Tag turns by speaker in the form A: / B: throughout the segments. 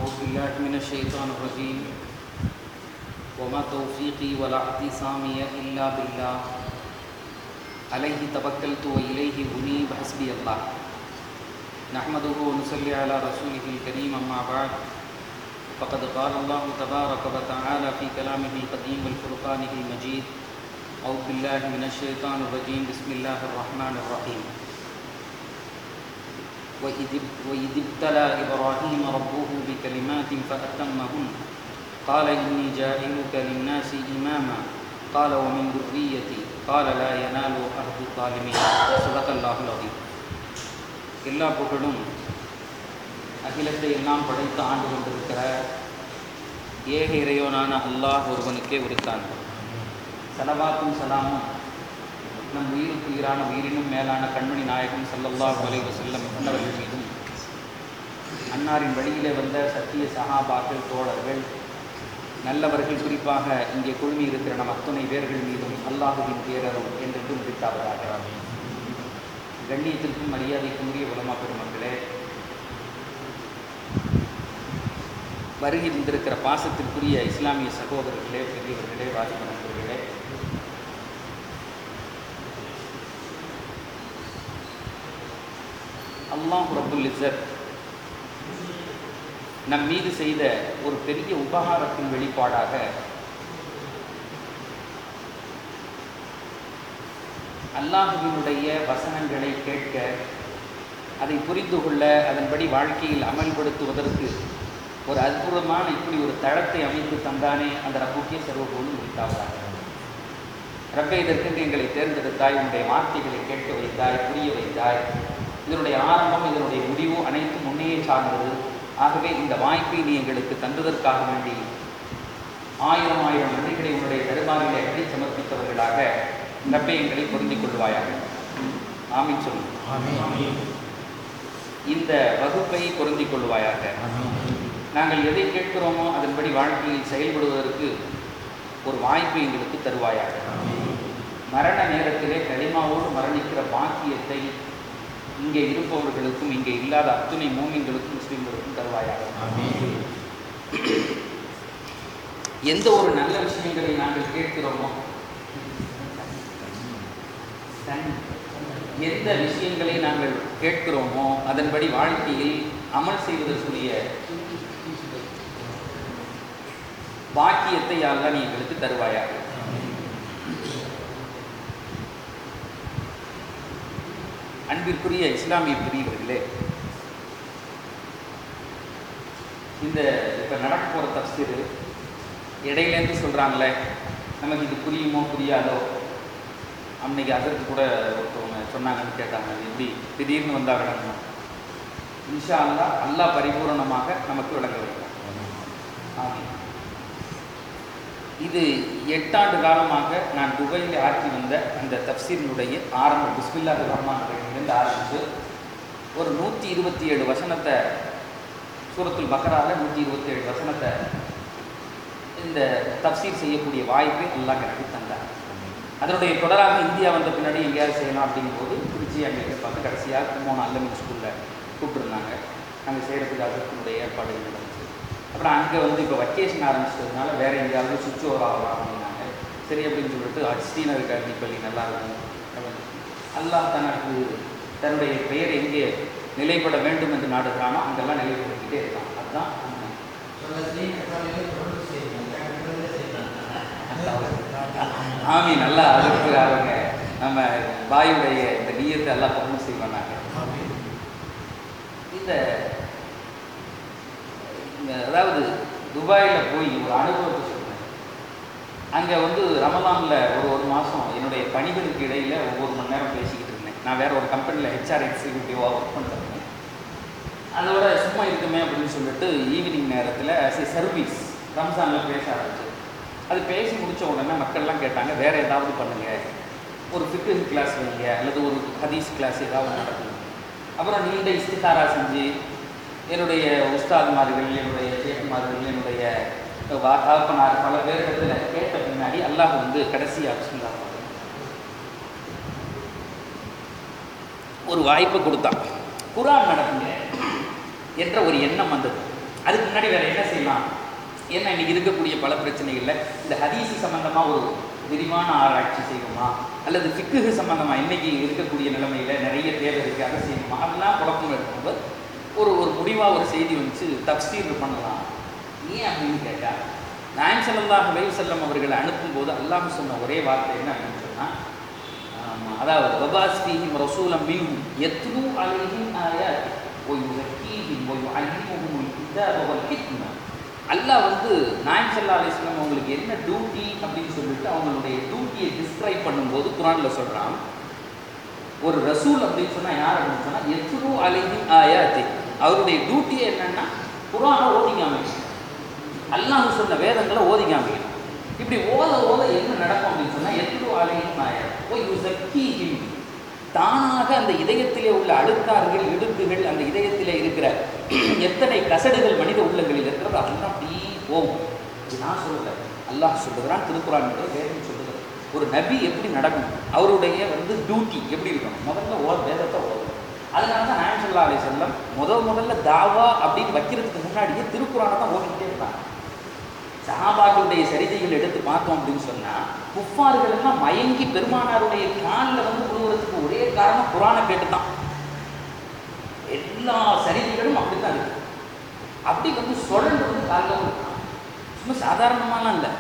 A: أعوذ بالله من الشيطان الرجيم وما توفيقي ولا اعتصامي إلا بالله عليه توكلت وإليه أنيب حسبي الله نحمده ونصلي على رسوله الكريم أما بعد فقد قال الله تبارك وتعالى في كلامه القديم والفرقانه المجيد أعوذ بالله من الشيطان الرجيم بسم الله الرحمن الرحيم وإذ وإذ ابتلى إبراهيم ربه بكلمات فأتمهن قال إني جاعلك للناس إماما قال ومن ذريتي قال لا ينال أهد الظالمين صدق الله العظيم எல்லா புகழும் அகிலத்தை எல்லாம் படைத்து ஆண்டு கொண்டிருக்கிற ஏக இறையோனான அல்லாஹ் ஒருவனுக்கே உரித்தான் சலவாத்தும் சலாமும் நம் உயிருக்கு உயிரான உயிரினும் மேலான கண்மணி நாயகம் ஸல்லல்லாஹு அலைஹி வஸல்லம் அன்னவர்கள் மீதும் அன்னாரின் வழியிலே வந்த சத்திய சஹாபாக்கள் தோழர்கள் நல்லவர்கள் குறிப்பாக இங்கே குழுமி இருக்கிற நம் அத்துணை பேர்கள் மீதும் அல்லாஹுவின் பேரரும் என்றென்றும் முடித்தாவதாக கண்ணியத்திற்கும் மரியாதைக்கும் உரிய உலமா பெருமக்களே வருகை இருந்திருக்கிற பாசத்திற்குரிய இஸ்லாமிய சகோதரர்களே பெரியவர்களே வாலிப நண்பர்களே அல்லாஹ் ரபுல் இஸ்ஸத் நம் மீது செய்த ஒரு பெரிய உபகாரத்தின் வெளிப்பாடாக அல்லாஹுவினுடைய வசனங்களை கேட்க அதை புரிந்து கொள்ள அதன்படி வாழ்க்கையில் அமல்படுத்துவதற்கு ஒரு அற்புதமான இப்படி ஒரு தளத்தை அமைத்து தந்தானே அந்த ரப்புக்கே சர்வபோலும் முடித்தாவதாக ரப்பை இதற்கென்று எங்களை தேர்ந்தெடுத்தாய் உன்னுடைய வார்த்தைகளை கேட்க வைத்தாய் புரிய வைத்தாய் இதனுடைய ஆரம்பம் இதனுடைய முடிவு அனைத்தும் முன்னையே சார்ந்தது ஆகவே இந்த வாய்ப்பை நீ எங்களுக்கு தந்ததற்காக வேண்டி ஆயிரம் ஆயிரம் நன்றிகளை உன்னுடைய தருமாறிலே அடி சமர்ப்பித்தவர்களாக ரப்பை எங்களை பொருந்திக் கொள்வாயாக ஆமீன் சொல்லு இந்த வகுப்பை பொருந்திக் கொள்வாயாக நாங்கள் எதை கேட்கிறோமோ அதன்படி வாழ்க்கையில் செயல்படுவதற்கு ஒரு வாய்ப்பை எங்களுக்கு தருவாயாக மரண நேரத்திலே களிமாவோடு மரணிக்கிற பாக்கியத்தை இங்கே இருப்பவர்களுக்கும் இங்கே இல்லாத அத்துணை மூமின்களுக்கும் முஸ்லீம்களுக்கும் தருவாயாக எந்த ஒரு நல்ல விஷயங்களை நாங்கள் கேட்கிறோமோ எந்த விஷயங்களை நாங்கள் கேட்கிறோமோ அதன்படி வாழ்க்கையில் அமல் செய்வதற்குரிய பாக்கியத்தை யாரெல்லாம் நீ எங்களுக்கு தருவாயாக அன்பிற்குரிய இஸ்லாமிய பிரியவர்களே இந்த இப்போ நடக்க போகிற தப்சீர் இடையிலேருந்து சொல்கிறாங்களே நமக்கு இது புரியுமோ புரியாதோ அன்னைக்கு அதற்கு கூட ஒருத்தவங்க சொன்னாங்கன்னு கேட்டாங்க அது எப்படி திடீர்னு வந்தால் விளங்கணும் இன்ஷா அல்லா அல்லா பரிபூரணமாக நமக்கு விளங்க வைக்கும் ஆமாம் இது எட்டாண்டு காலமாக நான் துபாயில் ஆற்றி வந்த அந்த தப்சீரினுடைய ஆரம்ப பிஸ்மில்லா ரஹ்மான் இருந்து ஆரம்பித்து ஒரு நூற்றி இருபத்தி ஏழு வசனத்தை சூரத்துல் பக்கரால நூற்றி இருபத்தி ஏழு வசனத்தை இந்த தப்சீர் செய்யக்கூடிய வாய்ப்பை எல்லாம் எனக்கு தந்தார் அதனுடைய தொடராக இந்தியா வந்த பின்னாடி எங்கேயாவது செய்யலாம் அப்படிங்கும்போது திருச்சி அங்கே பார்த்து கடைசியாக கும்போன அல்லமின் ஸ்கூலில் கூப்பிட்டுருந்தாங்க நாங்கள் செய்கிறதுக்கு அதற்குடைய ஏற்பாடு நடந்துச்சு அப்புறம் அங்கே வந்து இப்போ வக்கேஷன் ஆரம்பிச்சதுனால வேறு எங்கேயாவது சுவிட்ச் ஓவர் ஆகலாம் அப்படின்னாங்க சரி அப்படின்னு சொல்லிட்டு ஸ்ரீநகர் கல்வி பள்ளி நல்லா இருக்கும் அல்லாஹ் தனக்கு தன்னுடைய பெயர் எங்கே நிலைப்பட வேண்டும் என்று நாடுகிறானோ அங்கெல்லாம் நிலைப்படுத்திக்கிட்டே இருக்கான் அதுதான் ஆமி நல்லா அதுக்கு அவங்க நம்ம வாயுடைய இந்த நீயத்தை எல்லாம் பக்கம் செய்வாங்க இந்த அதாவது துபாயில் போய் ஒரு அனுபவத்தை சொல்கிறேன் அங்கே வந்து ரமலானில் ஒரு ஒரு மாதம் என்னுடைய பணிகளுக்கு இடையில் ஒவ்வொரு மணி நேரம் பேசிக்கிட்டு இருந்தேன் நான் வேறு ஒரு கம்பெனியில் ஹெச்ஆர் எக்ஸிக்யூட்டிவாக ஒர்க் பண்ணுறேன் அதோட சும்மா இருக்குமே அப்படின்னு சொல்லிட்டு ஈவினிங் நேரத்தில் ஆஸ் ஏ சர்வீஸ் ரம்ஜானில் பேச ஆரம்பிச்சு அது பேசி முடித்த உடனே மக்கள்லாம் கேட்டாங்க வேறு ஏதாவது பண்ணுங்கள் ஒரு ஃபிக்கு கிளாஸ் வைங்க அல்லது ஒரு ஹதீஸ் கிளாஸ் ஏதாவது நடக்குங்க அப்புறம் நீண்ட இஸ்திகாரா செஞ்சு என்னுடைய உஸ்தாத்மார்கள் என்னுடைய சேகுமார்கள் என்னுடைய தகப்பனார் பல பேரிடத்தில் கேட்ட பின்னாடி அல்லாஹ் வந்து கடைசியாக சொன்னார் ஒரு வாய்ப்பை கொடுத்தான் குரான் நடக்குங்க என்ற ஒரு எண்ணம் வந்தது அதுக்கு முன்னாடி வேற என்ன செய்யலாம் ஏன்னா இன்னைக்கு இருக்கக்கூடிய பல பிரச்சனைகள்ல இந்த ஹதீஸ் சம்பந்தமா ஒரு விரிவான ஆராய்ச்சி செய்வோமா அல்லது ஃபிக்குஹு சம்பந்தமா இன்னைக்கு இருக்கக்கூடிய நிலைமையில நிறைய தேவை இருக்கு அதை செய்யணுமா அதெல்லாம் குழப்பம் இருக்கும்போது ஒரு ஒரு முடிவா ஒரு செய்தி வந்துச்சு தப்சீர் பண்ணலாம் ஏன் அப்படின்னு கேட்டா நாயம் ஸல்லல்லாஹு அலைஹி வஸல்லம் அவர்களை அனுப்பும்போது அல்லாஹ் சொன்ன ஒரே வார்த்தை என்ன அப்படின்னு சொன்னா ஆமா, அதாவது வபாஸ் ஃபீஹிம் ரசூலம் மின்ஹும் யத்லூ அலைஹிம் ஆயாத் வ யுஸக்கீஹிம் வ யுஅல்லிமுஹுல் கிதாப வல் ஹிக்ம அல்லாஹ் வந்து நாயம் ஸல்லல்லாஹு அலைஹி வஸல்லம் அவங்களுக்கு என்ன டியூட்டி அப்படின்னு சொல்லிட்டு அவங்களுடைய டியூட்டியை டிஸ்கிரைப் பண்ணும்போது குர்ஆன்ல சொல்றான் ஒரு ரசூல் அப்படின்னு சொன்னா யார் அப்படின்னு சொன்னா எத்லூ அலைஹிம் ஆயாத்தி அவருடைய டியூட்டியே என்னன்னா குர்ஆனை ஓதி காமிக்கணும் அல்லாஹ் சொன்ன வேதங்களை ஓதி காமிக்கணும் இப்படி ஓத ஓத என்ன நடக்கும் அப்படின்னு சொன்னா எத்லூ அலைஹிம் ஆயாத் ஓ யுஸக்கீஹிம் தானாக அந்த இதயத்திலே உள்ள அழுக்காறுகள் இடுக்குகள் அந்த இதயத்திலே இருக்கிற எத்தனை கசடுகள் மனித உள்ளங்களில் இருக்கிறதோ அதெல்லாம் அப்படி போகும் இது நான் சொல்லலை அல்லாஹ் சொல்லுகிறான் திருக்குறான் வேதம் சொல்லுகிறது ஒரு நபி எப்படி நடக்கணும் அவருடைய வந்து டியூட்டி எப்படி இருக்கணும் முதல்ல ஓ வேதத்தை ஓதணும் அதனால தான் நாயம் சொல்லா அலி செல்லம் முதல் முதல்ல தாவா அப்படின்னு வைக்கிறதுக்கு முன்னாடியே திருக்குறானை தான் ஓடிக்கிட்டே இருந்தாங்க சஹாபாக்களுடைய சரிதைகள் எடுத்து பார்த்தோம் அப்படின்னு சொன்னா குஃபார்கள் எல்லாம் மயங்கி பெருமானாருடைய காலில் வந்து விழுவுறதுக்கு ஒரே காரணம் குரானை கேட்டு தான் எல்லா சரிதைகளும் அப்படித்தான் இருக்கு அப்படி வந்து சுழண்டு வந்து காலில் விழுறான் சும்மா சாதாரணமாலாம் இல்லை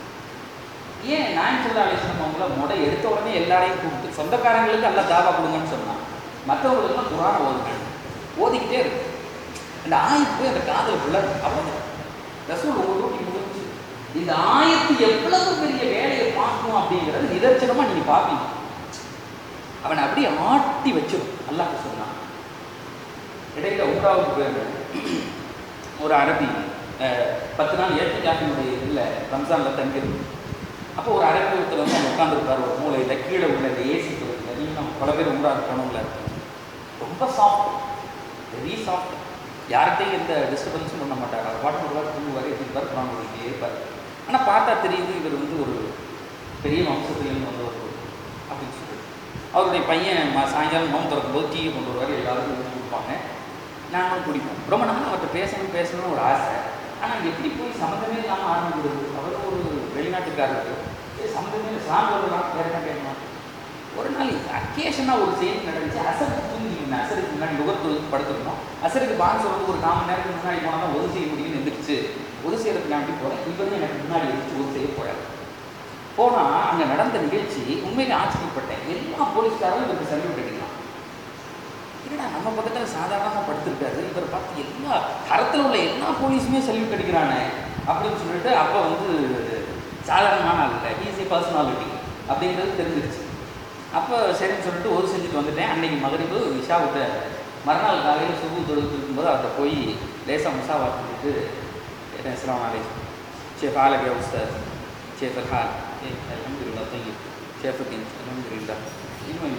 A: ஏன் நான் சொல்ல அலிஸ்லாம் அவங்கள முடை எடுத்த உடனே எல்லாரையும் கூப்பிட்டு சொந்தக்காரங்களுக்கு எல்லாம் தாவா கொடுங்கன்னு சொன்னான் மற்றவங்களுக்குலாம் குரானை ஓதுங்க ஓதிக்கிட்டே இருக்கு அந்த ஆயத்து போய் அந்த காதல் உள்ள அவ்வளோதான் ரசூல் உங்க டியூட்டி முடிஞ்சு இந்த ஆயத்து எவ்வளவு பெரிய வேலையை பார்க்கணும் அப்படிங்கிறது நிதர்சனமா நீங்க பார்ப்பீங்க அவனை அப்படியே ஆட்டி வச்சிடும் அல்லாஹ் சொன்னான் இடையில உம்ராவுக்கு போயிருந்தேன் ஒரு அரபி அஹ், பத்து நாள் ஏற்றுக்காப்பினுடைய இதில் ரம்ஜானில் தங்கியிருக்கு அப்போ ஒரு அரபி ஒருத்தர் வந்து அங்கே உட்காந்துருப்பார் ஒரு மூலையில் கீழே உள்ள இந்த ஏசி தொகுதியில் நீங்கள் பல பேர் உம்ரா போனவங்களா இருக்கு ரொம்ப சாஃப்ட் வெரி சாஃப்ட் யார்கிட்டையும் எந்த டிஸ்டர்பன்ஸும் பண்ண மாட்டார் அவர் பாட்டு ஒரு வாரம் தூங்குவார் இருப்பார் குரான் ஓதிக்கிட்டே இருப்பார் ஆனால் பார்த்தா தெரியுது இவர் வந்து ஒரு பெரிய வம்சத்திலேருந்து வந்தவர் அப்படின்னு சொல்லிட்டு அவருடைய பையன் ம- சாயங்காலம் நோம்பு திறக்கும் போது டீயை கொண்டு வருவார் எல்லாருக்கும் ஊற்றி கொடுப்பாங்க நாங்களும் குடிப்போம் ரொம்ப நாள் அவர்கிட்ட பேசணும் பேசணும்னு ஒரு ஆசை ஆனால் எப்படி போய் சம்மந்தமே இல்லாமல் ஆரம்பிக்கிறது அவர் ஒரு வெளிநாட்டுக்காரர் சரி, சம்மந்தமே இல்லை சாமி வரலாம் வேறு என்ன கேட்கலாம் ஒரு நாள் அக்கேஷனாக ஒரு செய்தி நடந்துச்சு அசருக்கு தூங்கிருந்தேன் அசருக்கு முன்னாடி நுகர்த்து படுத்துருந்தோம் அசருக்கு பான்ஸ் வந்து ஒரு கால் மணி நேரத்துக்கு முன்னாடி போனால் தான் உதவி செய்ய முடியும்னு எந்திரிச்சு உதவி செய்யறதுக்கு நான் அப்படி போகிறேன் இவரும் எனக்கு முன்னாடி எந்திரிச்சு உதவி செய்ய போகிறார் போனால் அங்கே நடந்த நிகழ்ச்சி உண்மையிலே ஆச்சரியப்பட்டேன் எல்லா போலீஸ்காரும் இவருக்கு சல்யூட் அடிக்கலாம் என்னடா நம்ம பக்கத்தில் சாதாரணமாக படுத்திருக்காரு இவர் பார்த்து எல்லா கரத்தில் உள்ள எல்லா போலீஸுமே சல்யூட் அடிக்கிறானே அப்படின்னு சொல்லிட்டு அப்போ வந்து சாதாரணமான ஆள் இல்லை ஈஸி பர்சனாலிட்டி அப்படிங்கிறது தெரிஞ்சிருச்சு அப்போ சரின்னு சொல்லிட்டு ஒரு செஞ்சுட்டு வந்துட்டேன் அன்னைக்கு மகரிப்பு விஷாவுட்ட மறுநாள் காலையில் சுகு தொழுது இருக்கும்போது அவர்கிட்ட போய் லேசாக முசாவா பண்ணிட்டு கேட்டேன் அஸ்ஸலாமு அலைக்கும் شيخ عالك يا أستاذ كيف الحال؟ إيه الحمد لله طيب كيفك أنت؟ الحمد لله من وين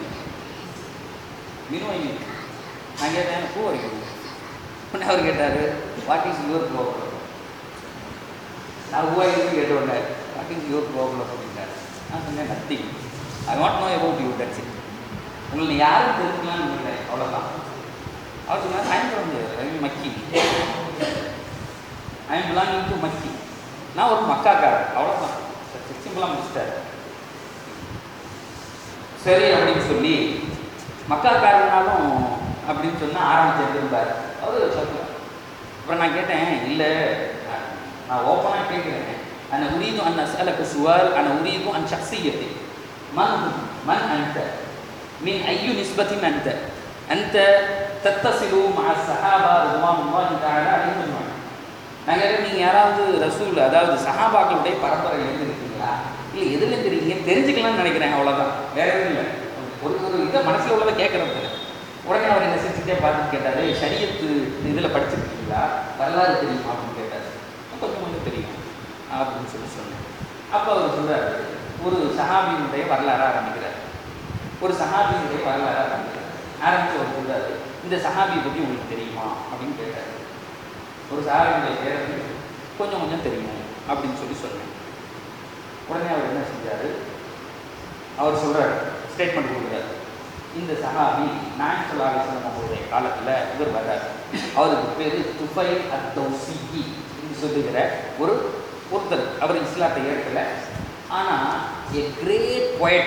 A: من وين நான் கேட்டேன் பூ வரைக்கும் உடனே அவர் கேட்டார் வாட் இஸ் யுவர் ப்ராப்ளம் நான் பூவாயிருந்து கேட்ட உடனே வாட் இஸ் யுவர் ப்ராப்ளம் அப்படின்னாரு நான் சொன்னேன் nothing I want know about you that's it உங்களை யாரும் தெரிஞ்சுக்கலாம்னு நினைக்கிறேன் அவ்வளோதான் அவர் சொன்னார் ஐம் ஃப்ரம் ரவி மக்கி ஐ எம் பிலாங்கிங் டு மக்கி நான் ஒரு மக்காக்காரர் அவ்வளோதான் சிம்பிளாக முடிச்சிட்டாரு சரி அப்படின்னு சொல்லி மக்காக்காரனாலும் அப்படின்னு சொன்னால் ஆரம்பிச்சு இருந்தார் அவர் சொல்லுவார் அப்புறம் நான் கேட்டேன் இல்லை நான் ஓப்பனாக கேட்குறேன் أنا أريد أن أسألك سؤال أنا أريد أن شخصيتي من هو؟ من أنت؟ من أي نسبة أنت؟ أنت تتصل مع الصحابة رضوان الله تعالى عليهم أجمعين நான் கேட்குறேன் நீங்கள் யாராவது ரசூல் அதாவது சஹாபாக்களுடைய பரம்பரையிலேருந்து இருக்கீங்களா இல்லை எதுலேருந்து இருக்கீங்கன்னு தெரிஞ்சுக்கலாம்னு நினைக்கிறேன் அவ்வளோதான் வேற எதுவும் இல்லை ஒரு ஒரு இதை மனசில் உள்ளதை கேட்குறது உடனே அவர் என்ன சிரிச்சுட்டே பார்த்துட்டு கேட்டார் ஷரியத்து இதில் படிச்சிருக்கீங்களா வரலாறு தெரியுமா அப்படின்னு கேட்டார் கொஞ்சம் கொஞ்சம் தெரியும் அப்படின்னு சொல்லி சொன்னேன் அப்போ அவர் சொல்றாரு ஒரு சஹாபியினுடைய வரலாறு ஆரம்பிக்கிறார் ஒரு சஹாபியினுடைய வரலாறு ஆரம்பிக்கிறார் ஆரம்பித்து அவர் சொல்றாரு இந்த சஹாபியை பற்றி உங்களுக்கு தெரியுமா அப்படின்னு கேட்டார் ஒரு சஹாபியுடைய பேரை வந்து கொஞ்சம் கொஞ்சம் தெரியும் அப்படின்னு சொல்லி சொன்னேன் உடனே அவர் என்ன செஞ்சார் அவர் சொல்றாரு ஸ்டேட்மெண்ட் கொடுக்குறாரு இந்த சஹாபி நான் சொல்லாசனம் அவருடைய காலத்தில் இவர் வர்றார் அவருக்கு பேர் துபை அத்தௌசிகி என்று சொல்லுகிற ஒரு ஒருத்தர் அவர் இஸ்லாத்தை ஏற்கல ஆனால் எ கிரேட் poet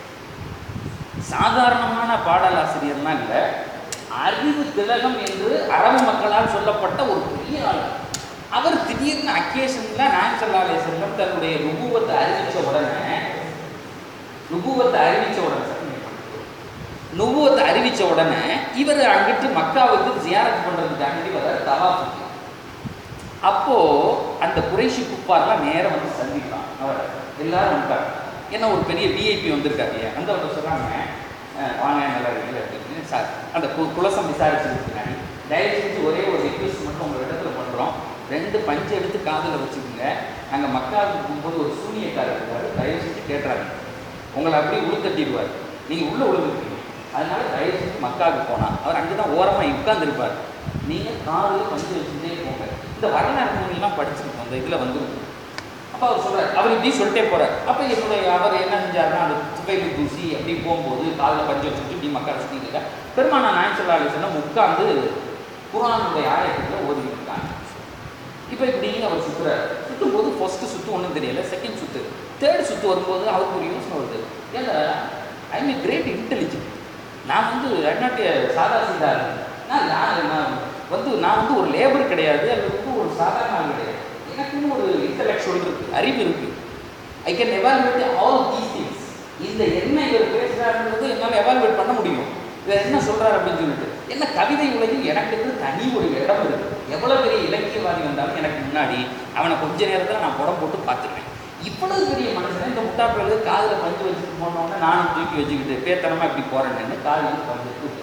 A: சாதாரணமான பாடலாசிரியர்லாம் இல்லை அறிவு திலகம் என்று அரபு மக்களால் சொல்லப்பட்ட ஒரு பெரிய ஆள் அவர் திடீர்னு அக்கேஷனில் நான் சொல்லாலே செல்லம் தன்னுடைய நுபுவத்தை அறிவித்த உடனே நுபுவத்தை அறிவித்த உடனே நுபுவத்தை அறிவித்த உடனே இவர் அங்கிட்டு மக்காவுக்கு ஜியாரத் பண்ணுறதுக்காண்டி வர தவாஃபுக்கு அப்போ அந்த குறைஷி குப்பார்லாம் நேரம் வந்து சந்திப்பான் அவரை எல்லாரும் வந்துட்டாங்க ஏன்னா ஒரு பெரிய விஐபி வந்திருக்காரு இல்லையா அந்த ஒரு சொல்கிறாங்க வாங்க நல்லா இருக்கீங்க அப்படின்னு சார் அந்த கு குலசம் விசாரிச்சதுக்கு பின்னாடி தயவு செஞ்சு ஒரே ஒரு ரிக்வெஸ்ட் மட்டும் உங்கள் இடத்துல பண்ணுறோம் ரெண்டு பஞ்சு எடுத்து காதில் வச்சுக்கோங்க அங்கே மக்காவுக்கு போகும்போது ஒரு சூனியக்காரர் இருக்காரு தயவு செஞ்சு கேட்டுறாங்க உங்களை அப்படியே உளுத்தட்டிடுவார் நீங்கள் உள்ளே உழுதுருக்கீங்க அதனால தயவு செஞ்சு மக்காவுக்கு போனால் அவர் அங்கே தான் ஓரமாக உட்காந்துருப்பார் நீங்கள் காதில் பஞ்சு வச்சுட்டே போங்க இந்த வரலாறு எல்லாம் படிச்சிருக்கோம் அந்த இதில் வந்து அப்போ அவர் சொல்றார் அவர் இப்படி சொல்லிட்டே போறார் அப்போ என்னுடைய அவர் என்ன செஞ்சாருன்னா அந்த துவையில் தூசி அப்படி போகும்போது காலில் பஞ்சு வச்சுட்டு இப்படி மக்கள் சுற்றிட்டு இருக்கா பெருமானா நாயன் சொல்லா சொன்னால் உட்காந்து குரானுடைய ஆயத்தில் ஓதிட்டு இருக்காங்க இப்போ இப்படி அவர் சுற்றுறார் சுற்றும் போது ஃபர்ஸ்ட் சுற்று ஒன்றும் தெரியல செகண்ட் சுற்று தேர்ட் சுற்று வரும்போது அவருக்கு ஒரு யோசனை வருது ஏன்னா ஐ மீன் கிரேட் இன்டெலிஜென்ட் நான் வந்து அண்ணாட்டிய சாதா சீதா நான் நான் நான் வந்து நான் வந்து ஒரு லேபர் கிடையாது அது வந்து ஒரு சாதாரண ஆள் கிடையாது எனக்குன்னு ஒரு இன்டலெக்சுவல் இருக்கு அறிவு இருக்கு I can evaluate all these things இந்த என்ன இவர் பேசுகிறாருன்றது என்னால் எவாலுவேட் பண்ண முடியும் இவர் என்ன சொல்றாரு அப்படின்னு சொல்லிட்டு என்ன கவிதை உலகில் எனக்கு தனி ஒரு இடம் இருக்கு எவ்வளவு பெரிய இலக்கியவாதி வந்தாலும் எனக்கு முன்னாடி அவனை கொஞ்ச நேரத்தில் நான் புடம் போட்டு பார்த்துருவேன் இவ்வளவு பெரிய மனுஷன் இந்த முட்டாப்பிள்ளை காதில் பஞ்சு வச்சுட்டு போனோடனே நானும் தூக்கி வச்சுக்கிட்டு பேத்தனமா இப்படி போறேன்னு காதில் பஞ்சு தூக்கி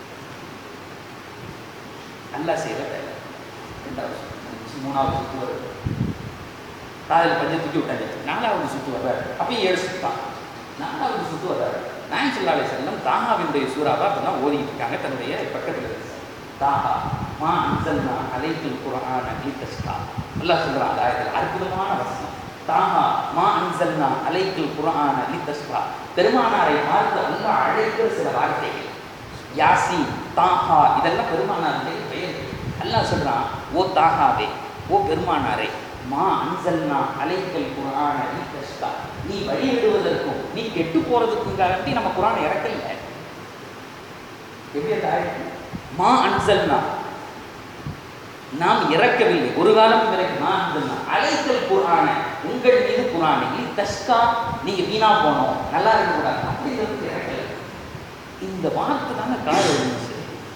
A: நல்லா செய்கிற வேலை ரெண்டாவது சுத்து, மூணாவது சுற்று வருது காதில் பஞ்சை தூக்கி விட்டாங்க நாலாவது சுற்று வர்றாரு அப்பயும் ஏழு சுற்று தான் நாலாவது சுற்று வர்றாரு நாயன் சொல்லாலே செல்லம் தாகாவினுடைய சூறாவா அப்பதான் ஓதிக்கிட்டு இருக்காங்க தன்னுடைய பக்கத்தில் இருக்கு தாஹா மா அன்சல்னா அலைத்துல் குரான கீதஸ்தா அல்லாஹ் சொல்கிறான் அந்த ஆயத்தில் அற்புதமான வசனம் தாஹா மா அன்சல்னா அலைத்துல் குரான கீதஸ்தா பெருமானாரை பார்த்து அல்லாஹ் அழைக்கிற சில வார்த்தைகள் யாசி தாஹா இதெல்லாம் பெருமானாருடைய பெயர் அல்லாஹ் சொல்றான் ஓ தாஹாவே ஓ பெருமானாரே மா அன்சல்னா அலைக்கல் குரான கஷ்டா நீ வழிவிடுவதற்கும் நீ கெட்டு போறதுக்குங்காண்டி நம்ம குரானை இறக்கல எப்படி அந்த ஆயத்து? மா அன்சல்னா நாம் இறக்கவில்லை ஒரு காலம் இறக்கி மா அன்சல்னா அலைக்கல் குரான உங்கள் மீது குரானை நீ தஸ்கா நீங்க வீணா போனோம் நல்லா இருக்கக்கூடாது அப்படிங்கிறது இறக்கல இந்த வார்த்தை தானே காது இருந்துச்சு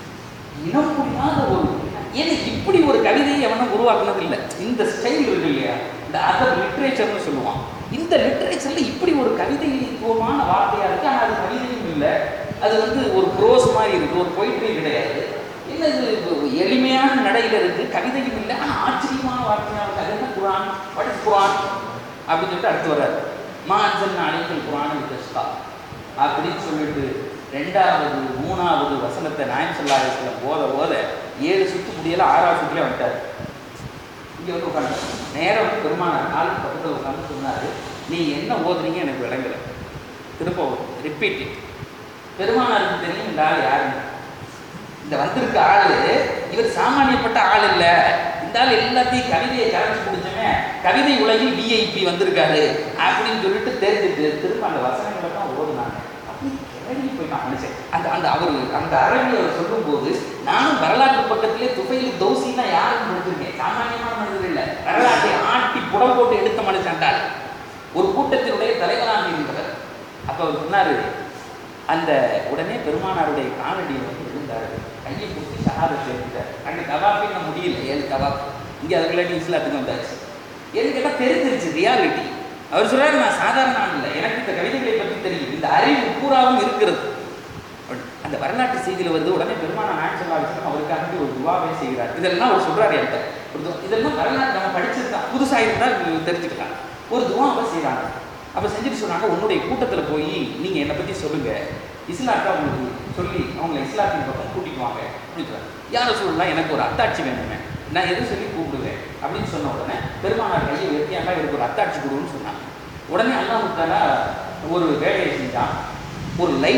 A: இனம் புரியாத ஒரு ஏன்னா இப்படி ஒரு கவிதையை எவனும் உருவாக்குனது இல்லை இந்த ஸ்டைல் இருக்கு இல்லையா இந்த அதர் லிட்ரேச்சர்னு சொல்லுவான் இந்த லிட்ரேச்சர்ல இப்படி ஒரு கவிதைத்துவமான வார்த்தையா இருக்கு ஆனால் அது கவிதையும் இல்லை அது வந்து ஒரு ப்ரோஸ் மாதிரி இருக்கு ஒரு பொயிட்ரி கிடையாது என்ன இது எளிமையான நடையில இருக்கு கவிதையும் இல்லை ஆனால் ஆச்சரியமான வார்த்தையாக இருக்கு அது என்ன குரான் வாட் இஸ் குரான் அப்படின்னு சொல்லிட்டு அடுத்து வர்றாரு மா அஞ்சல் அழைக்கல் குரான் கஷ்டா அப்படின்னு சொல்லிட்டு ரெண்டாவது மூணாவது வசனத்தை நாயன் சொல்லாத போத போத ஏழு சுத்து முடியல ஆறாவது சுற்றுலேயே வந்துட்டார் இங்கே வந்து உட்காந்து நேரம் வந்து பெருமானார் நாளுக்கு பக்கத்தில் உட்காந்து சொன்னார் நீ என்ன ஓதுறீங்க எனக்கு விளங்கல திரும்ப ரிப்பீட் பெருமானாருக்கு தெரியும் இந்த ஆள் யாருன்னு இந்த வந்திருக்க ஆளு இவர் சாமானியப்பட்ட ஆள் இல்ல இந்த ஆள் எல்லாத்தையும் கவிதையை கரைச்சி குடிச்சவன் கவிதை உலகில் விஐபி வந்திருக்காரு அப்படின்னு சொல்லிட்டு தெரிஞ்சுட்டு திரும்ப அந்த வசனங்களை தான் ஓதுனாங்க அப்படி கிளம்பி போயிட்டான் மனுஷன் அந்த அந்த அவர் அந்த அரபி அவர் சொல்லும்போது நானும் வரலாற்று பக்கத்திலே துபையில் தௌசின்னா யாருன்னு படிச்சிருக்கேன் சாமானியமான மனிதர் இல்லை வரலாற்றை ஆட்டி புடம் போட்டு எடுத்த மனுஷன்டார் ஒரு கூட்டத்தினுடைய தலைவராக இருந்தவர் அப்போ அவர் சொன்னாரு அந்த உடனே பெருமானாருடைய காலடியில் வந்து விழுந்தார் கையை கொடுத்து ஷஹாதத்தை எடுத்தார் அங்கே கவாப் இன்னும் முடியல ஏழு கவாப் இங்கே அதுக்குள்ளாடி இஸ்லாத்துக்கு வந்தாச்சு ஏன்னு கேட்டால் தெரிஞ்சிருச்சு ரியாலிட்டி அவர் சொல்றாரு நான் சாதாரண ஆள் இல்லை எனக்கு இந்த கவிதைகளை பற்றி தெரியும் இந்த அறிவு பூராவும் இருக்கிறது அந்த வரலாற்று செய்தியில் வருது உடனே பெருமான நாயன் சொல்லா விஷயம் அவருக்காக ஒரு துவாவே செய்கிறார் இதெல்லாம் அவர் சொல்றாரு என்கிட்ட ஒரு துவா இதெல்லாம் வரலாற்று நம்ம படிச்சிருந்தா புதுசாக இருந்தால் இது தெரிஞ்சுக்கலாம் ஒரு துவாவை செய்கிறாங்க அப்போ செஞ்சுட்டு சொன்னாங்க உன்னுடைய கூட்டத்தில் போய் நீங்கள் என்னை பற்றி சொல்லுங்கள் இஸ்லாத்தை அவங்களுக்கு சொல்லி அவங்கள இஸ்லாத்தின் பக்கம் கூட்டிட்டு வாங்க அப்படின்னு சொல்றாங்க யாரை சொல்லலாம் எனக்கு ஒரு அத்தாட்சி வேணுமே நான் எது சொல்லி கூப்பிடுவேன் அப்படின்னு சொன்ன உடனே பெருமானார் கையை வெட்டியாண்டா இவருக்கு ஒரு அத்தாட்சி கொடுன்னு சொன்னாங்க உடனே அல்லாஹ் தாலா ஒரு வேலையை செஞ்சான் ஒரு லைட்டு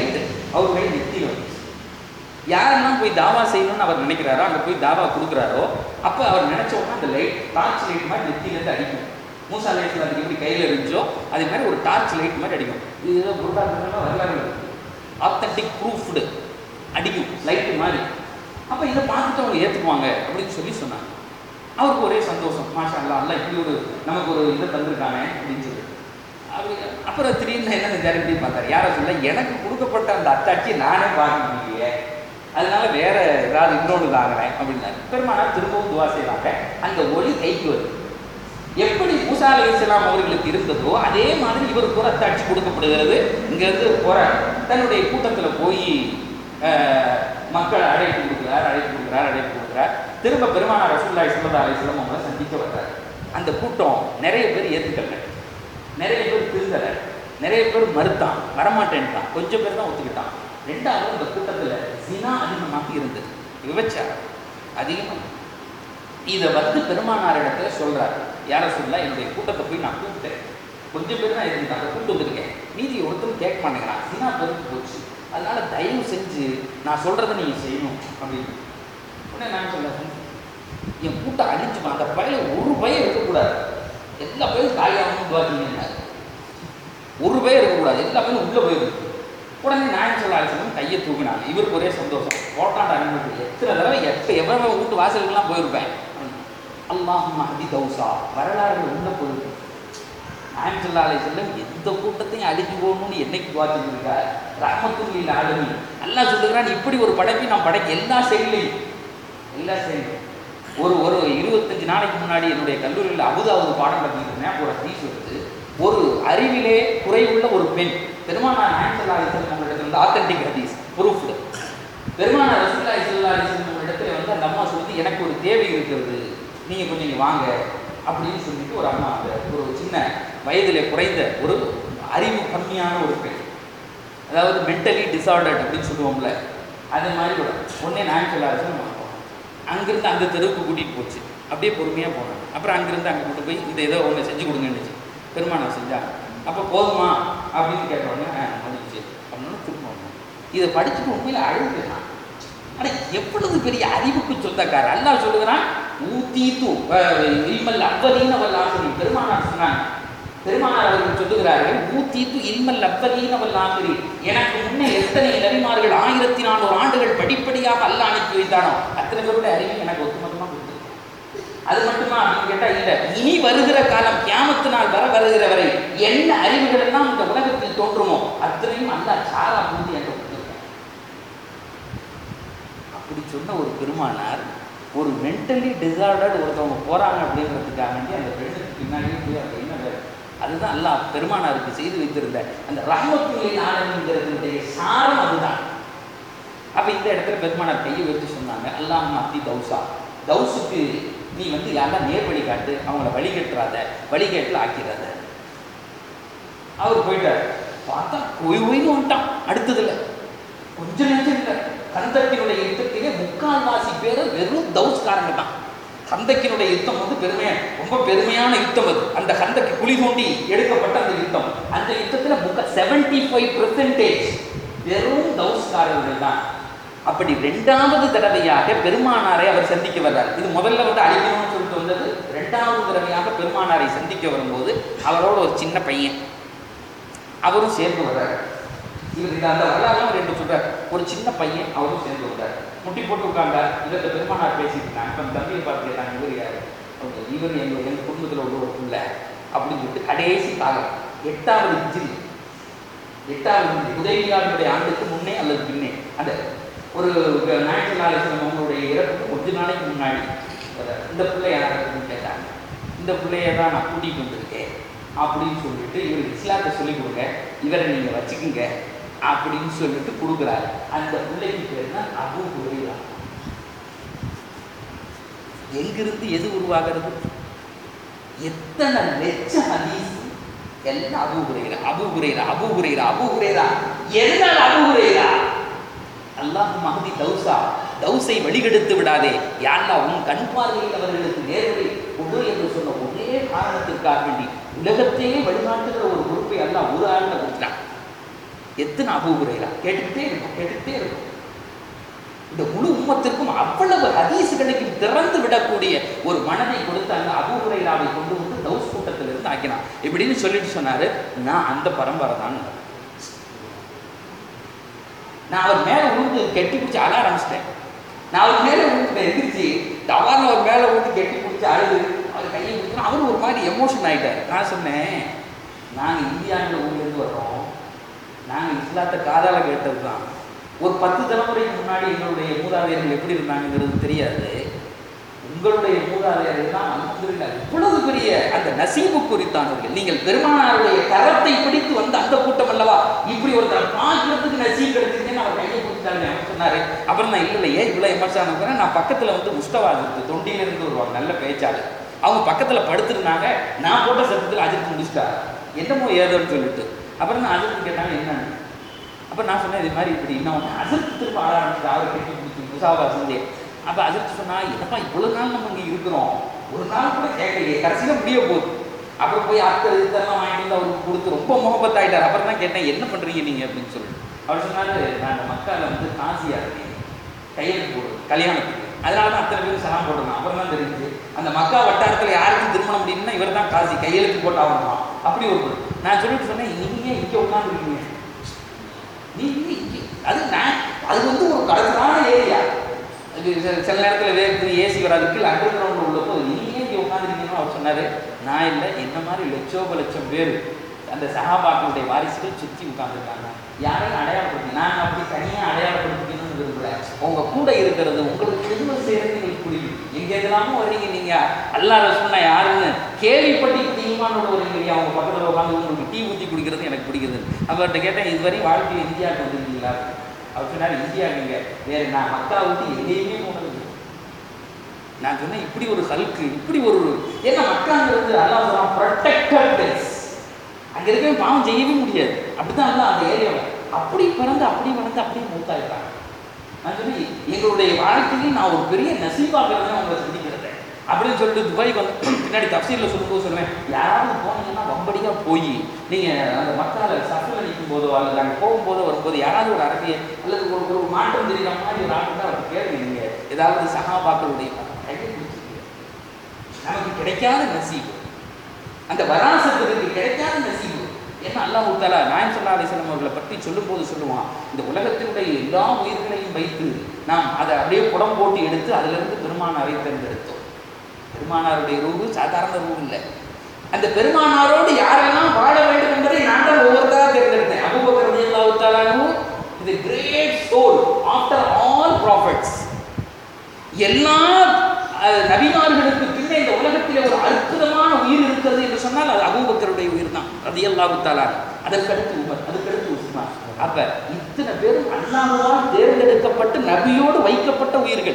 A: அவருடைய நெத்தியில் வந்துச்சு யாரெல்லாம் போய் தாவா செய்யணும்னு அவர் நினைக்கிறாரோ அங்கே போய் தாவா கொடுக்குறாரோ அப்போ அவர் நினைச்ச உடனே அந்த லைட் டார்ச் லைட் மாதிரி நெத்தியிலேருந்து அடிக்கும் மூசா லைட்டில் அதுக்கு எப்படி கையில் இருந்துச்சோ அதே மாதிரி ஒரு டார்ச் லைட் மாதிரி அடிக்கும் இது ஏதோ குருடாக வரலாறு ஆத்தன்டிக் ப்ரூஃப்டு அடிக்கும் லைட்டு மாதிரி அப்போ இதை பார்த்துட்டு அவங்க ஏற்றுக்குவாங்க அப்படின்னு சொல்லி சொன்னாங்க அவருக்கு ஒரே சந்தோஷம் மாஷா அல்லா அல்லா இப்படி ஒரு நமக்கு ஒரு இதை தந்திருக்காங்க அப்படின்னு சொல்லி அப்படி அப்புறம் திடீர்னு என்ன கேரண்டி பார்த்தாரு யாரை சொல்ல எனக்கு கொடுக்கப்பட்ட அந்த அத்தாட்சியை நானே பார்க்க முடியலையே அதனால வேற ஏதாவது இன்னொன்று வாங்கினேன் அப்படின்னாரு பெருமானார் திரும்பவும் துவா செய்வாங்க அந்த ஒளி கைக்கு வருது எப்படி மூசா அலி இஸ்லாம் அவர்களுக்கு இருந்ததோ அதே மாதிரி இவருக்கு ஒரு அத்தாட்சி கொடுக்கப்படுகிறது இங்கேருந்து போற தன்னுடைய கூட்டத்தில் போய் அஹ், மக்கள் அழைப்பு கொடுக்கிறார் அழைப்பு கொடுக்கிறார் அழைப்பு கொடுக்கிறார் திரும்ப பெருமானார் ரசூல்லாய் சல்லா அலிஸ்லாம் அவங்களை சந்திக்க வர்றார் அந்த கூட்டம் நிறைய பேர் ஏற்றுக்கல நிறைய பேர் திருந்தலை நிறைய பேர் மறுத்தான் வரமாட்டேன்ட்டான் கொஞ்சம் பேர் தான் ஒத்துக்கிட்டான் ரெண்டாவது அந்த கூட்டத்தில் சினா அதிகமாக இருந்தது விபச்சாரம் அதிகமாக இதை வந்து பெருமானார் இடத்துல சொல்றாரு யார சொல்ல என்னுடைய கூட்டத்தை போய் நான் கூப்பிட்டேன் கொஞ்சம் பேர் தான் இருந்தாங்க கூப்பிட்டு வந்திருக்கேன் மீதி ஒருத்தரும் கேட்க மாட்டேங்கிறான் சினா பெருக்கு போச்சு அதனால தயவு செஞ்சு நான் சொல்றதை நீங்க செய்யணும் அப்படின்னு உடனே நான் சொல்ல என் கூட்டம் அழிஞ்சுமா அந்த பயில ஒரு பயம் இருக்கக்கூடாது எல்லா பயிலும் காலியாகணும் பார்த்தீங்கன்னா ஒரு பயம் இருக்கக்கூடாது எல்லா பயிலும் உள்ள போயிருக்கு உடனே நாயன் சொல்ல ஆலோசனை கையை தூக்கினாங்க இவருக்கு ஒரே சந்தோஷம் போட்டாண்ட அனுமதி எத்தனை தடவை எப்போ எவ்வளவு வீட்டு வாசலுக்கெல்லாம் போயிருப்பேன் அல்லாஹ் மஹதி தௌசா வரலாறு உள்ள போயிருக்கு நாயன் சொல்லா செல்லம் எந்த கூட்டத்தையும் அழிஞ்சு போகணும்னு என்னைக்கு பார்த்துருக்கார் ரஹமத்துல்லில் ஆளுமி அல்லாஹ் சொல்லுகிறான் இப்படி ஒரு படைப்பை நான் படைக்க எல்லா செயலையும் எல்லா செயலையும் ஒரு ஒரு இருபத்தஞ்சு நாளைக்கு முன்னாடி என்னுடைய கல்லூரியில் அபுதாவது பாடம் நடத்திட்டு இருந்தேன் அப்போ ஒரு ஹதீஸ் வருது ஒரு அறிவிலே குறைவுள்ள ஒரு பெண் பெருமானார் நாயன்சல்லா அலிசல்லம் உங்களிடத்துல வந்து ஆத்தன்டிக் ஹதீஸ் ப்ரூஃப்டு பெருமானார் ரசூல்லா இசல்லா அலிசல்லம் உங்களிடத்துல வந்து அந்த அம்மா சொல்லி எனக்கு ஒரு தேவை இருக்கிறது நீங்கள் கொஞ்சம் இங்கே வாங்க அப்படின்னு சொல்லிட்டு ஒரு அம்மா அந்த ஒரு சின்ன வயதிலே குறைந்த ஒரு அறிவு கம்மியான ஒரு பெண் அதாவது மென்டலி டிசார்டர்ட் அப்படின்னு சொல்லுவோம்ல அது மாதிரி கூட உடனே நான் சொல்லாத அங்கிருந்து அந்த தெருவுக்கு கூட்டிகிட்டு போச்சு அப்படியே பொறுமையாக போனாங்க அப்புறம் அங்கிருந்து அங்கே கொண்டு போய் இந்த ஏதோ ஒன்று செஞ்சு கொடுங்கன்னுச்சு பெருமானம் செஞ்சாங்க அப்போ போதுமா அப்படின்னு கேட்ட உடனே ஆ முடிஞ்சிச்சு அப்படின்னு திரும்ப வந்தோம். இதை படிச்சுட்டு உண்மையில் அழுதுதான் ஆனால் எவ்வளவு பெரிய அறிவுக்கு சொந்தக்கார அல்லாஹ் சொல்லுகிறான் ஊத்தி தூ இல்மல் அவ்வலீன வல்லாசிரி பெருமானார் சொன்னாங்க பெருமானார் அவர்கள் சொல்லுகிறார்கள் ஊத்தீத்து இல்மல் அவ்வலீன வல்லாசிரி எனக்கு முன்னே எத்தனை நபிமார்கள் ஆயிரத்தி நானூறு ஆண்டுகள் படிப்படியாக அல்லாஹ் அனுப்பி வைத்தானோ அத்தனை பேருடைய அறிவு எனக்கு ஒட்டுமொத்தமாக கொடுத்து அது மட்டுமா அப்படின்னு கேட்டா இல்ல இனி வருகிற காலம் கியாமத்து நாள் வர வருகிற வரை என்ன அறிவுகள் எல்லாம் இந்த உலகத்தில் தோன்றுமோ அத்தனையும் அல்லாஹ் சாரா புரிந்து என்று கொடுத்திருக்கான் அப்படி சொன்ன ஒரு பெருமானார் ஒரு மென்டலி டிசார்டர்ட் ஒருத்தவங்க போறாங்க அப்படின்றதுக்காக வேண்டி அந்த பெண்ணுக்கு பின்னாடியே போய் அந்த என்ன வேலை? அதுதான் அல்லாஹ் பெருமானாருக்கு செய்து வைத்திருந்த அந்த ரஹமத்துல்லின் ஆலமிங்கிறதுடைய சாரம் அதுதான் அப்ப இந்த இடத்துல பெருமானார் கையை வச்சு சொன்னாங்க அல்லாஹ் அத்தி தௌசா தௌசுக்கு நீ வந்து யாரெல்லாம் நேர் வழி காட்டு அவங்கள வழிகட்டுறாத வழிகேட்டில் ஆக்கிறாத அவர் போயிட்டார் பார்த்தா ஒய் ஒய்னு வந்துட்டான் அடுத்ததுல கொஞ்ச நேரம் இல்லை கந்தக்கினுடைய யுத்தத்திலே முக்கால்வாசி பேர் வெறும் தௌஸ்காரங்க தான் கந்தக்கினுடைய யுத்தம் வந்து பெருமையா ரொம்ப பெருமையான யுத்தம் அது அந்த கந்தக்கு குழி தோண்டி எடுக்கப்பட்ட அந்த யுத்தம் அந்த யுத்தத்துல முக்க செவன்டி ஃபைவ் பெர்சன்டேஜ் வெறும் தௌஸ்காரர்கள் தான் அப்படி ரெண்டாவது தடவையாக பெருமானாரை அவர் சந்திக்க வர்றார் இது முதல்ல வந்து அழிக்கணும்னு சொல்லிட்டு வந்தது ரெண்டாவது தடவையாக பெருமானாரை சந்திக்க வரும்போது அவரோட ஒரு சின்ன பையன் அவரும் சேர்ந்து வர்றாரு இவர் இந்த அந்த வரலாறுலாம் ரெண்டு சொல்றார் ஒரு சின்ன பையன் அவரும் சேர்ந்து வர்றார் முட்டி போட்டு உட்கார்ந்தார் இவர்கிட்ட பெருமானார் பேசிட்டு இருந்தாங்க இப்போ தம்பியை பார்த்து கேட்டாங்க இவர் யாரு அவங்க இவர் எங்க எங்க குடும்பத்தில் உள்ள ஒரு பிள்ளை அப்படின்னு சொல்லிட்டு கடைசி காலம் எட்டாவது இன்ஜில் எட்டாவது இன்ஜில் உதவியாளருடைய ஆண்டுக்கு முன்னே அல்லது பின்னே அந்த ஒரு ஞாயிற்றுக்கிழமை அவங்களுடைய இறப்புக்கு கொஞ்ச நாளைக்கு முன்னாடி வர்றார். இந்த பிள்ளை யார் அப்படின்னு கேட்டாங்க இந்த பிள்ளைய தான் நான் கூட்டிகிட்டு வந்திருக்கேன் அப்படின்னு சொல்லிட்டு இவர் இஸ்லாத்தை சொல்லிக் கொடுங்க இவரை நீங்கள் வச்சுக்குங்க அப்படின்னு சொல்லிட்டு கொடுக்குறாரு அந்த பிள்ளைக்கு பேர் தான் அபு ஹுரைரா எங்கிருந்து எது உருவாகிறது எத்தனை லட்ச ஹதீஸ் எல்லாம் அபு ஹுரைரா அபு ஹுரைரா அபு ஹுரைரா அபு ஹுரைரா எதனால் அபு ஹுரைரா அல்லாஹ் மஹதி தௌசா தௌசை வழிகெடுத்து விடாதே யாழ்லா உன் கண் பார்வையில் அவர்களுக்கு நேர்வழி கொடு என்று சொன்ன ஒரே காரணத்திற்காக வேண்டி உலகத்தையே வழிகாட்டுகிற ஒரு பொறுப்பை அல்லாஹ் ஒரு ஆள்ல கொடுத்தான் எத்தனை அபூகுரைரா கேட்டுக்கிட்டே இருக்கும் கேட்டுக்கிட்டே இருக்கும் இந்த முழு உம்மத்திற்கும் அவ்வளவு ஹதீசுகளுக்கு திறந்து விடக்கூடிய ஒரு மனதை கொடுத்து அந்த அபூஹுரைராவை கொண்டு வந்து தௌஸ் கூட்டத்திலிருந்து ஆக்கினான் இப்படின்னு சொல்லிட்டு சொன்னாரு நான் அந்த பரம்பரை தான் நான் அவர் மேலே விழுந்து கெட்டி பிடிச்சி அழ ஆரம்பிச்சிட்டேன் நான் அவர் மேலே விழுந்து எந்திரிச்சு தவான அவர் மேலே விழுந்து கெட்டி பிடிச்சி அழுது அவர் கையை பிடிச்சா அவர் ஒரு மாதிரி எமோஷன் ஆயிட்டார் நான் சொன்னேன் நாங்கள் இந்தியாவில் ஊர்லேருந்து வர்றோம் நாங்கள் இஸ்லாத்தை காதால கேட்டது தான் ஒரு பத்து தலைமுறைக்கு முன்னாடி எங்களுடைய மூதாதையர்கள் எப்படி இருந்தாங்கிறது தெரியாது உங்களுடைய மூதாதையர்கள் தான் அல்ஹம்துலில்லாஹ் இவ்வளவு பெரிய அந்த நசீபு குறித்தானவர்கள் நீங்கள் பெருமானாருடைய கரத்தை பிடித்து வந்த அந்த கூட்டம் அல்லவா இப்படி ஒருத்தர் பார்க்கறதுக்கு நசீப் கிடைச்சிருக்கேன்னு அவர் கையை பிடிச்சாங்க அவர் சொன்னாரு அப்புறம் நான் இல்லை இல்லையே இவ்வளோ எமர்சான நான் பக்கத்தில் வந்து முஸ்தவா இருக்கு தொண்டியில இருந்து வருவாங்க நல்ல பேச்சாளர் அவங்க பக்கத்தில் படுத்திருந்தாங்க நான் போட்ட சத்தத்தில் அஜித் முடிச்சிட்டாரு என்னமோ ஏதோன்னு சொல்லிட்டு அப்புறம் நான் அஜித் கேட்டாங்க என்னன்னு அப்போ நான் சொன்னேன் இது மாதிரி இப்படி இன்னும் ஒன்று அஜித் திரும்ப ஆட ஆரம்பிச்சு அவரை கட்டி பிடிச்சி முசாவா செஞ்சு அப்போ அஜித் சொன்னா என்னப்பா இவ்வளோ நாள் நம்ம இங்கே இருக்கிறோம் ஒரு நாள் கூட கேட்கலையே கடைசியில் முடிய போகுது அப்புறம் போய் அத்தை இதெல்லாம் வாங்கிட்டு வந்து அவருக்கு கொடுத்து ரொம்ப முகப்பத் ஆயிட்டார் அப்புறம் தான் கேட்டேன் என்ன பண்ணுறீங்க நீங்கள் அப்படின்னு சொல்லிட்டு அவர் சொன்னாரு நான் அந்த மக்களை வந்து காசியாக இருக்கேன் கையெழுத்து போடு கல்யாணத்துக்கு அதனால தான் அத்தனை பேரும் சலாம் போட்டுருந்தான் அப்புறம் தான் தெரிஞ்சு அந்த மக்கா வட்டாரத்தில் யாருக்கும் திருமணம் முடியும்னா இவர் தான் காசி கையெழுத்து போட்டு ஆகணுமா அப்படி ஒரு பொண்ணு. நான் சொல்லிட்டு சொன்னேன் நீங்க ஏன் இங்கே உட்காந்துருக்கீங்க நீங்க இங்கே அது நான் அது வந்து ஒரு கடற்கரான ஏரியா அது சில- சில நேரத்தில் வேறு ஏசி வராது கீழே அண்டர் கிரவுண்ட் உள்ளப்போ நீங்க ஏன் இங்கே உட்காந்துருக்கீங்கன்னு அவர் சொன்னாரு நான் இல்லை என்ன மாதிரி லட்சோப லட்சம் பேர் அந்த சகாபாக்களுடைய வாரிசுகள் சுற்றி உட்காந்துருக்காங்க யாரையும் அடையாளப்படுத்தி நான் அப்படி தனியாக அடையாளப்படுத்திக்கணும்னு விரும்பல உங்க கூட இருக்கிறது உங்களுக்கு திரும்ப சேர்ந்து எங்களுக்கு புரியும் எங்க எதெல்லாமோ வரீங்க நீங்க அல்லா ரசூல்னா யாருன்னு கேள்விப்பட்டு ஈமானோட வரீங்க இல்லையா அவங்க பக்கத்தில் உட்காந்து உங்களுக்கு டீ ஊற்றி குடிக்கிறது எனக்கு பிடிக்குது அவர்கிட்ட கேட்டேன் இதுவரை வாழ்க்கையில் இந்தியாவுக்கு வந்திருக்கீங்களா அவர் சொன்னார் இந்தியா நீங்க வேற நான் மக்கா விட்டு எங்கேயுமே போனது இல்லை. நான் சொன்னேன் இப்படி ஒரு ஹல்க்கு இப்படி ஒரு ஏன்னா மக்காங்கிறது அல்லாஹ் சொல்றான் ப்ரொடெக்டட் பிளேஸ் அங்க இருக்கவே பாவம் செய்யவே முடியாது அப்படிதான் அல்லாஹ் அந்த ஏரியாவை அப்படி பிறந்து அப்படி வளர்ந்து அப்படியே மூத்தாயிட்டாங்க நான் சொல்லி எங்களுடைய வாழ்க்கையில் நான் ஒரு பெரிய நசீபாகிறத உங்களை சந்திக்கிறேன் அப்படின்னு சொல்லிட்டு துபாய் வந்து பின்னாடி தப்சீலில் சொல்லும்போது சொல்லுவேன் யாராவது போனீங்கன்னா வம்படியாக போய் நீங்கள் அந்த மக்களை சஃபில் நிற்கும் போதோ அல்லது அங்கே போகும்போதோ வரும்போது யாராவது ஒரு அரபிய அல்லது ஒரு ஒரு மாற்றம் தெரியுற மாதிரி ஒரு ஆட்கள் அவர் கேள்வி நீங்கள் ஏதாவது சகாபாக்களுடைய கையை பிடிச்சிருக்கீங்க நமக்கு கிடைக்காத நசீபு அந்த வராசத்துக்கு கிடைக்காத நசீபு என்ன அல்லாஹ் தாலா நாயம் சல்லா அலிஸ்லாம் அவர்களை பற்றி சொல்லும்போது சொல்லுவான் இந்த உலகத்தினுடைய எல்லா உயிர்களையும் வைத்து நாம் அதை அப்படியே புடம் போட்டு எடுத்து அதிலிருந்து பெருமானாரை தேர்ந்தெடுத்தோம் பெருமானாருடைய ரூபு சாதாரண ரூபு இல்லை அந்த பெருமானாரோடு யாரெல்லாம் வாழ வேண்டும் என்பதை நான் தான் ஒவ்வொருத்தராக தேர்ந்தெடுத்தேன் அபூபக்கர் ரலியல்லாஹு தஆலாஹு இது great soul after all prophets எல்லா அஹ், நபிமார்களுக்கு பின்னே இந்த உலகத்தில் ஒரு அற்புதமான உயிர் இருக்கிறது என்று சொன்னால் அது அபூபக்கருடைய உயிர் தான் அது அல்லாஹு அதற்கடுத்து உமர் அதுக்கடுத்து உஸ்மான் அப்ப இத்தனை பேரும் அல்லாஹ்வால் தேர்ந்தெடுக்கப்பட்டு நபியோடு வைக்கப்பட்ட உயிர்கள்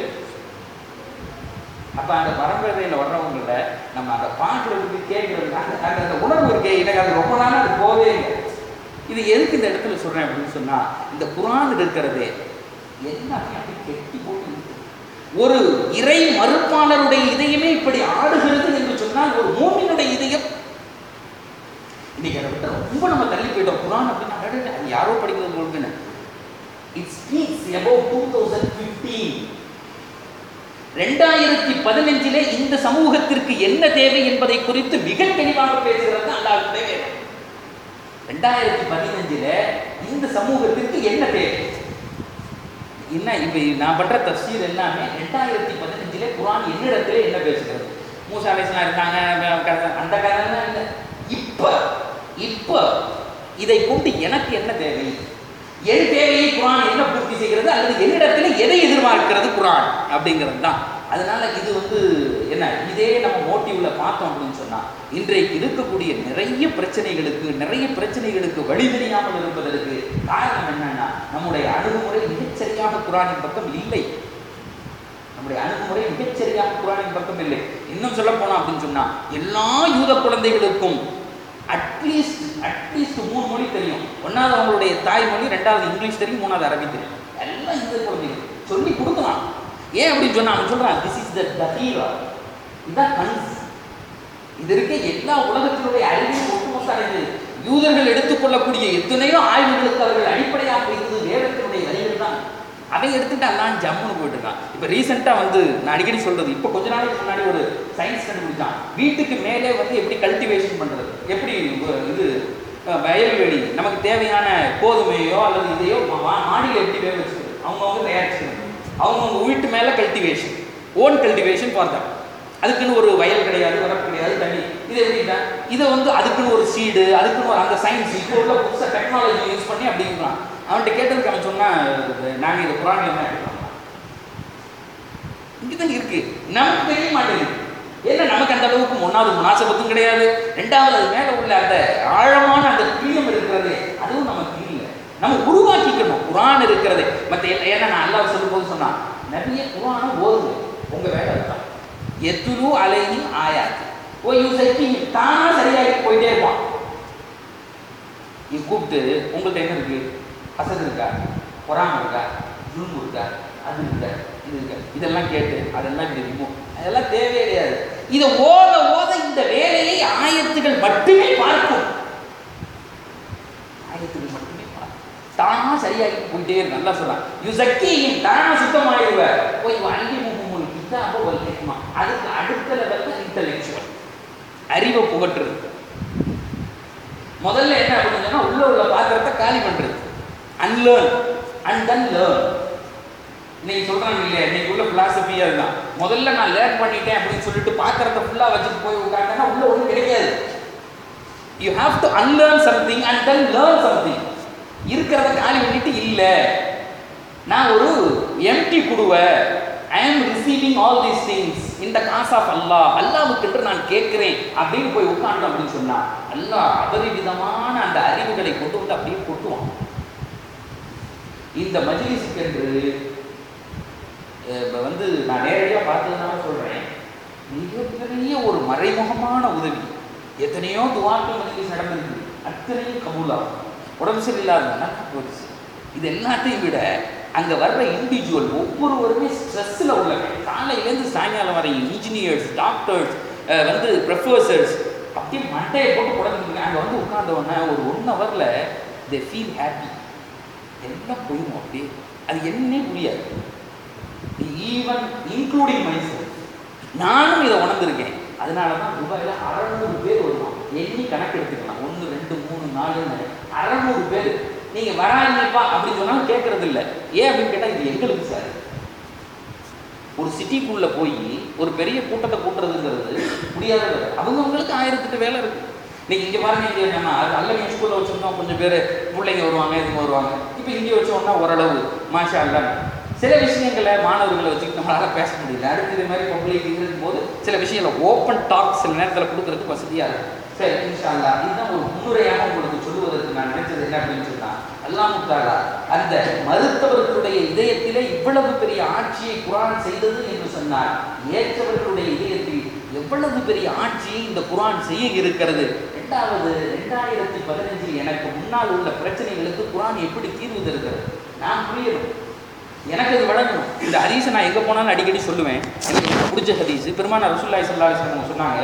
A: அப்ப அந்த பரம்பரையில் வர்றவங்கள நம்ம அந்த பாட்டில் இருந்து கேட்கறது அந்த அந்த அந்த உணர்வு இருக்கே எனக்கு அது ரொம்ப நாள் அது போவே இல்லை இது எதுக்கு இந்த இடத்துல சொல்றேன் அப்படின்னு சொன்னா இந்த குரான் இருக்கிறதே எல்லாமே அப்படி கெட்டி போட்டு இருக்கு. ஒரு இறை மறுப்பாளருடைய இதயமே இப்படி ஆடுகிறது என்று சொன்னால் ஒரு மூமினுடைய இதயம் இன்னைக்கு அதை விட்டு ரொம்ப நம்ம தள்ளி போயிட்டோம் குரான் அப்படின்னா அடடே, அது யாரோ படிக்கிறது போலுன்னு it speaks about two thousand fifteen ரெண்டாயிரத்தி பதினஞ்சிலே இந்த சமூகத்திற்கு என்ன தேவை என்பதை குறித்து மிக தெளிவாக பேசுகிறது அல்லாஹ்வுடைய வேதம் ரெண்டாயிரத்தி பதினஞ்சுல இந்த சமூகத்திற்கு என்ன தேவை என்ன இப்ப நான் பண்ற தஃசீர் எல்லாமே ரெண்டாயிரத்தி பதினஞ்சுல குரான் என்னிடத்திலே என்ன பேசுகிறது மூசா அலிஸ்லாம் இருக்காங்க வே- கதை- அந்த கதைலாம் இல்லை இப்ப இப்ப இதை கொண்டு எனக்கு என்ன தேவை என் தேவையை குரான் என்ன பூர்த்தி செய்கிறது அல்லது என்னிடத்தில் எதை எதிர்பார்க்கிறது குரான் அப்படிங்கிறது தான் அதனால இது வந்து என்ன இதே நம்ம மோட்டிவ்ல பார்த்தோம் அப்படின்னு சொன்னா இன்றைக்கு இருக்கக்கூடிய நிறைய பிரச்சனைகளுக்கு நிறைய பிரச்சனைகளுக்கு வழி தெரியாமல் இருப்பதற்கு காரணம் என்னன்னா நம்முடைய அணுகுமுறை மிகச்சரியாக குரானின் பக்கம் இல்லை நம்முடைய அணுகுமுறை மிகச்சரியாக குரானின் பக்கம் இல்லை இன்னும் சொல்ல போனோம் அப்படின்னு சொன்னா எல்லா யூத குழந்தைகளுக்கும் அட்லீஸ்ட் அட்லீஸ்ட் மூணு மொழி தெரியும் ஒன்றாவது அவங்களுடைய தாய்மொழி ரெண்டாவது இங்கிலீஷ் தெரியும் மூணாவது அரபி தெரியும் எல்லாம் யூத குழந்தைகள் சொல்லி கொடுக்கலாம் ஏன் அப்படின்னு சொன்னா அவன் சொல்றான் திஸ் இஸ் த தஹீரா இதுதான் கன்ஸ் இது இருக்க எல்லா உலகத்தினுடைய அறிவையும் ஒட்டுமொத்த அடைந்தது யூதர்கள் எடுத்துக்கொள்ளக்கூடிய எத்தனையோ ஆய்வுகளுக்கு அவர்கள் அடிப்படையாக வைத்தது வேதத்தினுடைய வரிகள் தான் அதை எடுத்துட்டு அல்லாஹ் ஜம்முன்னு போயிட்டு இருக்கான் இப்போ ரீசெண்டாக வந்து நான் அடிக்கடி சொல்றது இப்போ கொஞ்ச நாளைக்கு முன்னாடி ஒரு சயின்ஸ் கண்டுபிடிச்சான் வீட்டுக்கு மேலே வந்து எப்படி கல்டிவேஷன் பண்றது எப்படி வ- இது அஹ், வயல்வெளி நமக்கு தேவையான கோதுமையோ அல்லது இதையோ மா- மா- மாடியில் எப்படி வேக வச்சுக்கிறது அவங்கவுங்க தயாரிச்சுக்கணும் அவங்கவுங்க வீட்டு மேலே cultivation own cultivation for them அதுக்குன்னு ஒரு வயல் கிடையாது வரப்பு கிடையாது தண்ணி இது எப்படின்னா இதை வந்து அதுக்குன்னு ஒரு சீடு அதுக்குன்னு ஒரு அந்த சயின்ஸ் இப்போ உள்ள புதுசாக டெக்னாலஜி யூஸ் பண்ணி அப்படிங்கிறான் அவன்கிட்ட கேட்டதுக்கு அவன் சொன்னா நாங்கள் இது குரான்ல தான் எடுக்கிறோம் இங்கதான் இருக்கு நமக்கு தெரிய மாட்டேங்குது ஏன்னா நமக்கு அந்த அளவுக்கு ஒன்றாவது முனாசபத்தும் கிடையாது ரெண்டாவது அது மேல உள்ள அந்த ஆழமான அந்த பிரியம் இருக்கிறது அதுவும் நமக்கு இல்லை நம்ம உருவாக்கிக்கணும் குரான் இருக்கிறது மற்ற எல்லா- ஏன்னா நான் அல்லாஹ் சொல்லும்போது சொன்னான் நிறைய குரானை ஓதுங்க உங்க வேலை அதுதான் எத்துரு அலையும் ஆயாத்து ஓ யூசைக்கு தானா சரியாகி போயிட்டே இருப்பான் நீ கூப்பிட்டு உங்கள்ட்ட என்ன இருக்கு அசது இருக்கா பொறாம இருக்கா ஜுல்மு இருக்கா அது இருக்கா இது இருக்கா இதெல்லாம் கேட்டு அதெல்லாம் இப்படி ரிமூவ் அதெல்லாம் தேவையே கிடையாது இதை ஓத ஓத இந்த வேலையை ஆயத்துகள் மட்டுமே பார்க்கும் ஆயத்துகள் மட்டுமே பார்க்கும் தானா சரியாகி போயிட்டே இருக்கு நல்லா சொல்றான் யுசக்கியும் தானா சுத்தமாயிருவ போய் வங்கி முகமுல் கிதாப ஒரு ஹிக்மா அதுக்கு அடுத்த லெவல்ல இன்டெலெக்சுவல் அறிவை புகட்டுறது முதல்ல என்ன அப்படின்னு சொன்னா உள்ள உள்ள பாத்திரத்தை காலி பண்றது அன்லேர்ன் அண்ட் தென் லேர்ன் இன்னைக்கு சொல்றாங்க இல்லையா இன்னைக்கு உள்ள பிலாசபி அதுதான் முதல்ல நான் லேர்ன் பண்ணிட்டேன் அப்படின்னு சொல்லிட்டு பாத்திரத்தை ஃபுல்லா வச்சுட்டு போய் உட்கார்ந்தேன்னா உள்ள ஒன்றும் கிடைக்காது you have to unlearn something and then learn something இருக்கிறத காலி பண்ணிட்டு இல்ல நான் ஒரு எம்டி குடுவை I am receiving all these things இந்த காஸ் ஆஃப் அல்லாஹ் அல்லாவுக்கென்று நான் கேட்கிறேன் அப்படின்னு போய் உட்கார்ந்தோம் அப்படின்னு சொன்னா அல்லாஹ் அபரிவிதமான அந்த அறிவுகளை கொண்டு வந்து அப்படியே கொட்டுவான் இந்த மஜ்லிஸுக்கென்று அஹ், இப்ப வந்து நான் நேரடியாக பார்த்ததுனால சொல்றேன் மிகப்பெரிய ஒரு மறைமுகமான உதவி எத்தனையோ துவாக்கள் மஜ்லிஸ் நடந்திருக்கு அத்தனையும் கபூலாகும் உடம்பு சரியில்லாத நல்லா போச்சு இது எல்லாத்தையும் விட அங்க வர்ற இண்டிவிஜுவல் ஒவ்வொருவருமே ஸ்ட்ரெஸ்ஸில் உள்ளவங்க காலையிலேருந்து சாயங்காலம் வரை இன்ஜினியர்ஸ் டாக்டர்ஸ் வந்து ப்ரொஃபஸர்ஸ் அப்படியே மண்டையை போட்டு குழந்தைங்க அங்கே வந்து உட்கார்ந்தவொடனே ஒரு ஒன் ஹவரில் தே ஃபீல் ஹாப்பி எல்லாம் போயிடும் அப்படியே அது என்னன்னே புரியாது ஈவன் இன்க்ளூடிங் மைசெல்ஃப் நானும் இதை உணர்ந்திருக்கேன் அதனால தான் துபாயில் அறநூறு பேர் வருவான் எண்ணி கணக்கு எடுத்துக்கலாம் ஒன்று ரெண்டு மூணு நாலுன்னு அறநூறு பேர் நீங்கள் வராங்கப்பா அப்படின்னு சொன்னாலும் கேட்கறது இல்லை ஏன் அப்படின்னு கேட்டால் இது எங்களுக்கு சார் ஒரு சிட்டிக்குள்ளே போய் ஒரு பெரிய கூட்டத்தை கூட்டுறதுங்கிறது முடியாத வேலை அவங்கவுங்களுக்கு ஆயிரத்தெட்டு வேலை இருக்கு இன்னைக்கு இங்கே பாருங்க இங்கே நம்ம அது அல்ல ஸ்கூலில் வச்சுருந்தோம் கொஞ்சம் பேர் பிள்ளைங்க வருவாங்க இதுங்க வருவாங்க இப்போ இங்கே வச்சோம்னா ஓரளவு மாஷா அல்ல சில விஷயங்களை மாணவர்களை வச்சுக்கிட்டு நம்மளால பேச முடியல அடுத்து இது மாதிரி பப்ளிக் இருக்கும்போது சில விஷயங்களை ஓப்பன் டாக் சில நேரத்தில் கொடுக்கறதுக்கு வசதியாக இருக்கும் சரி இன்ஷா அல்லா இதுதான் ஒரு முன்னுரையாக உங்களுக்கு சொல்லுவதற்கு நான் நினைச்சது என்ன அப்படின்னு சொன்னா அல்லாஹ் முத்தாலா அந்த மருத்துவர்களுடைய இதயத்திலே இவ்வளவு பெரிய ஆட்சியை குரான் செய்தது என்று சொன்னார் ஏற்றவர்களுடைய இதயத்தில் எவ்வளவு பெரிய ஆட்சியை இந்த குரான் செய்ய இருக்கிறது இரண்டாவது ரெண்டாயிரத்தி பதினஞ்சில் எனக்கு முன்னால் உள்ள பிரச்சனைகளுக்கு குரான் எப்படி தீர்வு தருகிறது நான் புரியணும் எனக்கு அது வழங்கணும் இந்த ஹதீஸை நான் எங்கே போனாலும் அடிக்கடி சொல்லுவேன் எனக்கு ரொம்ப பிடிச்ச ஹதீஸ் பெருமான ரசூல்லாய் சல்லா அலிஸ்லாம் சொன்னாங்க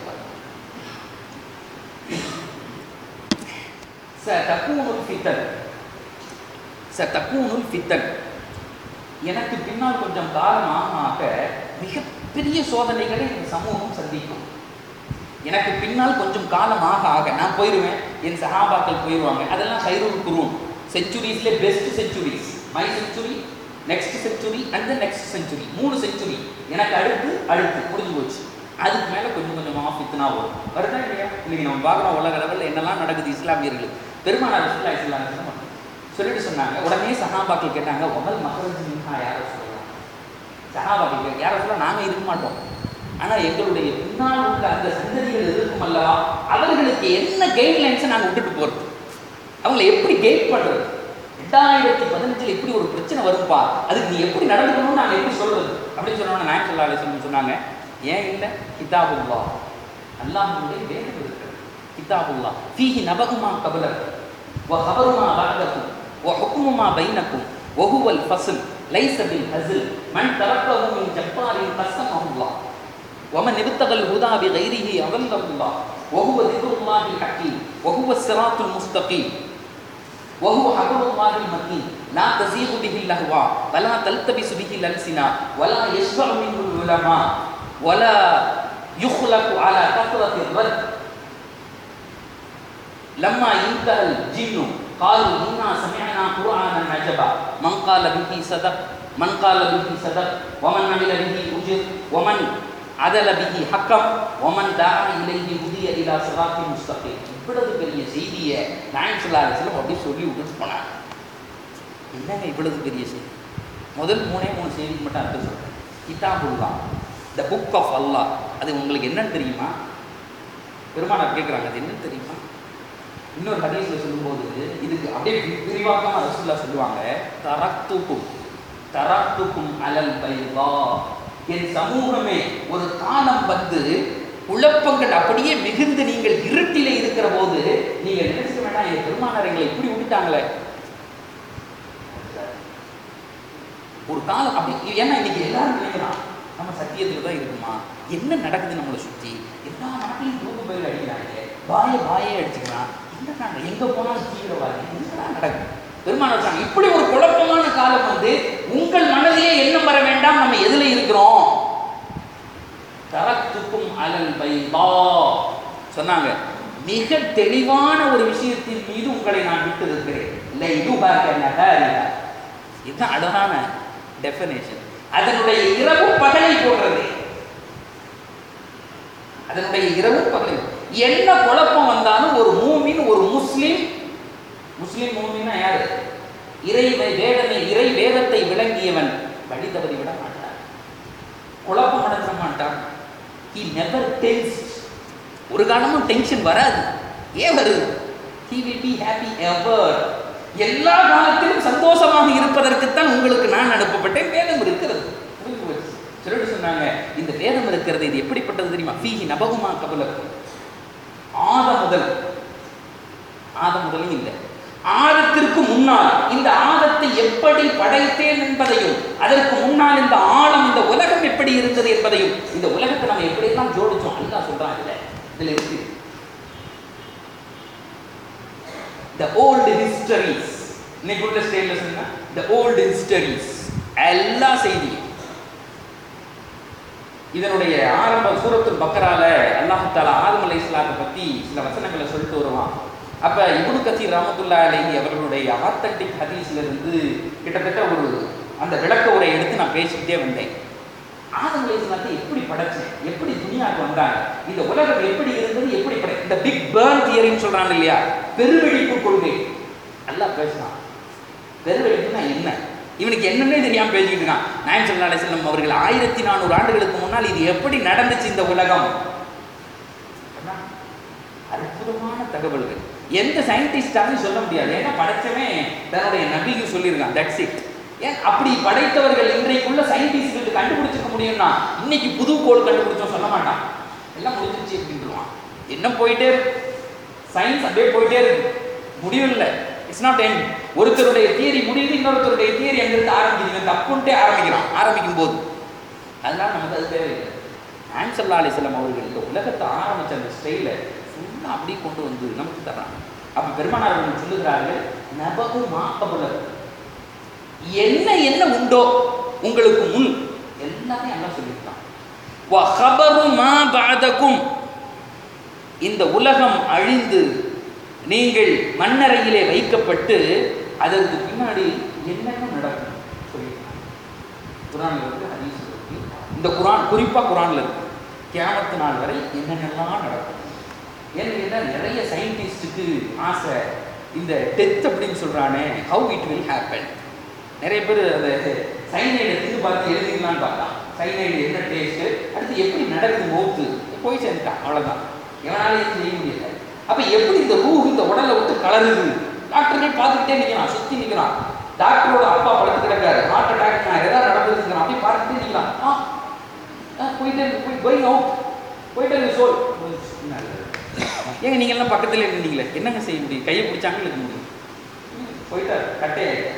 A: ச தக்கூனுல் ஃபித்தன் ச தக்கூனுல் ஃபித்தன் எனக்கு பின்னால் கொஞ்சம் காலமாக ஆக மிகப்பெரிய சோதனைகளை இந்த சமூகம் சந்திக்கும் எனக்கு பின்னால் கொஞ்சம் காலமாக ஆக நான் போயிடுவேன் என் சகாபாக்கள் போயிடுவாங்க அதெல்லாம் ஹைரூல் குரூன் செஞ்சுரிஸ்ல best centuries my century next century and the next century மூணு செஞ்சுரி எனக்கு அடுத்து அடுத்து முடிஞ்சு போச்சு அதுக்கு மேலே கொஞ்சம் கொஞ்சமாக ஃபித்னா வரும் வருதா இல்லையா இன்னைக்கு நம்ம பார்க்குறோம் உலக அளவில் என்னெல்லாம் நடக்குது இஸ்லாமியர்களுக்கு பெருமானார் ரசூல்லா இஸ்லாம் சொல்லிட்டு சொன்னாங்க உடனே சஹாபாக்கள் கேட்டாங்க உமல் மகரஜ் மின்ஹா யாரை சொல்லலாம் சஹாபாக்கள் கேட்க யாரை சொல்ல நாங்கள் இருக்க மாட்டோம் ஆனால் எங்களுடைய பின்னால் உள்ள அந்த சந்ததிகள் இருக்கும் அல்லவா அவர்களுக்கு என்ன கைட்லைன்ஸை நாங்கள் விட்டுட்டு போகிறது அவங்களை எப்படி கைட் பண்ணுறது ரெண்டாயிரத்தி பதினஞ்சில் இப்படி ஒரு பிரச்சனை வரும்பா அதுக்கு நீ எப்படி நடந்துக்கணும்னு நாங்கள் எப்படி சொல்றது அப்படின்னு சொன்னோன்னா நாயக் சொல்லா அலிஸ்லம் சொன்னாங்க ஏன் இல்லை கிதாபுல்லா அல்லாஹ்வுடைய வேதம் இருக்கிறது கிதாபுல்லா ஃபீஹி நபகுமா கபலர் வ ஹபருமா பாரதக்கும் வ ஹுக்குமுமா பைனக்கும் وهو الفصل ليس بالهزل من تركه من جبار قسمه الله ومن ابتغى الهدى بغيره أضله الله وهو ذكر الله الحكيم وهو الصراط المستقيم وهو حبل الله المتين لا تزيغ به الأهواء ولا تلتبس به الألسنة ولا يشبع منه العلماء ولا يخلق على كثرة الرد لما انتهى الجن قالوا إنا سمعنا قرآنا عجبا من قال به صدق من قال به صدق ومن عمل به أجر ومن عدل به حكم ومن دعا إليه هدي إلى صراط مستقيم இவ்வளவு பெரிய செய்தியை நாயம் சொல்லாசிலும் அப்படி சொல்லி விட்டுட்டு போனாங்க என்னங்க இவ்வளவு பெரிய செய்தி முதல் மூணே மூணு செய்திக்கு மட்டும் அர்த்தம் சொல்கிறேன் கிதாபுல்லா த புக் ஆஃப் அல்லாஹ் அது உங்களுக்கு என்னன்னு தெரியுமா பெருமானார் கேட்குறாங்க அது என்னன்னு தெரியுமா இன்னொரு ஹதீஸில் சொல்லும்போது இதுக்கு அப்படியே வி- விரிவாக்கமா ரசூல்லா சொல்லுவாங்க தரத்துக்கும் தரத்துக்கும் அலல் பைவா என் சமூகமே ஒரு காலம் வந்து குழப்பங்கள் அப்படியே மிகுந்து நீங்கள் இருட்டிலே இருக்கிற போது நீங்கள் நினைச்சுக்க வேண்டாம் என் பெருமானார் எங்களை இப்படி விட்டுட்டாங்களே ஒரு காலம் அப்படி ஏன்னா இன்னைக்கு எல்லாரும் நினைக்கிறான் நம்ம சத்தியத்துல தான் இருக்குமா என்ன நடக்குது நம்மளை சுத்தி எல்லா நாட்டிலையும் தூக்கு பயில் அடிக்கிறாங்க வாய வாயே அடிச்சுக்கிறான் என்னடா எங்க போனாலும் தீவிரவாதி என்னடா நடக்குது பெருமாள் வச்சாங்க இப்படி ஒரு குழப்பமான காலம் வந்து உங்கள் மனதிலே எண்ணம் வர வேண்டாம் நம்ம எதுல இருக்கிறோம் தரத்துக்கும் அலல் பைதா சொன்னாங்க மிக தெளிவான ஒரு விஷயத்தின் மீது உங்களை நான் விட்டு இருக்கிறேன் இல்லை இதுதான் அழகான டெஃபினேஷன் அதனுடைய இரவு பகலை போடுறது அதனுடைய இரவு பகலை என்ன குழப்பம் வந்தாலும் ஒரு மூமின் ஒரு முஸ்லிம் முஸ்லிம் மூமின்னா யாரு இறை வே- வேதனை இறை வேதத்தை விளங்கியவன் வழி தவறி விட மாட்டார் குழப்பம் அடைஞ்ச மாட்டான் he never tensed ஒரு காலமும் டென்ஷன் வராது ஏன் வருது he will be happy ever எல்லா காலத்திலும் சந்தோஷமாக இருப்பதற்குத்தான் உங்களுக்கு நான் அனுப்பப்பட்டேன் வேதம் இருக்கிறது புரிஞ்சு போச்சு. சிலர் சொன்னாங்க இந்த வேதம் இருக்கிறது இது எப்படிப்பட்டது தெரியுமா ஃபீஹி நபகுமா கபலக்கும் ஆத முதல் ஆத முதலும் இல்லை ஆதத்திற்கு முன்னால் இந்த ஆதத்தை எப்படி படைத்தேன் என்பதையும் அதற்கு முன்னால் இந்த ஆழம் இந்த உலகம் எப்படி இருந்தது என்பதையும் இந்த உலகத்தை நம்ம எப்படியெல்லாம் ஜோடிச்சோம் அல்லாஹ் சொல்றான் இதுல இதுல இருக்கு the old histories இன்னைக்கு உள்ள ஸ்டைல்ல சொன்னா the old histories எல்லா செய்தியும் இதனுடைய ஆரம்ப சூரத்துல் பக்கரால அல்லாஹ் தாலா ஆதம் அலை இஸ்லாத்தை பத்தி சில வசனங்களை சொல்லிட்டு வருவான் அப்ப இப்னு கசீர் ரஹமத்துல்லா அலைஹி அவர்களுடைய ஆத்தன்டிக் ஹதீஸ்ல இருந்து கிட்டத்தட்ட ஒரு அந்த விளக்க உரை எடுத்து நான் பேசிக்கிட்டே வந்தேன் ஆதம் அலை இஸ்லாத்தை எப்படி படைச்சேன் எப்படி துனியாவுக்கு வந்தாங்க இந்த உலகம் எப்படி இருந்தது எப்படி படை இந்த பிக் பேர்ன் தியரின்னு சொல்றாங்க இல்லையா பெருவெடிப்பு கொள்கை நல்லா பேசலாம் பெருவெடிப்புனா என்ன இவனுக்கு என்னன்னே தெரியாம பேசிக்கிட்டு இருக்கான் நாயம் சல்லா அலிஸ்லம் அவர்கள் ஆயிரத்தி நானூறு ஆண்டுகளுக்கு முன்னால் இது எப்படி நடந்துச்சு இந்த உலகம் அண்ணா, அற்புதமான தகவல்கள் எந்த சயின்டிஸ்டாலும் சொல்ல முடியாது ஏன்னா படைச்சவன் தன்னுடைய நபிக்கு சொல்லியிருக்கான் தட்ஸ் இட் ஏன் அப்படி படைத்தவர்கள் இன்றைக்குள்ள சயின்டிஸ்ட்களுக்கு கண்டுபிடிச்சிக்க முடியும்னா இன்னைக்கு புது கோள் கண்டுபிடிச்சோம் சொல்ல மாட்டான் எல்லாம் முடிஞ்சிருச்சு அப்படின்ட்டுருவான் என்ன போயிட்டே இருக்கு சயின்ஸ் அப்படியே போயிட்டே இருக்கு முடிவில்லை இட்ஸ் நாட் எண்ட் ஒருத்தருடைய தியரி முடியுது இன்னொருத்தருடைய தியரி அங்கிருந்து ஆரம்பிக்குது இவன் தப்புன்ட்டே ஆரம்பிக்கிறான் ஆரம்பிக்கும் போது அதனால நமக்கு அது தேவையில்லை ஆன்சல்லா அலிஸ்லாம் அவர்கள் இந்த உலகத்தை ஆரம்பிச்ச அந்த ஸ்டைலை ஃபுல்லாக அப்படியே கொண்டு வந்து நமக்கு தர்றாங்க அப்போ பெருமானார் அவர்கள் சொல்லுகிறார்கள் நபகு மாக்கபுலர் என்ன என்ன உண்டோ உங்களுக்கு முன் எல்லாமே எல்லாம் சொல்லியிருக்கான் وَخَبَرُ مَا بَعْدَكُمْ இந்த உலகம் அழிந்து நீங்கள் மண்ணறையிலே வைக்கப்பட்டு அதற்கு பின்னாடி என்னென்ன நடக்கும் சொல்லியிருக்காங்க குரான்ல இருக்கு ஹதீஸ் இருக்கு இந்த குரான் குறிப்பாக குரான்ல இருக்கு கியாமத்து நாள் வரை என்னென்னலாம் நடக்கும் ஏன்னு கேட்டால் நிறைய சயின்டிஸ்ட்டுக்கு ஆசை இந்த டெத் அப்படின்னு சொல்கிறானே ஹவு இட் வில் ஹேப்பன் நிறைய பேர் அந்த சைனைடை தின்னு பார்த்து எழுதிக்கலான்னு பார்த்தான் சைனைடு என்ன டேஸ்ட்டு அடுத்து எப்படி நடக்குது மௌத்து போய் சேர்ந்துட்டான் அவ்வளோதான் எவனாலையும் செய்ய முடியல அப்போ எப்படி இந்த ரூ இந்த உடலை விட்டு கலருது டாக்டர்கள் பார்த்துக்கிட்டே நிற்கிறான் சுற்றி நிற்கிறான் டாக்டரோட அப்பா படுத்து கிடக்காரு ஹார்ட் அட்டாக் நான் ஏதாவது நடந்துருக்குறான் அப்படியே பார்த்துட்டே நிற்கிறான் ஆ ஆ, போயிட்டே இருக்கு போய் கோயிங் அவுட் போயிட்டே இருக்கு சோல் ஏங்க நீங்க எல்லாம் பக்கத்துல இருந்தீங்களே என்னங்க செய்ய முடியும் கையை பிடிச்சாங்க இருக்க முடியும் போயிட்டார் கட்டையாயிட்டார்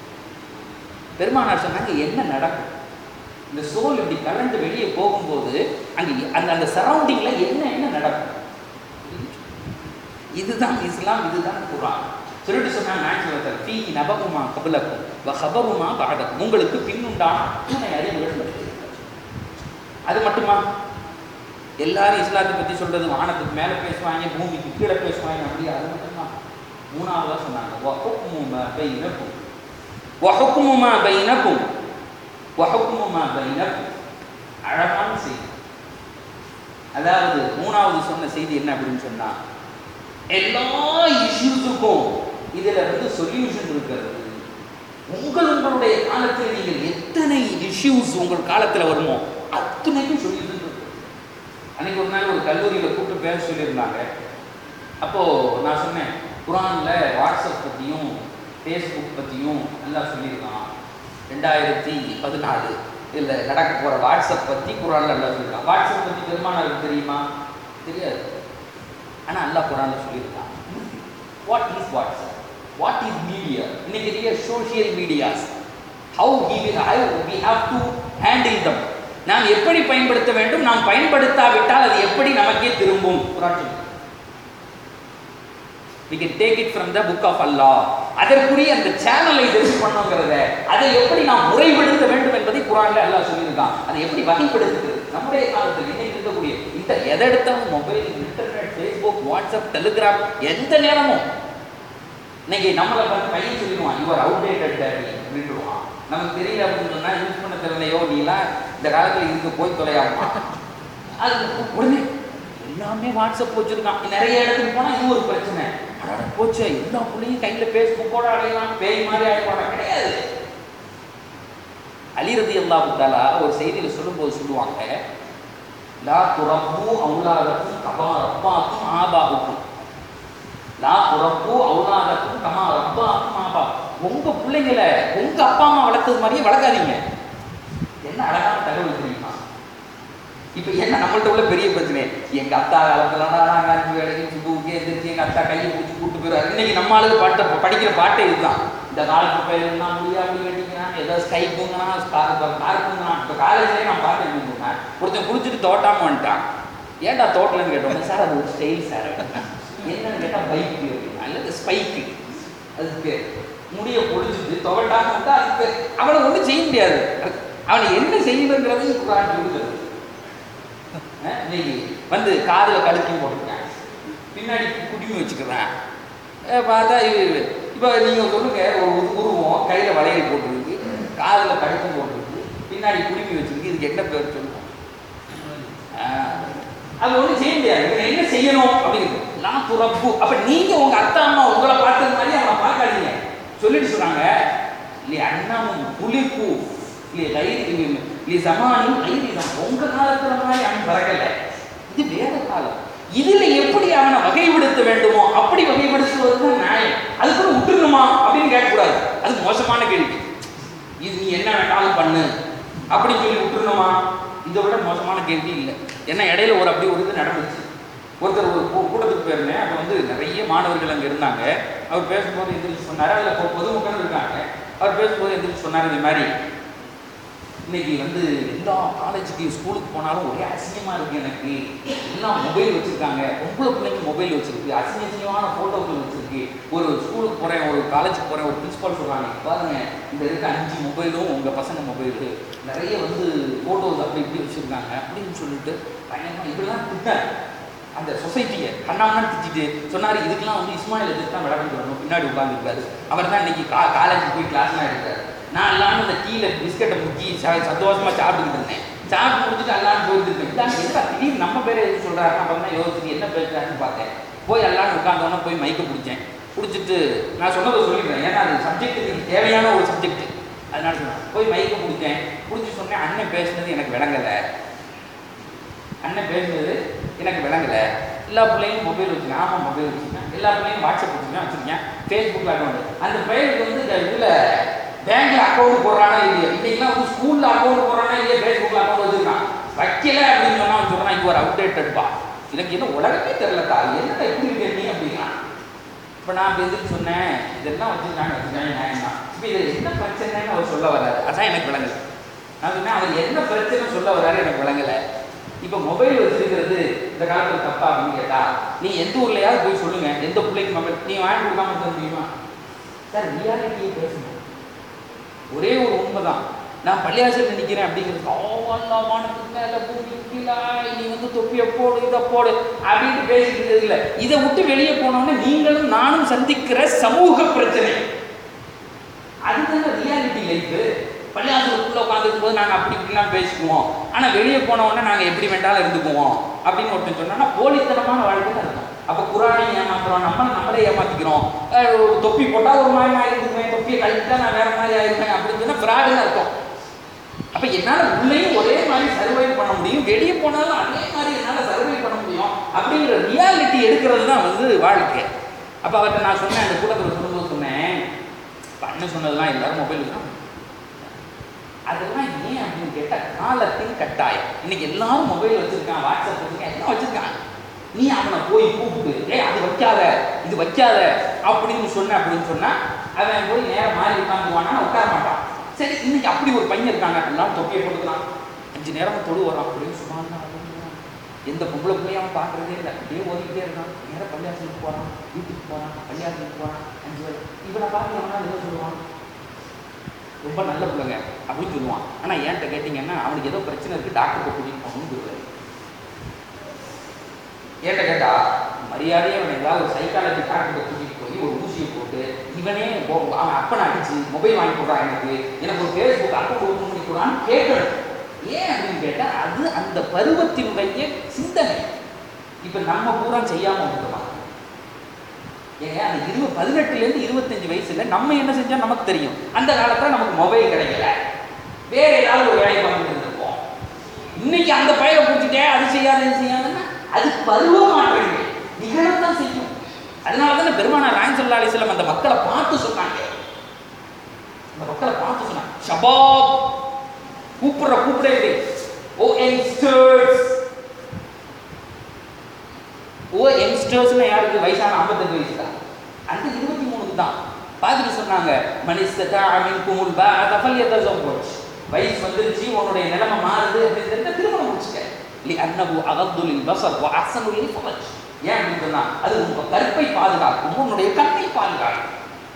A: பெருமானார் சொன்னாங்க என்ன நடக்கும் இந்த சோல் இப்படி கலந்து வெளியே போகும்போது அங்கே அந்த அந்த சரௌண்டிங்கில் என்ன என்ன நடக்கும் இதுதான் இஸ்லாம் இதுதான் குரான் சொல்லிட்டு சொன்னாங்க நாயகம் ஃபீ நபகுமா கபலக்கும் வ ஹபருமா பாதக்கும் உங்களுக்கு பின்னுண்டான அத்துணை அறிவுகள் இருக்கிறது. அது மட்டுமா எல்லாரும் இஸ்லாத்தை பத்தி சொல்றது வானத்துக்கு மேல பேசுவாங்க பூமிக்கு கீழே பேசுவாங்க அப்படி அது மட்டுமா மூணாவதா சொன்னாங்க வஹுக்மு மா பைனக்கும் வஹுக்மு மா பைனக்கும் வஹுக்மு மா பைனக்கும் அழகான செய்தி அதாவது மூணாவது சொன்ன செய்தி என்ன அப்படின்னு சொன்னா எல்லா இஷ்யூஸுக்கும் இதுல வந்து சொல்யூஷன் இருக்கிறது உங்கள் உங்களுடைய காலத்தில் நீங்கள் எத்தனை இஷ்யூஸ் உங்கள் காலத்துல வருமோ அத்தனைக்கும் சொல்யூஷன் இருக்கு அன்னைக்கு ஒரு நாள் ஒரு கல்லூரியில் கூப்பிட்டு பேச சொல்லியிருந்தாங்க அப்போ நான் சொன்னேன் குரான்ல வாட்ஸ்அப் பத்தியும் ஃபேஸ்புக் பத்தியும் நல்லா சொல்லியிருக்கான் ரெண்டாயிரத்தி பதினாலு இல்ல நடக்க போற வாட்ஸ்அப் பத்தி குரான்ல நல்லா சொல்லியிருக்கான் வாட்ஸ்அப் பத்தி பெருமானாருக்கு தெரியுமா தெரியாது ஆனா அல்லாஹ் குரான்ல சொல்லியிருக்கான் what is WhatsApp what is media இன்னைக்கு நிறைய social medias how he will how we have to handle them நாம் எப்படி பயன்படுத்த வேண்டும் நாம் பயன்படுத்தாவிட்டால் அது எப்படி நமக்கே திரும்பும் குரான் சொல்லுது. we can take it from the book of Allah அதற்குரிய அந்த சேனலை தெரிவு பண்ணுங்கிறத அதை எப்படி நாம் முறைப்படுத்த வேண்டும் என்பதை குரான்ல அல்லாஹ் சொல்லியிருக்கான் அதை எப்படி வகைப்படுத்துகிறது நம்முடைய காலத்தில் இன்னைக்கு இருக்கக்கூடிய இந்த எதை எடுத்தாலும் mobile internet Facebook WhatsApp Telegram எந்த நேரமும் இன்னைக்கு நம்மளை பார்த்து பையன் சொல்லிடுவான் இவர் அவுடேட்டட் டேடி அப்படின்ட்டுருவான் நமக்கு தெரியல அப்படின்னு சொன்னா யூஸ் பண்ண தெரியலையோ நீலாம் இந்த காலத்துல இதுக்கு போய் தொலையாமா அது உடனே எல்லாமே வாட்ஸ்அப் வச்சிருக்கான் நிறைய இடத்துக்கு போனா இது ஒரு பிரச்சனை அடாட போச்சு எல்லா பிள்ளையும் கையில ஃபேஸ்புக்கோட அடையலாம் பேய் மாதிரி ஆயிடுவாங்க கிடையாது அலிரதி அல்லாஹு தாலா ஒரு செய்தியில சொல்லும்போது சொல்லுவாங்க லா துரப்பு அவுலாதக்கும் கபா ரப்பாக்கும் ஆபாவுக்கும் லா துரப்பு அவுலாதக்கும் கமா ரப்பாக்கும் ஆபா உங்க பிள்ளைங்களை உங்க அப்பா அம்மா வளர்த்தது மாதிரியே வளர்க்காதீங்க என்ன அழகான தகவல் தெரியுமா இப்போ என்ன நம்மள்ட்ட உள்ள பெரிய பிரச்சனை எங்க அத்தா காலத்துலலாம் நாங்கள் அஞ்சு வேலைக்கு சுபுக்கு எந்திரிச்சு எங்க அத்தா கையை பிடிச்சி கூட்டு போயிடுவாரு இன்னைக்கு நம்ம ஆளுங்க பாட்ட படிக்கிற பாட்டே இதுதான் இந்த காலத்து பயிரெல்லாம் முடியா அப்படி கட்டிக்கிறான் ஏதோ ஸ்கை பூங்கினா கார் பூங்கினான் இப்போ காலேஜ்லேயே நான் பாட்டு இருந்தேன் ஒருத்தன் குடிச்சிட்டு தோட்டாம வந்துட்டான் ஏன்டா தோட்டலன்னு கேட்டோம் சார் அது ஒரு ஸ்டைல் சார் அப்படின்னா என்னன்னு கேட்டால் பைக்கு அப்படின்னா அல்லது ஸ்பைக்கு அது பேர் முடிய பொடிச்சிட்டு துவட்டாம விட்டா அது பேர் அவனை ஒன்றும் செய்ய முடியாது அவனை என்ன செய்யணுங்கிறது குரான் சொல்லுகிறது அஹ் இன்னைக்கு வந்து காதில் கழுத்தையும் போட்டிருக்கேன் பின்னாடி குடிமி வச்சுக்கிறேன் அஹ் பார்த்தா இது இப்போ நீங்கள் சொல்லுங்க ஒரு உரு- உருவம் கையில் வளையல் போட்டிருக்கு காதில் கழுத்தும் போட்டிருக்கு பின்னாடி குடிமி வச்சிருக்கு இதுக்கு என்ன பேர் சொல்லுவோம் ஆஹ் அது ஒன்றும் செய்ய முடியாது இவன் என்ன செய்யணும் அப்படிங்கிறது நான் துறப்பு அப்ப நீங்க உங்க அத்தா அம்மா உங்களை பார்த்தது மாதிரி அவனை பார்க்காதீங்க சொல்லிட்டு சொன்னாங்க இல்லை அண்ணாமும் புலிப்பு இல்லை கைரி இல்லை சமானும் கைரிதம் உங்க காலத்துல மாதிரி அவன் பிறக்கல இது வேற காலம் இதுல எப்படி அவனை வகைப்படுத்த வேண்டுமோ அப்படி வகைப்படுத்துவது தான் நியாயம் அதுக்கு விட்டுருணுமா அப்படின்னு கேட்கக்கூடாது அது மோசமான கேள்வி இது நீ என்ன வேணாலும் பண்ணு அப்படின்னு சொல்லி விட்டுருணுமா இதை விட மோசமான கேள்வி இல்லை ஏன்னா இடையில ஒரு அப்படி ஒரு இது நடந்துச்சு ஒருத்தர் ஒரு கூ- கூட்டத்துக்கு போயிருந்தேன் அப்போ வந்து நிறைய மாணவர்கள் அங்கே இருந்தாங்க அவர் பேசும்போது எந்திரிச்சு சொன்னார் அதில் பொ- பொதுமக்கள் இருக்காங்க அவர் பேசும்போது எந்திரிச்சு சொன்னார் இந்த மாதிரி இன்னைக்கு வந்து எல்லா காலேஜுக்கு ஸ்கூலுக்கு போனாலும் ஒரே அசிங்கமாக இருக்கு எனக்கு எல்லாம் மொபைல் வச்சுருக்காங்க பொம்பளை பிள்ளைங்க மொபைல் வச்சிருக்கு அசிங்க அசிங்கமான ஃபோட்டோக்கள் வச்சிருக்கு ஒரு ஸ்கூலுக்கு போகிறேன் ஒரு காலேஜுக்கு போகிறேன் ஒரு பிரின்சிபால் சொல்கிறாங்க பாருங்க இந்த இருக்க அஞ்சு மொபைலும் உங்கள் பசங்க மொபைலு நிறைய வந்து ஃபோட்டோஸ் அப்படி இப்படி வச்சுருக்காங்க அப்படின்னு சொல்லிட்டு பயங்கரமாக இப்படிலாம் திட்டார் அந்த சொசைட்டியை கண்ணாமன்னு திட்டிட்டு சொன்னார் இதுக்கெல்லாம் வந்து இஸ்மாயில் எதிர்த்து தான் விளக்கம் சொல்லணும் பின்னாடி உட்காந்துருக்காரு அவர் தான் இன்னைக்கு கா காலேஜுக்கு போய் கிளாஸ்லாம் எடுத்தார் நான் எல்லாம் அந்த டீல பிஸ்கட்டை முக்கி ச- சந்தோஷமா சாப்பிட்டுக்கிட்டு இருந்தேன் சாப்பிட்டு முடிச்சுட்டு எல்லாம் போயிருந்துருக்கேன் இதான் என்ன திடீர்னு நம்ம பேரை எதுவும் சொல்றாரு அப்புறம் தான் யோசிச்சு என்ன பேசுறாருன்னு பார்த்தேன் போய் எல்லாம் உட்காந்தோன்னே போய் மைக்கை பிடிச்சேன் பிடிச்சிட்டு நான் சொன்னதை சொல்லிடுறேன் ஏன்னா அது சப்ஜெக்ட் எனக்கு தேவையான ஒரு சப்ஜெக்ட் அதனால சொன்னேன் போய் மைக்கை பிடிச்சேன் பிடிச்சி சொன்னேன் அண்ணன் பேசுனது எனக்கு விளங்கலை அண்ணன் பேசுனது எனக்கு விளங்கலை எல்லா பிள்ளைங்களும் மொபைல் வச்சுருக்கேன் ஆமாம் மொபைல் வச்சுருக்கேன் எல்லா பிள்ளைங்களும் வாட்ஸ்அப் வச்சுருக்கேன் வச்சுருக்கேன் ஃபேஸ்புக்கில் அக்கௌண்ட் அந்த பையனுக்கு வந்து இந்த இதில் பேங்க்ல அக்கௌண்ட் போடுறானா இல்லையா இன்னைக்கெல்லாம் வந்து ஸ்கூலில் அக்கௌண்ட் போடுறானா இல்லையா ஃபேஸ்புக்கில் அக்கௌண்ட் வச்சுருக்கான் வைக்கல அப்படின்னு சொன்னா அவன் சொல்கிறான் இப்போ ஒரு அப்டேட்டட்பா எனக்கு என்ன உலகமே தெரியலக்கா என்னடா எப்படி இருக்க நீ அப்படின்னா இப்போ நான் இப்போ எதுக்கு சொன்னேன் இதெல்லாம் வச்சுருக்காங்க வச்சுருக்காங்க நியாயம் தான் இப்போ இதில் என்ன பிரச்சனைன்னு அவர் சொல்ல வராரு அதான் எனக்கு விளங்கலை நான் சொன்னேன் அவர் என்ன பிரச்சனை சொல்ல வராரு எனக்கு விளங்கலை இப்போ மொபைல் வச்சிருக்கிறது இந்த காலத்துல தப்பா அப்படின்னு கேட்டா நீ எந்த ஊர்லயாவது போய் சொல்லுங்க எந்த பிள்ளைக்கு மொபைல் நீ வாங்கி கொடுக்காம இருக்க முடியுமா சார் ரியாலிட்டியை பேசணும் ஒரே ஒரு உண்மைதான் நான் பள்ளியாசல் நினைக்கிறேன் அப்படிங்கிறது ஆவல்லாம் வானத்துக்கு மேல பூமி கீழா நீ வந்து தொப்பியை போடு இதை போடு அப்படின்னு பேசிட்டு இல்லை இதை விட்டு வெளியே போனோம்னா நீங்களும் நானும் சந்திக்கிற சமூக பிரச்சனை அதுதாங்க ரியாலிட்டி லைஃப் பள்ளியாசலுக்குள்ள உட்காந்துருக்கும் போது நாங்கள் அப்படி இப்படிலாம் பேசிக்குவோம் ஆனால் வெளியே போன உடனே நாங்கள் எப்படி வேண்டாலும் இருந்துக்குவோம் அப்படின்னு ஒருத்தன் சொன்னா போலித்தனமான வாழ்க்கை தான் இருக்கும் அப்போ குரானை ஏமாத்துறோம் நம்ம நம்மளே ஏமாத்திக்கிறோம் அஹ் ஒரு தொப்பி போட்டால் ஒரு மாதிரி நான் இருந்துக்குவேன் தொப்பியை கழிச்சா நான் வேற மாதிரி ஆயிருப்பேன் அப்படின்னு சொன்னா ஃப்ராடுன்னு அர்த்தம் அப்ப என்னால உள்ளேயும் ஒரே மாதிரி சர்வை பண்ண முடியும் வெளியே போனாலும் அதே மாதிரி என்னால சர்வை பண்ண முடியும் அப்படிங்கிற ரியாலிட்டி எடுக்கிறது தான் வந்து வாழ்க்கை அப்ப அவர்கிட்ட நான் சொன்னேன் அந்த கூட்டத்தில் சொல்லும்போது சொன்னேன் பண்ண சொன்னதெல்லாம் எல்லாரும் மொபைல் தான் அதெல்லாம் ஏன் அப்படின்னு கேட்டா காலத்தின் கட்டாயம் இன்னைக்கு எல்லாரும் மொபைல் வச்சிருக்கான் வாட்ஸ்அப் வச்சிருக்கான் எல்லாம் வச்சிருக்கான் நீ அவனை போய் கூப்பிட்டு ஏய் அது வைக்காத இது வைக்காத அப்படின்னு சொன்ன அப்படின்னு சொன்னா அவன் போய் நேரம் மாறி உட்காந்துவானா உட்கார மாட்டான் சரி இன்னைக்கு அப்படி ஒரு பையன் இருக்காங்க எல்லாம் தொப்பியை போட்டுக்கலாம் அஞ்சு நேரம் தொழு வரான் அப்படின்னு சும்மா எந்த பொம்பளை பிள்ளையும் அவன் பார்க்கறதே இல்லை அப்படியே ஓதிக்கிட்டே இருக்கான் நேரம் பள்ளியாசலுக்கு போறான் வீட்டுக்கு போறான் பள்ளியாசலுக்கு போறான் அஞ்சு வரை இவனை பார்த்து அவனா ஏதோ சொல்லுவான் ரொம்ப நல்ல பிள்ளைங்க அப்படின்னு சொல்லுவான் ஆனா ஏன்ட்ட கேட்டீங்கன்னா அவனுக்கு ஏதோ பிரச்சனை இருக்கு டாக்டர்கிட்ட கூட்டிட்டு போகணும்னு சொல்லுவாரு ஏன்ட்ட கேட்டா மரியாதையே அவன் ஏதாவது ஒரு சைக்காலஜி டாக்டர்கிட்ட கூட்டிட்டு போய் ஒரு ஊசியை போட்டு இவனே போ- அவன் அப்பனை அடிச்சு மொபைல் வாங்கி கொடுறான் எனக்கு எனக்கு ஒரு ஃபேஸ்புக் அக்கௌண்ட் ஓப்பன் பண்ணி கொடுறான்னு கேட்கணும் ஏன் அப்படின்னு கேட்டா அது அந்த பருவத்தினுடைய சிந்தனை இப்ப நம்ம பூரா செய்யாம விட்டுருவான் ஏங்க அந்த இருபது பதினெட்டுலேருந்து இருபத்தஞ்சு வயசுல நம்ம என்ன செஞ்சா நமக்கு தெரியும் அந்த காலத்துல நமக்கு மொபைல் கிடைக்கல வேற ஏதாவது ஒரு வேலையை பார்த்துட்டு இருந்திருப்போம் இன்னைக்கு அந்த பயிரை பிடிச்சிட்டே அது செய்யாது இது செய்யாதுன்னா அது பருவ மாற்றங்கள் நிகழத்தான் செய்யும் அதனால தானே பெருமானார் ராயம் சல்லா அலிஸ்லாம் அந்த மக்களை பார்த்து சொன்னாங்க அந்த மக்களை பார்த்து சொன்னாங்க ஷபாப் கூப்பிடுற கூப்பிடுறது ஓ யங்ஸ்டர்ஸ் ஓ யங்ஸ்டர்ஸ்னு யாருக்கு வயசான ஐம்பத்தஞ்சு வயசு தான் அந்த இருபத்தி மூணுக்கு தான் பார்த்துட்டு சொன்னாங்க மனிஸ்தா அமின் குமுல் பா தஃபல் எதோச் வயசு வந்துருச்சு உன்னுடைய நிலைமை மாறுது அப்படின்னு தெரிஞ்சா திருமணம் முடிச்சுக்க லி அன்னபு அகத்துலில் பசர் வ அஹ்சனுலில் ஃபரஜ் ஏன் அப்படின்னு சொன்னா அது உங்க கற்பை பாதுகாக்கும் உன்னுடைய கண்ணை பாதுகாக்கும்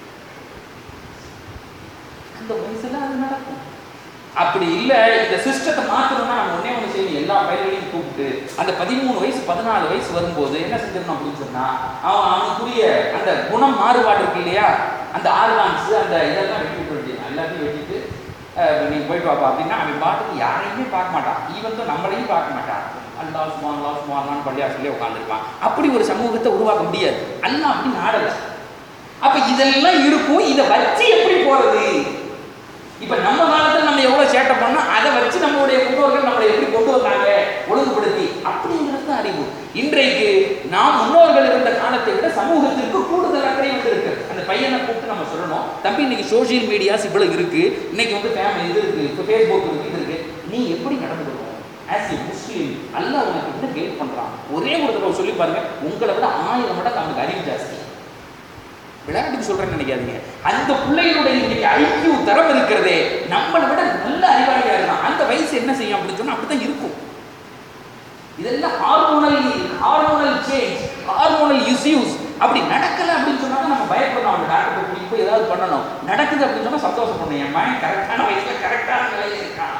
A: அந்த வயசுல அது நடக்கும் அப்படி இல்ல இந்த சிஸ்டத்தை மாத்தணும்னா நம்ம ஒண்ணே ஒண்ணு செய்யணும் எல்லா பயிர்களையும் கூப்பிட்டு அந்த பதிமூணு வயசு பதினாலு வயசு வரும்போது என்ன செஞ்சிடணும் அப்படின்னு சொன்னா அவன் அவனுக்குரிய அந்த குணம் மாறுபாடு இருக்கு இல்லையா அந்த ஆர்கான்ஸ் அந்த இதெல்லாம் வெட்டி விட்டு வேண்டியது எல்லாத்தையும் வெட்டிட்டு அஹ், நீங்க போயிட்டு வாப்பா அப்படின்னா அவன் பாட்டுக்கு யாரையுமே பார்க்க மாட்டான் ஈவன் தான் நம்மளையும் பார்க்க மாட்டான் அல்லா சுமான் அல்லா சுமான் பள்ளியாசிலே உட்காந்துருப்பான் அப்படி ஒரு சமூகத்தை உருவாக்க முடியாது அல்லா அப்படி நாடல அப்ப இதெல்லாம் இருக்கும் இதை வச்சு எப்படி போறது இப்ப நம்ம காலத்துல நம்ம எவ்வளவு சேட்டை பண்ணா அதை வச்சு நம்மளுடைய முன்னோர்கள் நம்மளை எப்படி கொண்டு வந்தாங்க ஒழுங்குபடுத்தி அப்படிங்கிறது தான் அறிவு இன்றைக்கு நாம் முன்னோர்கள் இருந்த காலத்தை விட சமூகத்திற்கு கூடுதல் அக்கறை வந்திருக்கு அந்த பையனை கூப்பிட்டு நம்ம சொல்லணும் தம்பி இன்னைக்கு சோஷியல் மீடியாஸ் இவ்வளவு இருக்கு இன்னைக்கு வந்து ஃபேமிலி இது இருக்கு இப்போ ஃபேஸ்புக் இருக்கு இது இருக்கு நீ எப்படி நடந்துக்கணும் ஆஸ் ஏ முஸ்லீம் அல்லாஹ் உனக்கு என்ன கைட் பண்றான் ஒரே ஒரு தடவை சொல்லி பாருங்க உங்களை விட ஆயிரம் மடங்கு அவனுக்கு அறிவு ஜாஸ்தி விளையாட்டுக்கு சொல்றேன்னு நினைக்காதீங்க அந்த பிள்ளைகளுடைய இன்னைக்கு ஐக்கியூ தரம் இருக்கிறதே நம்மளை விட நல்ல அறிவாளியா இருக்கான் அந்த வயசு என்ன செய்யும் அப்படின்னு சொன்னா அப்படித்தான் இருக்கும் இதெல்லாம் hormonal hormonal change hormonal use அப்படி நடக்கல அப்படின்னு சொன்னா தான் நம்ம பயப்படணும் அவங்க டாக்டர் கூட்டிட்டு போய் ஏதாவது பண்ணணும் நடக்குது அப்படின்னு சொன்னா சந்தோஷப்படணும் என் மகன் கரெக்டான வயசுல கரெக்டான நிலையில இருக்கான்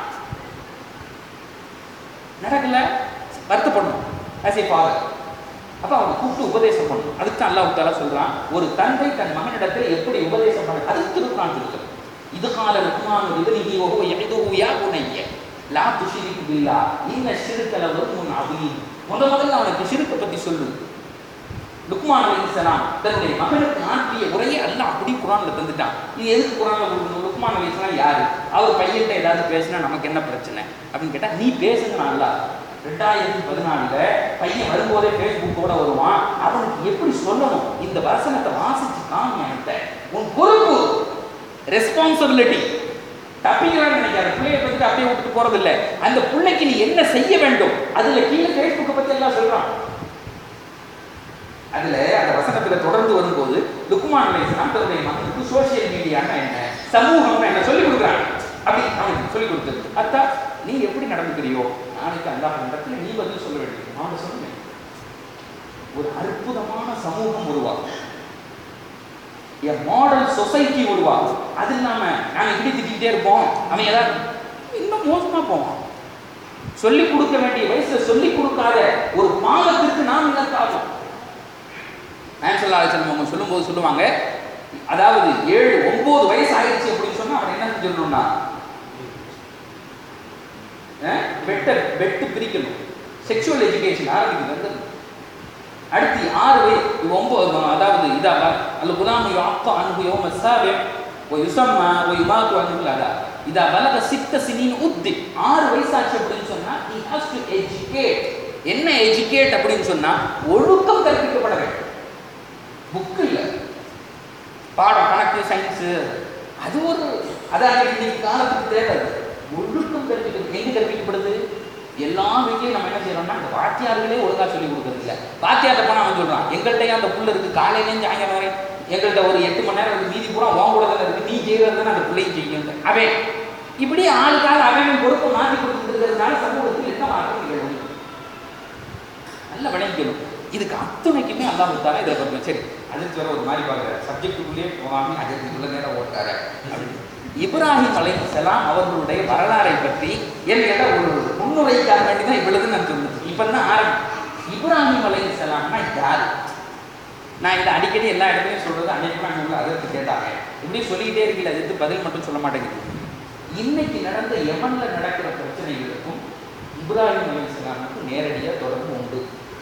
A: நடக்கல வருத்தப்படணும் ஆஸ் ஏ ஃபாதர் அப்ப அவனை கூப்பிட்டு உபதேசம் பண்ணணும் அதுக்கு தான் அல்லாஹ் தாலா சொல்றான் ஒரு தந்தை தன் மகனிடத்தில் எப்படி உபதேசம் பண்ண அது திருக்குறான் இருக்கு இது கால ருக்மான் இவனிகி ஓஹோ எதுஹு யா புனைய லா துஷிரிக்கு பில்லா இன்ன ஷிருக்கல வரும் அபீம் முத முதல்ல அவனுக்கு ஷிருக்கை பத்தி சொல்லு லுக்மான் அலைஹிஸ்ஸலாம் தன்னுடைய மகனுக்கு ஆற்றிய உரையை அல்லாஹ் அப்படி குரான்ல தந்துட்டான் இது எதுக்கு குரான்ல கொடுக்கணும் லுக்மான் அலைஹிஸ்ஸலாம் யாரு அவர் பையன்கிட்ட ஏதாவது பேசினா நமக்கு என்ன பிரச்சனை அப்படின்னு கேட்டா நீ பேசுங்க அல்லாஹ் ரெண்டாயிரத்தி பதினாலுல பையன் வரும்போதே ஃபேஸ்புக்கோட வருவான் அவனுக்கு எப்படி சொல்லணும் இந்த வசனத்தை வாசிச்சு காமி அவன்கிட்ட உன் பொறுப்பு ரெஸ்பான்சிபிலிட்டி தப்பிக்கிறான்னு நினைக்காத பிள்ளைய பத்தி அப்படியே விட்டுட்டு போறது இல்ல அந்த பிள்ளைக்கு நீ என்ன செய்ய வேண்டும் அதுல கீழே ஃபேஸ்புக்கை பத்தி எல்லாம் சொல்றான் அதுல அந்த வசனத்துல தொடர்ந்து வரும்போது லுக்குமான் அலைஹிஸ்ஸலாம் தன்னுடைய மகனுக்கு சோசியல் மீடியான்னா என்ன சமூகம்னா என்ன சொல்லி கொடுக்குறாங்க அப்படி அவனுக்கு சொல்லி கொடுத்தது அத்தா நீ எப்படி நடந்துக்கிறியோ நாளைக்கு அல்லாஹ் இடத்துல நீ பதில் சொல்ல வேண்டியது நான் சொல்லுவேன் ஒரு அற்புதமான சமூகம் உருவாகும் a மாடல் சொசைட்டி உருவாகும் அது இல்லாம நாங்க இப்படி திட்டிக்கிட்டே இருப்போம் அவன் ஏதாவது இன்னும் மோசமா போவான் சொல்லிக் கொடுக்க வேண்டிய வயசுல சொல்லிக் கொடுக்காத ஒரு பாவத்திற்கு நாம் இலக்காகும் நேச்சுரல் ஆலோசனை அவங்க சொல்லும்போது சொல்லுவாங்க அதாவது ஏழு ஒன்பது வயசு ஆயிடுச்சு அப்படின்னு சொன்னா அவன் என்ன செஞ்சிடணும்னா பெட்ட பெட்டு பிரிக்கணும் செக்ஷுவல் எஜுகேஷன் ஆரம்பிக்குது வந்து அடுத்து ஆறு வயது ஒன்பது அதாவது இதா அல்ல குலாம் யுஅத்தா அன்ஹு யௌம சாபிஅ ويسمى ويمات عنه الأداء إذا بلغ ست سنين أدب ஆறு வயசாச்சு அப்படின்னு சொன்னா he has to educate என்ன எஜுகேட் அப்படின்னு சொன்னா ஒழுக்கம் கற்பிக்கப்பட வேண்டும் புக் இல்ல பாடம் கணக்கு சயின்ஸு அது ஒரு அதாவது இன்னைக்கு காலத்துக்கு தேவை அது. ஒழுக்கம் கற்பிக்கிறது எங்க கற்பிக்கப்படுது எல்லா வீட்லையும் நம்ம என்ன செய்யறோம்னா இந்த வாத்தியார்களே ஒழுங்கா சொல்லி கொடுக்கறது இல்ல வாத்தியார்ட்ட போனா அவன் சொல்றான் எங்கள்கிட்ட அந்த புள்ள இருக்கு காலையிலேருந்து சாயங்காலம் வரை எங்கள்கிட்ட ஒரு எட்டு மணி நேரம் இருக்கு மீதி பூரா உன் கூட தானே இருக்கு நீ செய்யறது தானே அந்த பிள்ளையும் செய்யும் அவன் இப்படி ஆளுக்காக அவன் பொறுப்பை மாற்றி கொடுத்துட்டு இருக்கிறதுனால சமூகத்தில் என்ன மாற்றம் நிகழும் நல்ல விளங்கிக்கணும் இதுக்கு அத்துணைக்குமே அல்லாஹ் தாரா இதை கொஞ்சம் சரி அதுக்கு வேற ஒரு மாதிரி பார்க்குற சப்ஜெக்டுக்குள்ளேயே போகாம அதுக்கு இவ்வளோ நேரம் ஓட்டாரு அப்படின்னு இப்ராஹிம் அலைஹிஸ்ஸலாம் அவர்களுடைய வரலாறை பற்றி என்ன கேட்டால் ஒரு முன்னுரைக்காக வேண்டி தான் இவ்வளவு நான் சொன்னது இப்போ தான் ஆரம்பி இப்ராஹிம் அலைஹிஸ்ஸலாம்னா யார் நான் இதை அடிக்கடி எல்லா இடத்துலையும் சொல்றது அன்னைக்கு அங்கே அதற்கு கேட்டாங்க இப்படி சொல்லிக்கிட்டே இருக்கல அதுக்கு பதில் மட்டும் சொல்ல மாட்டேங்குது இன்னைக்கு நடந்த யமன்ல நடக்கிற பிரச்சனைகளுக்கும் இப்ராஹிம் அலைஹிஸ்ஸலாமுக்கு நேரடியாக தொடர்பு உண்டு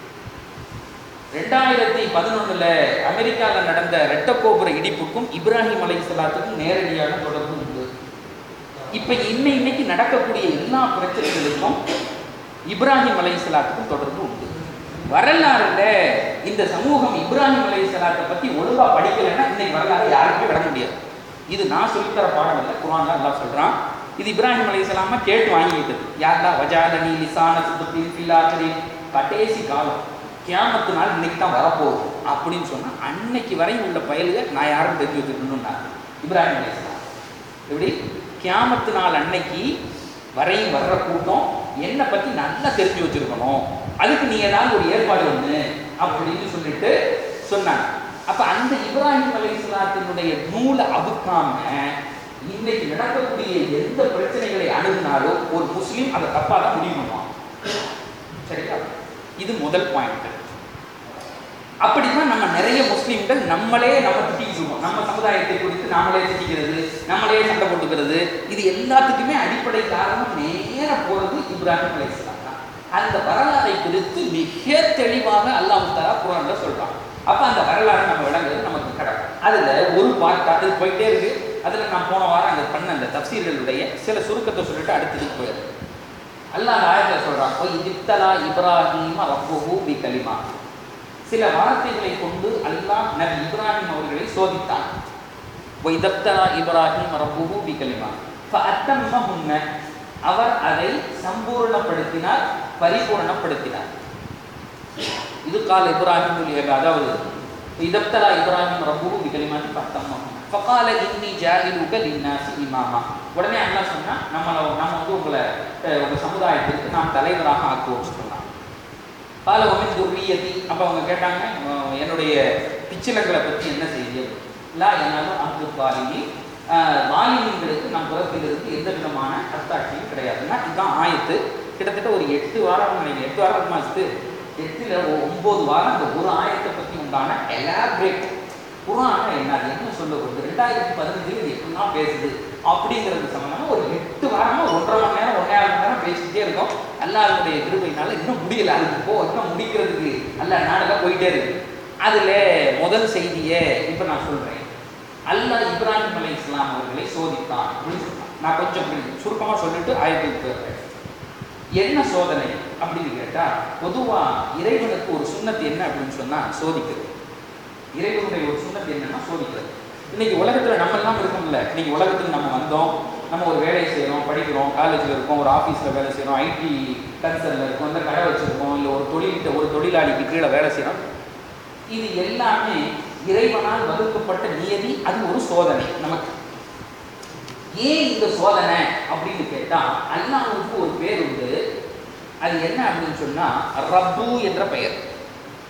A: ரெண்டாயிரத்தி பதினொன்னுல அமெரிக்காவில் நடந்த ரெட்டக்கோபுர இடிப்புக்கும் இப்ராஹிம் அலைஹிஸ்ஸலாத்துக்கும் நேரடியான தொடர்பு உண்டு இப்போ இன்னை இன்னைக்கு நடக்கக்கூடிய எல்லா பிரச்சனைகளுக்கும் இப்ராஹிம் அலைஹிஸ்ஸலாத்துக்கும் தொடர்பு உண்டு வரலாறுல இந்த சமூகம் இப்ராஹிம் அலைஹிஸ்ஸலாத்தை பத்தி ஒழுங்கா படிக்கலைன்னா இன்னைக்கு வரலாறு யாருக்குமே விட முடியாது இது நான் சொல்லித்தர பாடம் இல்லை குரான்ல அல்லாஹ் சொல்றான் இது இப்ராஹிம் அலைஹிஸ்ஸலாம கேட்டு வாங்கிக்கிட்டது யாருடா வஜாலனி லிசான சுத்துபின் ஃபில்லாக்கரின் கடைசி காலம் கியாமத்து நாள் இன்னைக்கு தான் வரப்போகுது அப்படின்னு சொன்னா அன்னைக்கு வரை உள்ள பயலுக நான் யாரும் தெரிஞ்சு வச்சுக்கணும்னா இப்ராஹிம் அலைஹிஸ்ஸலாம் எப்படி கியாமத்து நாள் அன்னைக்கு வரையும் வர்ற கூட்டம் என்னை பத்தி நல்லா தெரிஞ்சு வச்சிருக்கணும் அதுக்கு நீ ஏதாவது ஒரு ஏற்பாடு ஒண்ணு அப்படின்னு சொல்லிட்டு சொன்னாங்க அப்ப அந்த இப்ராஹிம் அலைஹிஸ்ஸலாத்தினுடைய நூலை அவுக்காம இன்னைக்கு நடக்கக்கூடிய எந்த பிரச்சனைகளை அணுகுனாலும் ஒரு முஸ்லீம் அதை தப்பா தான் முடிவு பண்ணுவான் சரியா இது முதல் பாயிண்ட் அப்படிதான் நம்ம நிறைய முஸ்லீம்கள் நம்மளே நம்ம திட்டிக்கிட்டு இருக்கோம் நம்ம சமுதாயத்தை குறித்து நாமளே திட்டிக்கிறது நம்மளே சண்டை போட்டுக்கிறது இது எல்லாத்துக்குமே அடிப்படை காரணம் நேர போறது இப்ராஹிம் அலைஹிஸ்ஸலாம் தான் அந்த வரலாறை குறித்து மிக தெளிவாக அல்லாஹ் தஆலா குர்ஆன்ல சொல்றான் அப்ப அந்த வரலாறு நம்ம விளங்குறது நமக்கு கடமை அதுல ஒரு பார்ட் அது போயிட்டே இருக்கு அதுல நான் போன வாரம் அங்க பண்ண அந்த தப்சீர்களுடைய சில சுருக்கத்தை சொல்லிட்டு அடுத்ததுக்கு போயிடுறேன் அல்லாஹ் அந்த ஆயத்தில் சொல்றான் "ஒய் இப்தலா இப்ராஹீம ரப்புஹு பி கலிமா சில வார்த்தைகளை கொண்டு அல்லாஹ் நபி இப்ராஹிம் அவர்களை சோதித்தான் ஒய் தப்தலா இப்ராஹிம் ரப்புஹு பி கலிமா ஃபஅத்தம்மஹுன்ன அவர் அதை சம்பூர்ணப்படுத்தினார் பரிபூர்ணப்படுத்தினார் இது கால இப்ராஹிம் அதாவது இதப்தலா இப்ராஹிம் ரப்புஹு பி கலிமாத்தி ஃபஅத்தம்மஹுன்ன ஃபகால இன்னி ஜாயிலுக லின்னாசி இமாமா உடனே அல்லாஹ் சொன்னா நம்மள நம்ம வந்து உங்களை அஹ், உங்க சமுதாயத்திற்கு நாம் தலைவராக ஆக்குவோம் சொன்னான் கால ஒமின் துர்ரியதி அப்போ அவங்க கேட்டாங்க அஹ், என்னுடைய பிச்சிலங்களை பற்றி என்ன செய்தி லா என்னாலும் அங்கு பாலினி வாலினிங்களுக்கு நம் புறத்திலிருந்து எந்த விதமான அத்தாட்சியும் கிடையாதுன்னா இதுதான் ஆயத்து கிட்டத்தட்ட ஒரு எட்டு வாரம் நினைக்கிறேன் எட்டு வாரம் மாசத்து எட்டுல ஒ- ஒன்பது வாரம் அந்த ஒரு ஆயத்தை பற்றி உண்டான எலாபரேட் குரான என்ன அது என்ன சொல்ல வருது ரெண்டாயிரத்தி பதினஞ்சுல இது எப்படிலாம் பேசுது அப்படிங்கிறது சம்பந்தமா ஒரு எட்டு வாரமா ஒன்றரை மணி நேரம் ஒன்றரை மணி நேரம் பேசிக்கிட்டே இருக்கோம் அல்லாஹ்வுடைய கிருபையினால இன்னும் முடியல அதுக்கு போ இன்னும் முடிக்கிறதுக்கு அல்ல நாடெல்லாம் போயிட்டே இருக்கு அதுல முதல் செய்தியை இப்ப நான் சொல்றேன் அல்லாஹ் இப்ராஹிம் அலை இஸ்லாம் அவர்களை சோதித்தான் அப்படின்னு சொன்னான் நான் கொஞ்சம் இப்படி சுருக்கமா சொல்லிட்டு ஆயத்துக்கு போயிடுறேன் என்ன சோதனை அப்படின்னு கேட்டா பொதுவா இறைவனுக்கு ஒரு சுண்ணத்து என்ன அப்படின்னு சொன்னா சோதிக்கிறது இறைவனுடைய ஒரு சுண்ணத்து என்னன்னா சோதிக்கிறது இன்னைக்கு உலகத்துல நம்ம எல்லாம் இருக்கோம்ல இன்னைக்கு உலகத்துக்கு நம்ம வந்தோம் நம்ம ஒரு வேலையை செய்றோம் படிக்கிறோம் காலேஜ்ல இருக்கோம் ஒரு ஆபீஸ்ல வேலை செய்றோம் ஐடி கன்சர்ன்ல இருக்கோம் இல்லை கடை வச்சிருக்கோம் இல்லை ஒரு தொழில் ஒரு தொழிலாளிக்கு கீழே வேலை செய்றோம் இது எல்லாமே இறைவனால் வகுக்கப்பட்ட நியதி அது ஒரு சோதனை நமக்கு ஏன் இந்த சோதனை அப்படின்னு கேட்டா அல்லாஹ்வுக்கு ஒரு பேர் உண்டு அது என்ன அப்படின்னு சொன்னா ரப்பு என்ற பெயர்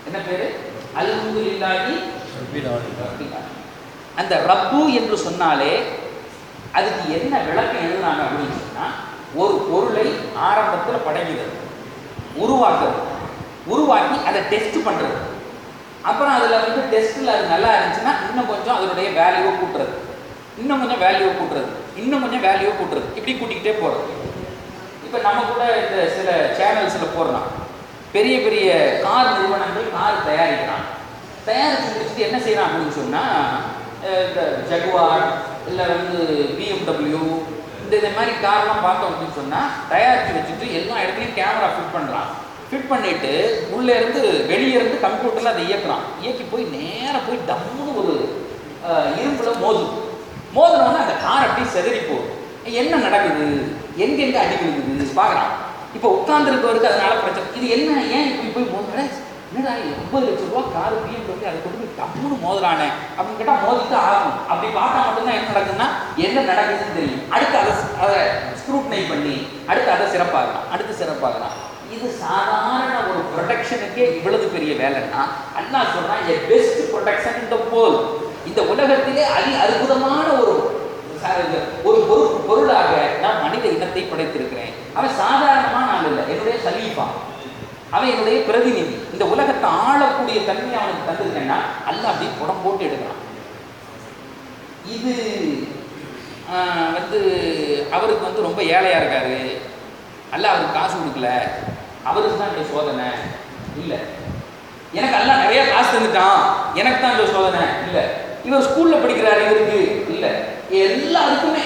A: என்ன பேரு அல்ஹம்துலில்லாஹி
B: ரப்பில் ஆலமீன்.
A: ரப்பில் ஆலமீன். அந்த ரப்பு என்று சொன்னாலே அதுக்கு என்ன விளக்கம் எழுதுனாங்க அப்படின்னு சொன்னா ஒரு பொருளை ஆரம்பத்தில் படைக்கிறது உருவாக்குறது உருவாக்கி அதை டெஸ்ட் பண்றது அப்புறம் அதில் வந்து டெஸ்ட்டில் அது நல்லா இருந்துச்சுன்னா இன்னும் கொஞ்சம் அதனுடைய வேல்யூவை கூட்டுறது இன்னும் கொஞ்சம் வேல்யூவை கூட்டுறது இன்னும் கொஞ்சம் வேல்யூவை கூட்டுறது இப்படி கூட்டிக்கிட்டே போகிறது இப்போ நம்ம கூட இந்த சில சேனல்ஸில் போடுறோம் பெரிய பெரிய கார் நிறுவனங்கள் கார் தயாரிக்கிறான் தயாரித்து முடிச்சுட்டு என்ன செய்யறான் அப்படின்னு சொன்னால் இந்த ஜகுவார் இல்லை வந்து பிஎம்டபிள்யூ இந்த இந்த மாதிரி கார்லாம் பார்த்தோம் அப்படின்னு சொன்னால் தயாரித்து வச்சுட்டு எல்லா இடத்துலையும் கேமரா ஃபிட் பண்ணுறான் ஃபிட் பண்ணிட்டு உள்ளே இருந்து வெளியே இருந்து கம்ப்யூட்டரில் அதை இயக்குறான் இயக்கி போய் நேராக போய் டம்முன்னு ஒரு அஹ், இரும்புல மோதும் மோதினோடனே அந்த கார் அப்படியே செதறி போகுது என்ன நடக்குது எங்கெங்க அடி விழுகுது பார்க்குறான் இப்போ உட்காந்துருக்கவருக்கு அதனால பிரச்சனை இது என்ன ஏன் இப்படி போய் மோதுற என்னடா எண்பது லட்ச ரூபா கார் பிஎம்டபிள்யூ அதை கொண்டு போய் டம்முன்னு மோதுறானே அப்படின்னு கேட்டால் மோதிட்டு ஆகும் அப்படி பார்த்தா மட்டும்தான் என்ன நடக்குதுன்னா என்ன நடக்குதுன்னு தெரியும் அடுத்து அதை அதை ஸ்க்ரூட்னை பண்ணி அடுத்து அதை சிறப்பாகலாம் அடுத்து சிறப்பாகலாம் இது சாதாரண ஒரு ப்ரொடெக்ஷனுக்கே இவ்வளவு பெரிய வேலைன்னா அண்ணா சொல்றான் எ பெஸ்ட் ப்ரொடெக்ஷன் இந்த போல் இந்த உலகத்திலே அதி அற்புதமான ஒரு ச- இது ஒரு பொருள் பொருளாக நான் மனித இனத்தை படைத்திருக்கிறேன் அவன் சாதாரணமான ஆள் இல்லை என்னுடைய சலீஃபா அவன் என்னுடைய பிரதிநிதி இந்த உலகத்தை ஆளக்கூடிய தன்மையை அவனுக்கு தந்திருக்கேன்னா அல்ல அப்படி புடம் போட்டு எடுக்கிறான் இது ஆஹ், வந்து அவருக்கு வந்து ரொம்ப ஏழையா இருக்காரு அல்ல அவருக்கு காசு கொடுக்கல அவருக்கு தான் இந்த சோதனை இல்லை எனக்கு எல்லாம் நிறைய காசு தந்துட்டான் எனக்கு தான் இந்த சோதனை இல்லை இவர் ஸ்கூல்ல படிக்கிறாரு இவருக்கு இல்லை எல்லாருக்குமே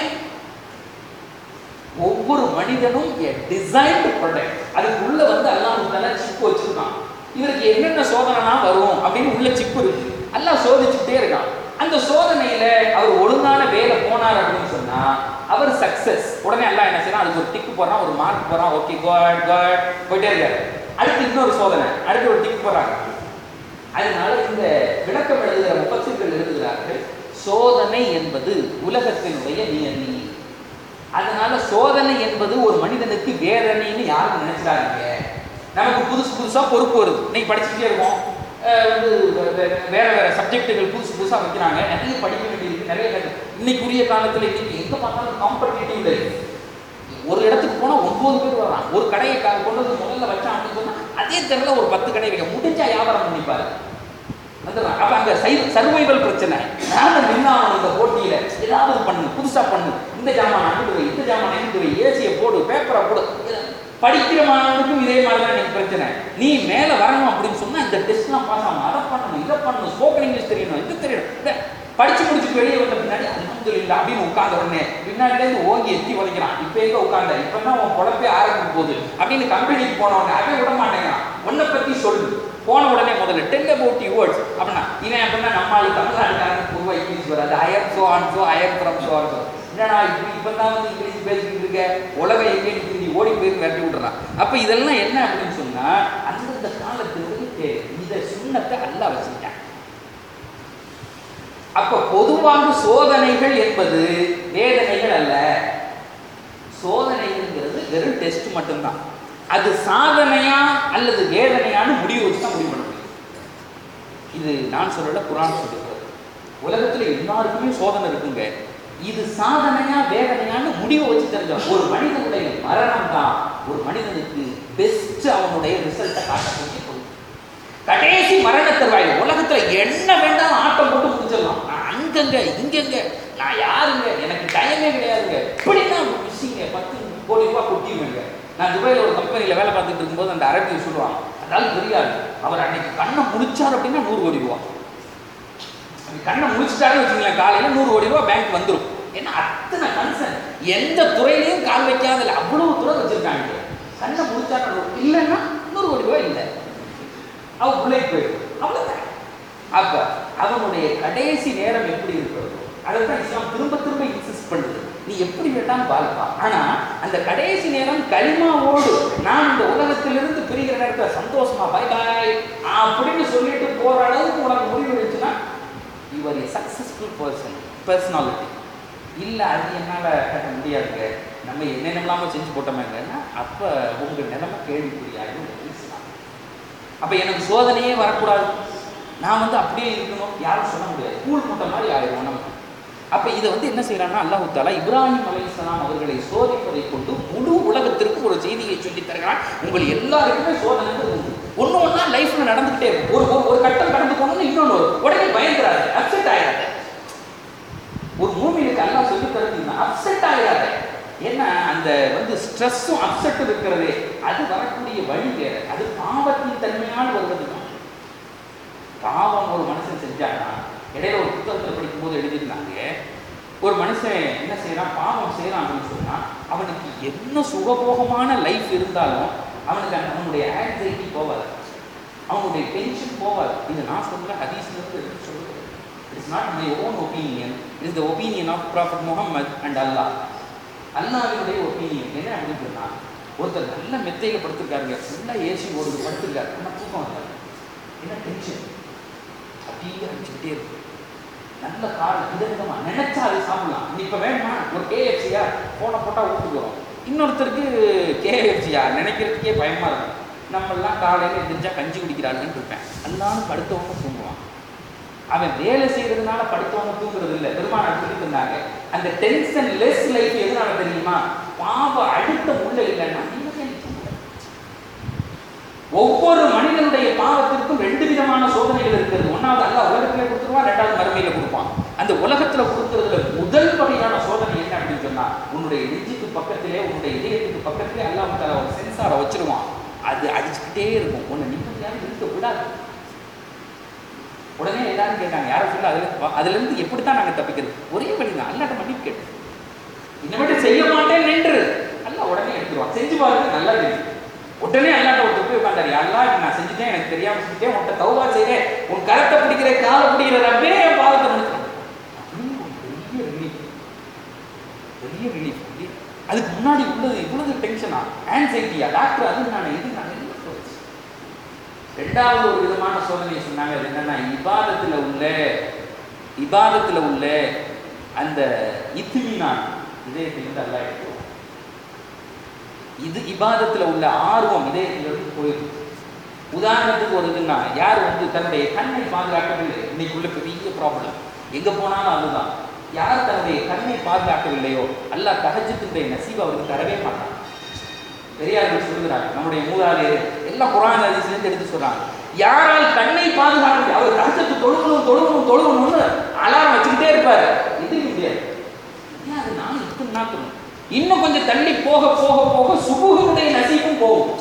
A: ஒவ்வொரு மனிதனும் டிசைன்டு ப்ராடக்ட் அதுக்குள்ள வந்து அல்லாஹ் சிப்பு வச்சிருக்கான் இவருக்கு என்னென்ன சோதனைலாம் வரும் அப்படின்னு உள்ள சிப்பு இருக்கு அல்லாஹ் சோதிச்சுட்டே இருக்கான் அந்த சோதனையில அவர் ஒழுங்கான வேலை போனார் அப்படின்னு சொன்னா அவர் சக்சஸ் உடனே எல்லாம் என்ன செய்யறான் அதுக்கு ஒரு டிக் போடுறான் ஒரு மார்க் போடுறான் ஓகே குட் குட் போயிட்டே இருக்காரு அடுத்து இன்னொரு சோதனை அடுத்து ஒரு டிக் போடுறாங்க அதனால இந்த விளக்கம் எழுதுகிற முப்பத்துகள் எழுதுகிறார்கள் சோதனை என்பது உலகத்தினுடைய நியதி அதனால சோதனை என்பது ஒரு மனிதனுக்கு வேதனைன்னு யாரும் நினைச்சிடாதீங்க நமக்கு புதுசு புதுசா பொறுப்பு வருது இன்னைக்கு படிச்சுட்டே இருக்கோம் அஹ் வந்து வே- வே- வேற வேற சப்ஜெக்டுகள் புதுசு புதுசா வைக்கிறாங்க நிறைய படிக்க வேண்டியிருக்கு நிறைய கத்து- இன்னைக்குரிய காலத்துல இன்னைக்கு எங்க பார்த்தாலும் காம்படிட்டிவ் லைஃப் ஒரு இடத்துக்கு போனா ஒன்பது பேர் வர்றான் ஒரு கடையை க- கொண்டு வந்து முதல்ல வச்சான் அப்படின்னு சொன்னா அதே தெருல ஒரு பத்து கடை வைக்க முடிஞ்சா வியாபாரம் பண்ணிப்பாரு வந்துடுறான். அப்ப அங்க சர்வைவல் பிரச்சனை நானும் நின்னாலும் இந்த போட்டியில ஏதாவது பண்ணு புதுசா பண்ணு இந்த ஜாமான் அங்கிட்டு வை இந்த ஜாமான் அங்கிட்டு வை ஏசியை போடு பேப்பரை போடு படிக்கிற மாணவனுக்கும் இதே மாதிரி தான் எனக்கு பிரச்சனை நீ மேல வரணும் அப்படின்னு சொன்னா இந்த டெஸ்ட்லாம் பாஸ் ஆகணும் அதை பண்ணணும் இதை பண்ணணும் ஸ்போக்கன் இங்கிலீஷ் தெரியணும் இது தெரியணும் இதை படிச்சு முடிச்சுட்டு வெளியே வந்த பின்னாடி அல்ஹம்துலில்லாஹ் அப்படின்னு உட்கார்ந்த உடனே பின்னாடில இருந்து ஓங்கி எத்தி உதைக்கிறான் இப்ப எங்க உட்கார்ந்த இப்பதான் உன் பொழப்பே ஆரம்பிக்க போகுது அப்படின்னு கம்பெனிக்கு போனவங்க அதை விட மாட்டேங்கிறான் உன்னை பத்தி சொல்லு போன உடனே முதல்ல டெல் அபவுட் யூ வேர்ட்ஸ் அப்படின்னா இவன் அப்படின்னா நம்ம ஆளு தமிழ்நாட்டுக்காரனுக்கு பொதுவாக இங்கிலீஷ் வராது I'm so on so I'm from so on so என்னடா இப்படி இப்போ தான் வந்து இங்கிலீஷ் பேசிக்கிட்டு இருக்க உலகம் எங்கே நீ ஓடி போய் விரட்டி விட்டுறான் அப்போ இதெல்லாம் என்ன அப்படின்னு சொன்னா அந்தந்த காலத்துக்கு தேவை இந்த சுண்ணத்தை அல்ல வச்சுக்கிட்டான் அப்ப பொதுவாக சோதனைகள் என்பது வேதனைகள் அல்ல சோதனைங்கிறது வெறும் டெஸ்ட் மட்டும்தான் அது சாதனையா அல்லது வேதனையான்னு முடிவு வச்சு தான் முடிவு பண்ண முடியும் இது நான் சொல்லல குரான் சொல்லுகிறது உலகத்துல எல்லாருக்குமே சோதனை இருக்குங்க இது சாதனையா வேதனையான்னு முடிவை வச்சு தெரிஞ்ச ஒரு மனிதனுடைய மரணம் தான் ஒரு மனிதனுக்கு பெஸ்ட் அவனுடைய ரிசல்ட்டை காட்டக்கூடிய பொருள் கடைசி மரண தருவாயில் உலகத்துல என்ன வேண்டாம் ஆட்டம் போட்டு முடிச்சிடலாம் நான் அங்கங்க இங்கங்க நான் யாருங்க எனக்கு டைமே கிடையாதுங்க இப்படி தான் மிஸ்ஸிங்க பத்து கோடி ரூபாய் கொட்டிடுவேங்க நான் துபாயில் ஒரு கம்பெனியில் வேலை பார்த்துட்டு இருக்கும்போது அந்த அரபியில் சொல்லுவாங்க அதாவது தெரியாது அவர் அன்னைக்கு கண்ணை முடிச்சார் அப்படின்னா நூறு கோடி ரூபா அப்படி கண்ணை முடிச்சிட்டாருன்னு வச்சுங்களேன் காலையில் நூறு கோடி ரூபா பேங்க் வந்துடும் ஏன்னா அத்தனை கன்சர்ன் எந்த துறையிலையும் கால் வைக்காதல அவ்வளவு துறை வச்சிருக்காங்க கண்ணை முடிச்சாரு இல்லைன்னா நூறு கோடி ரூபாய் இல்லை அவன் உள்ளே போயிடும் அவ்வளவுதான் அப்ப அவனுடைய கடைசி நேரம் எப்படி இருக்கிறதோ அதைத்தான் இஸ்லாம் திரும்ப திரும்ப இன்சிஸ்ட் பண்ணுது நீ எப்படி வேண்டாம் வாழ்ப்பா ஆனா அந்த கடைசி நேரம் களிமாவோடு நான் இந்த உலகத்திலிருந்து பிரிகிற நேரத்தில் சந்தோஷமா பை பாய் அப்படின்னு சொல்லிட்டு போற அளவுக்கு உனக்கு முடிவு இருந்துச்சுன்னா your a successful person personality இல்லை அது என்னால் கட்ட முடியாதுங்க நம்ம என்னென்னலாமோ செஞ்சு போட்டோமேங்கன்னா அப்போ உங்கள் நிலைமை கேள்விக்குறியாகும் இஸ்லாம் அப்ப எனக்கு சோதனையே வரக்கூடாது நான் வந்து அப்படியே இருக்கணும் யாரும் சொல்ல முடியாது கூழ் முட்டை மாதிரி ஆயிரும் நம்ம அப்ப இதை வந்து என்ன செய்யறான்னா அல்லாஹு தாலா இப்ராஹிம் அலைஹிஸ்ஸலாம் அவர்களை சோதிப்பதை கொண்டு முழு உலகத்திற்கு ஒரு செய்தியை சொல்லி தருகிறான் உங்கள் எல்லாருக்குமே சோதனை உண்டு ஒண்ணு ஒண்ணா லைஃப்ல நடந்துகிட்டே இருக்கும் ஒரு ஒரு- ஒரு கட்டம் கடந்து போகணும்னு இன்னொன்று வரும். உடனே பயந்துறாரு அப்செட் ஆயிடாது ஒரு மூமினுக்கு அல்லாஹ் சொல்லி தருது அப்செட் ஆயிடாத ஏன்னா அந்த வந்து ஸ்ட்ரெஸ்ஸும் அப்செட்டும் இருக்கிறதே அது வரக்கூடிய வழி வேற அது பாவத்தின் தன்மையால் வருவது தான் பாவம் ஒரு மனுஷன் செஞ்சானா இடையில ஒரு புத்தகத்தில் படிக்கும்போது எழுதியிருந்தாங்க ஒரு மனுஷன் என்ன செய்யறான் பாவம் செய்யறான் அப்படின்னு சொன்னா அவனுக்கு என்ன சுகபோகமான லைஃப் இருந்தாலும் அவனுக்கு அந்த- அவனுடைய ஆங்ஸைட்டி போகாது அவனுடைய டென்ஷன் போகாது இது நான் சொல்ற ஹதீஸ்ல இருந்து எடுத்து சொல்றது it's not my own opinion is the opinion of prophet Muhammad and Allah அல்லாஹ்வினுடைய ஒப்பீனியன் என்ன அப்படின்னு சொன்னா ஒருத்தர் நல்ல மெத்தையில படுத்திருக்காருங்க ஃபுல்லா ஏசி ஓடுது படுத்திருக்காரு ஆனால் தூக்கம் வந்தாரு என்ன டென்ஷன் அப்படியே அடிச்சுக்கிட்டே இருக்கு நல்ல காரம் விதவிதமா நினைச்சா அதை சாப்பிடலாம் நீ இப்ப வேணுமா ஒரு கேஎஃப்சியா போனை போட்டா ஊட்டுக்கு வரும் இன்னொருத்தருக்கு கேஎஃப்சியா நினைக்கிறதுக்கே பயமா இருக்கும் நம்ம எல்லாம் காலையில எந்திரிச்சா கஞ்சி குடிக்கிறாங்கன்னு இருப்பேன் எல்லாரும் படுத்தவங்க தூங்குவான் அவன் வேலை செய்யறதுனால படுத்தவங்க தூங்குறது இல்லை பெருமாள் சொல்லி தந்தாங்க அந்த டென்ஷன் லெஸ் லைஃப் எதனால தெரியுமா பாவ அழுத்தம் உள்ள இல்லைன்னா நிம்மதியா நீ தூங்கல. ஒவ்வொரு மனிதனுடைய பாவத்திற்கும் ரெண்டு விதமான சோதனைகள் இருக்கிறது ஒன்னாவது அல்ல உலகத்திலே கொடுத்துருவான் ரெண்டாவது மறுமையில கொடுப்பான் அந்த உலகத்துல கொடுக்கறதுல முதல் வகையான சோதனை என்ன அப்படின்னு சொன்னா உன்னுடைய நெஞ்சுக்கு பக்கத்திலே உன்னுடைய இதயத்துக்கு பக்கத்திலே அல்லாஹ் தஆலா ஒரு சென்சாரை வச்சிருவான் அது அடிச்சுக்கிட்டே இருக்கும் உன்னை நிம்மதியாக இருக்க விடாது உடனே எல்லாரும் கேட்டாங்க யாரும் சொல்ல அதுல வா- அதுல இருந்து எப்படித்தான் நாங்க தப்பிக்கிறது ஒரே வழி தான் அல்லாட்ட மன்னிப்பு கேட்டு இனிமேட்டு செய்ய மாட்டேன் நின்று அல்ல உடனே எடுத்துருவான் செஞ்சு பாருங்க நல்லா தெரியும் உடனே அல்லாட்ட ஒரு போய் உட்காந்தாரு அல்லா இது நான் செஞ்சுட்டேன் எனக்கு தெரியாம செஞ்சுட்டேன் உன்கிட்ட தௌபா செய்றேன் உன் கரத்தை பிடிக்கிற காலை பிடிக்கிற ரப்பே என் பாவத்தை முடிச்சிடும் அப்படின்னு ஒரு பெரிய ரிலீஃப் பெரிய ரிலீஃப் அதுக்கு முன்னாடி உள்ளது இவ்வளவு டென்ஷனா ஆன்சைட்டியா டாக்டர் அது நான் இது நான் என்ன சொல்றது? ரெண்டாவது ஒரு விதமான சோதனை சொன்னாங்க அது என்னன்னா இபாதத்துல உள்ள இபாதத்துல உள்ள அந்த இத்துமினான் இதயத்திலிருந்து அல்லாஹ் எடுத்துருவான் இது இபாதத்துல உள்ள ஆர்வம் இதயத்திலிருந்து போயிடும் உதாரணத்துக்கு ஒரு இதுன்னா யார் வந்து தன்னுடைய கண்ணை பாதுகாக்கவில்லை இன்னைக்குள்ள பெரிய ப்ராப்ளம் எங்க போனாலும் அதுதான் யார் தன்னுடைய கண்ணை பாதுகாக்கவில்லையோ அல்லாஹ் தஹஜ்ஜுடைய நசீப் அவருக்கு தரவே மாட்டான் பெரியார்கள் சொல்லுகிறாங்க நம்முடைய மூதாதையர் எல்லாம் குரான் ஹதீஸ்லேருந்து எடுத்து சொல்றாங்க யாரால் கண்ணை பாதுகாக்க முடியும் அவர் தஹஜ்ஜத்து தொழுகணும் தொழுகணும் தொழுகணும்னு அலாரம் வச்சுக்கிட்டே இருப்பாரு எதிர்க்க முடியாது ஏன் அது நானும் இத்தனை நாட்கள் இன்னும் கொஞ்சம் தள்ளி போக போக போக சுபுகனுடைய நசீபும் போகும்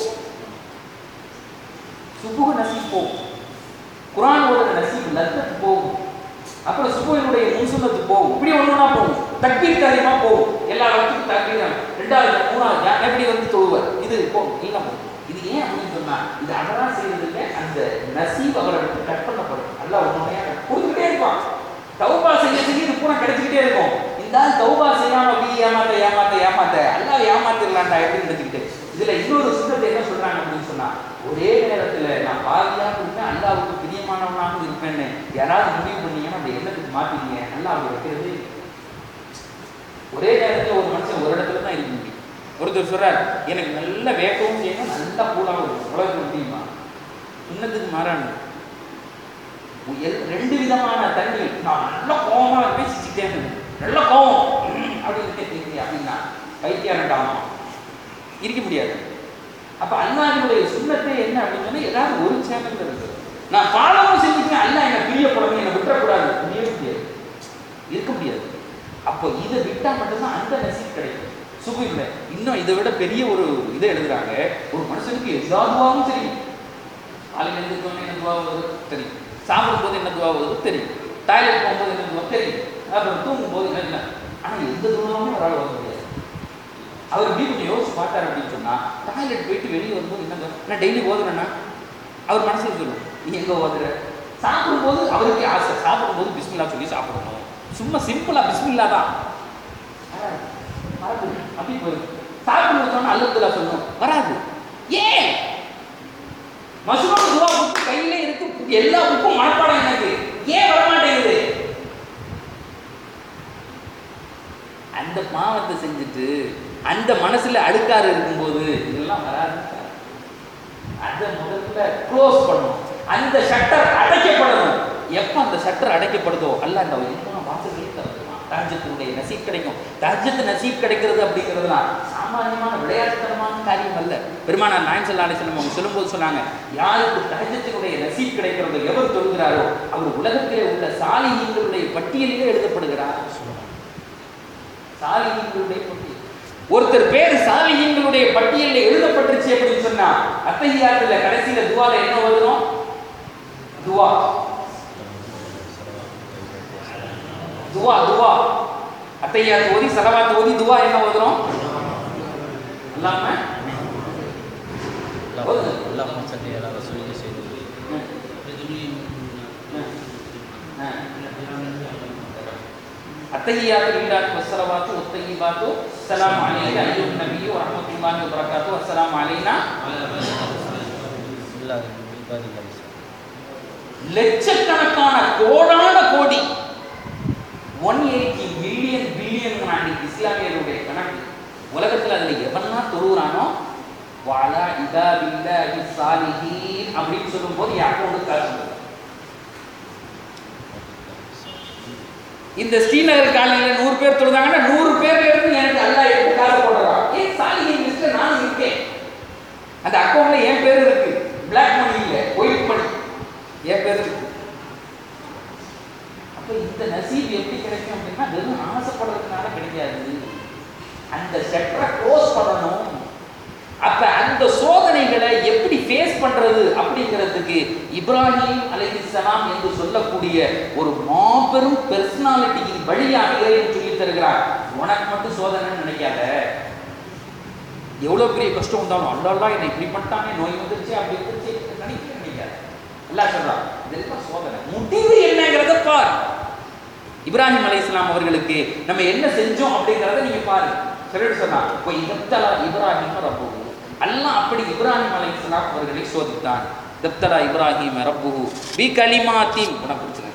A: சுபுக நசீப் போகும் குரான் ஓடுற நசீப் லத்தத்து போகும் அப்புறம் சுபுகனுடைய முன்சுனத்து போகும் இப்படி ஒண்ணுனா போகும் தக்பீர் அதிகமா போகும் எல்லா இடத்துக்கும் தக்பீர் ரெண்டாவது மூணாவது யா- எப்படி வந்து தொழுவார் இது போகும் எல்லாம் போகும் இது ஏன் அப்படின்னு சொன்னா இது அதெல்லாம் செய்யறது இல்லை அந்த நசீப் அவர்களுக்கு கட் பண்ணப்படும் நல்லா ஒன்றுமையா கொடுத்துக்கிட்டே இருப்பான் தௌபா செய்ய செய்ய இது பூரா கிடைச்சிக்கிட்டே இருக்கும் இந்த ஆள் தௌபா செய்யாம அப்படி ஏமாத்த ஏமாத்த ஏமாத்த அல்லாஹ் ஏமாத்திடலாம்டா எப்படி நினைச்சுக்கிட்டு இதுல இன்னொரு சுத்தத்தை என்ன சொல்றாங்க அப்படின்னு சொன்னா ஒரே நேரத்துல நான் பாதியாக இருப்பேன் அல்லாவுக்கு பிரியமானவனாகவும் இருப்பேன்னு யாராவது முடிவு பண்ணீங்கன்னா அந்த எண்ணத்துக்கு மாத்தீங்க அல்லாஹ் அப்படி வைக்கிறதே இல்லை. ஒரே நேரத்துல ஒரு மனுஷன் ஒரு இடத்துல தான் இருக்க முடியும் ஒருத்தர் சொல்றார் எனக்கு நல்ல வேக்கவும் செய்யணும் நல்லா கூலாகவும் இருக்கும் உலகத்துக்கு முடியுமா இன்னத்துக்கு மாறானது எல்- ரெண்டு விதமான தண்ணி நான் நல்ல கோபமா இருப்பேன் சிரிச்சுட்டே இருந்தேன் நல்ல கோபம் ம், அப்படின்னு கேட்டீங்க அப்படின்னா பைத்தியாரண்டாமா இருக்க முடியாது அப்ப அல்லாஹ்வுடைய சுண்ணத்தை என்ன அப்படின்னு சொன்னா ஏதாவது ஒரு சேனல் இருக்கு நான் பாலமும் செஞ்சுட்டேன் அல்லாஹ் என்ன பிரியப்படணும் என்னை விட்டுறக்கூடாது முடியவே முடியாது இருக்க முடியாது அப்போ இதை விட்டா மட்டும்தான் அந்த நசீப் கிடைக்கும் சுகு இல்லை இன்னும் இதை விட பெரிய ஒரு இதை எழுதுறாங்க ஒரு மனுஷனுக்கு எல்லா துவாவும் தெரியும் காலையில் எழுந்திருக்கோன்னு என்ன துவா வருது தெரியும் சாப்பிடும்போது என்ன துவா வருது தெரியும் டாய்லெட் போகும்போது என்ன துவா தெரியும் அப்புறம் தூங்கும்போது என்ன இல்லை ஆனால் எந்த துவாவும் ஒரு ஆள் வர முடியாது அவர் இப்படி கொஞ்சம் யோசிச்சு பார்த்தாரு அப்படின்னு சொன்னா டாய்லெட் போயிட்டு வெளியே வரும்போது என்ன துவா? நான் டெய்லி ஓதுறேன்னா அவர் மனசுல சொல்லும் நீ எங்க ஓதுற சாப்பிடும்போது அவருக்கே ஆசை சாப்பிடும்போது பிஸ்மில்லா சொல்லி சாப்பிடணும் சும்மா சிம்பிளா பிஸ்மில்லா தான் வராது. மறந்து அப்படி போயிடும் சாப்பிட்டு முடிச்சோன்னா அல்லதுல்லா சொல்லணும் வராது ஏன் மசுரோட துவா புக்கு கையில இருக்கு எல்லா புக்கும் மனப்பாடம் எனக்கு ஏன் வரமாட்டேங்குது அந்த பாவத்தை செஞ்சுட்டு அந்த மனசுல அழுக்காறு இருக்கும்போது இதெல்லாம் வராது அதை முதல்ல க்ளோஸ் பண்ணணும் அந்த ஷட்டர் அடைக்கப்படணும் எப்போ அந்த ஷட்டர் அடைக்கப்படுதோ அல்ல அந்த எல்லா வாசல்களையும் திறந்துருவான் தாஜத்தினுடைய நசீப் கிடைக்கும் தாஜத்து நசீப் கிடைக்கிறது அப்படிங்கிறதுலாம் சாமானியமான விளையாட்டுத்தனமான காரியம் அல்ல பெருமானார் நாயன் சல்லா அலிஸ்லம் அவங்க சொல்லும்போது சொன்னாங்க யாருக்கு தாஜத்தினுடைய நசீப் கிடைக்கிறதோ எவர் தொழுகிறாரோ அவர் உலகத்திலே உள்ள சாலிகளுடைய பட்டியலிலே எழுதப்படுகிறார் சாலிகளுடைய பட்டியல் ஒருத்தர் பேர் சாலிகளுடைய பட்டியலில் எழுதப்பட்டுருச்சு அப்படின்னு சொன்னா அத்தகையாத்துல கடைசியில துவால என்ன வரும் துவா துவா துவா அத்தையாத்து ஓதி சலவாத்து ஓதி துவா என்ன ஓதுறோம் இல்லாம ஓதுங்க.
B: اللهم صل على رسولك سيدنا
A: ம், ம், ம். அத்தஹியாத்து லில்லாஹி வஸ்ஸலவாத்து வத்தய்யிபாத்து அஸ்ஸலாமு அலைக்க அய்யுஹன் நபிய்யு வரஹ்மத்துல்லாஹி வபரகாத்துஹு அஸ்ஸலாமு அலைனா
B: இல்ல இபாதிகள்
A: லட்சக்கணக்கான கோடான கோடி ஒன் எயிட்டி மில்லியன் பில்லியன் அன்னைக்கு இஸ்லாமியருடைய கணக்கு உலகத்துல அதுல எவனா தொழுகிறானோ வாலா இதா பில்லாஹி சாலிஹீன் அப்படின்னு சொல்லும்போது என் அக்கௌண்ட் காசு வரும். இந்த ஸ்ரீநகர் காலையில் நூறு பேர் தொழுதாங்கன்னா நூறு பேர்ல இருந்து எனக்கு அல்லாஹ் எடுத்து காசு போடுறான் ஏன் சாலிஹீன் லிஸ்ட்ல நானும் இருக்கேன் அந்த அக்கௌண்ட்ல என் பேர் இருக்கு பிளாக் மணி இல்ல ஒயிட் மணி என் பேர் இருக்கு அப்ப இந்த நசீப் எப்படி கிடைக்கும் அப்படின்னா வெறும் ஆசைப்படுறதுனால கிடைக்காது அந்த செட்டரை க்ளோஸ் பண்ணணும் அப்ப அந்த சோதனைகளை எப்படி ஃபேஸ் பண்றது அப்படிங்கிறதுக்கு இப்ராஹிம் அலைஹிஸ்ஸலாம் என்று சொல்லக்கூடிய ஒரு மாபெரும் பெர்சனாலிட்டியின் வழியாக இறைவன் சொல்லி தருகிறார் உனக்கு மட்டும் சோதனைன்னு நினைக்காத எவ்வளவு பெரிய கஷ்டம் வந்தாலும் அல்லா என்னை இப்படி பண்ணிட்டானே நோய் வந்துருச்சு அப்படி வந்துருச்சு நினைக்க நினைக்காது எல்லாம் சொல்றான் இதெல்லாம் சோதனை முடிவு என்னங்கிறத பார் இப்ராஹிம் அலைஹிஸ்ஸலாம் அவர்களுக்கு நம்ம என்ன செஞ்சோம் அப்படிங்கிறத நீங்க பாரு சொல்லிட்டு சொன்னா இப்போ இதப்தலா இப்ராஹிம் ரப்புஹு அல்லாஹ் அப்படி இப்ராஹிம் அலைஹிஸ்ஸலாம் அவர்களை சோதித்தான் தப்தலா இப்ராஹிம் ரப்புஹு பி கலிமாத்தின் உனக்கு பிடிச்சிருங்க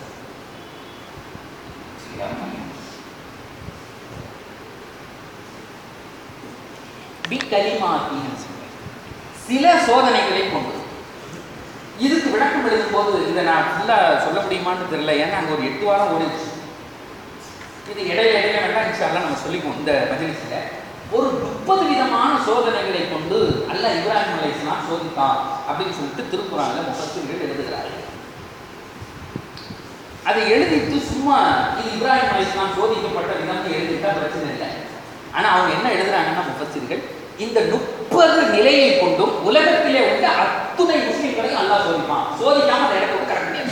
A: பி கலிமாத்தின் சில சோதனைகளை கொண்டு இதுக்கு விளக்கம் எழுதும் போது இதை நான் ஃபுல்லாக சொல்ல முடியுமான்னு தெரியல ஏன்னா அங்கே ஒரு எட்டு வாரம் ஓடிச்சு இது இடையில இடையில வேணா இன்ஷால்லாம் நம்ம சொல்லிக்குவோம் இந்த மஜ்லிஸ்ல ஒரு முப்பது விதமான சோதனைகளை கொண்டு அல்லாஹ் இப்ராஹிம் அலைஹிஸ்ஸலாம் சோதித்தான் அப்படின்னு சொல்லிட்டு திருக்குறான்ல முகத்துகள் எழுதுகிறார்கள் அதை எழுதிட்டு சும்மா இது இப்ராஹிம் அலைஹிஸ்ஸலாம் சோதிக்கப்பட்ட விதம்னு எழுதிட்டா பிரச்சனை இல்லை ஆனா அவங்க என்ன எழுதுறாங்கன்னா முஃபஸ்ஸிர்கள் இந்த முப்பது நிலையை கொண்டும் உலகத்திலே உள்ள அத்துணை முஸ்லிம்களையும் அல்லாஹ் சோதிப்பான் சோதிக்காம அந்த இடத்தை கரெக்ட் முடியாது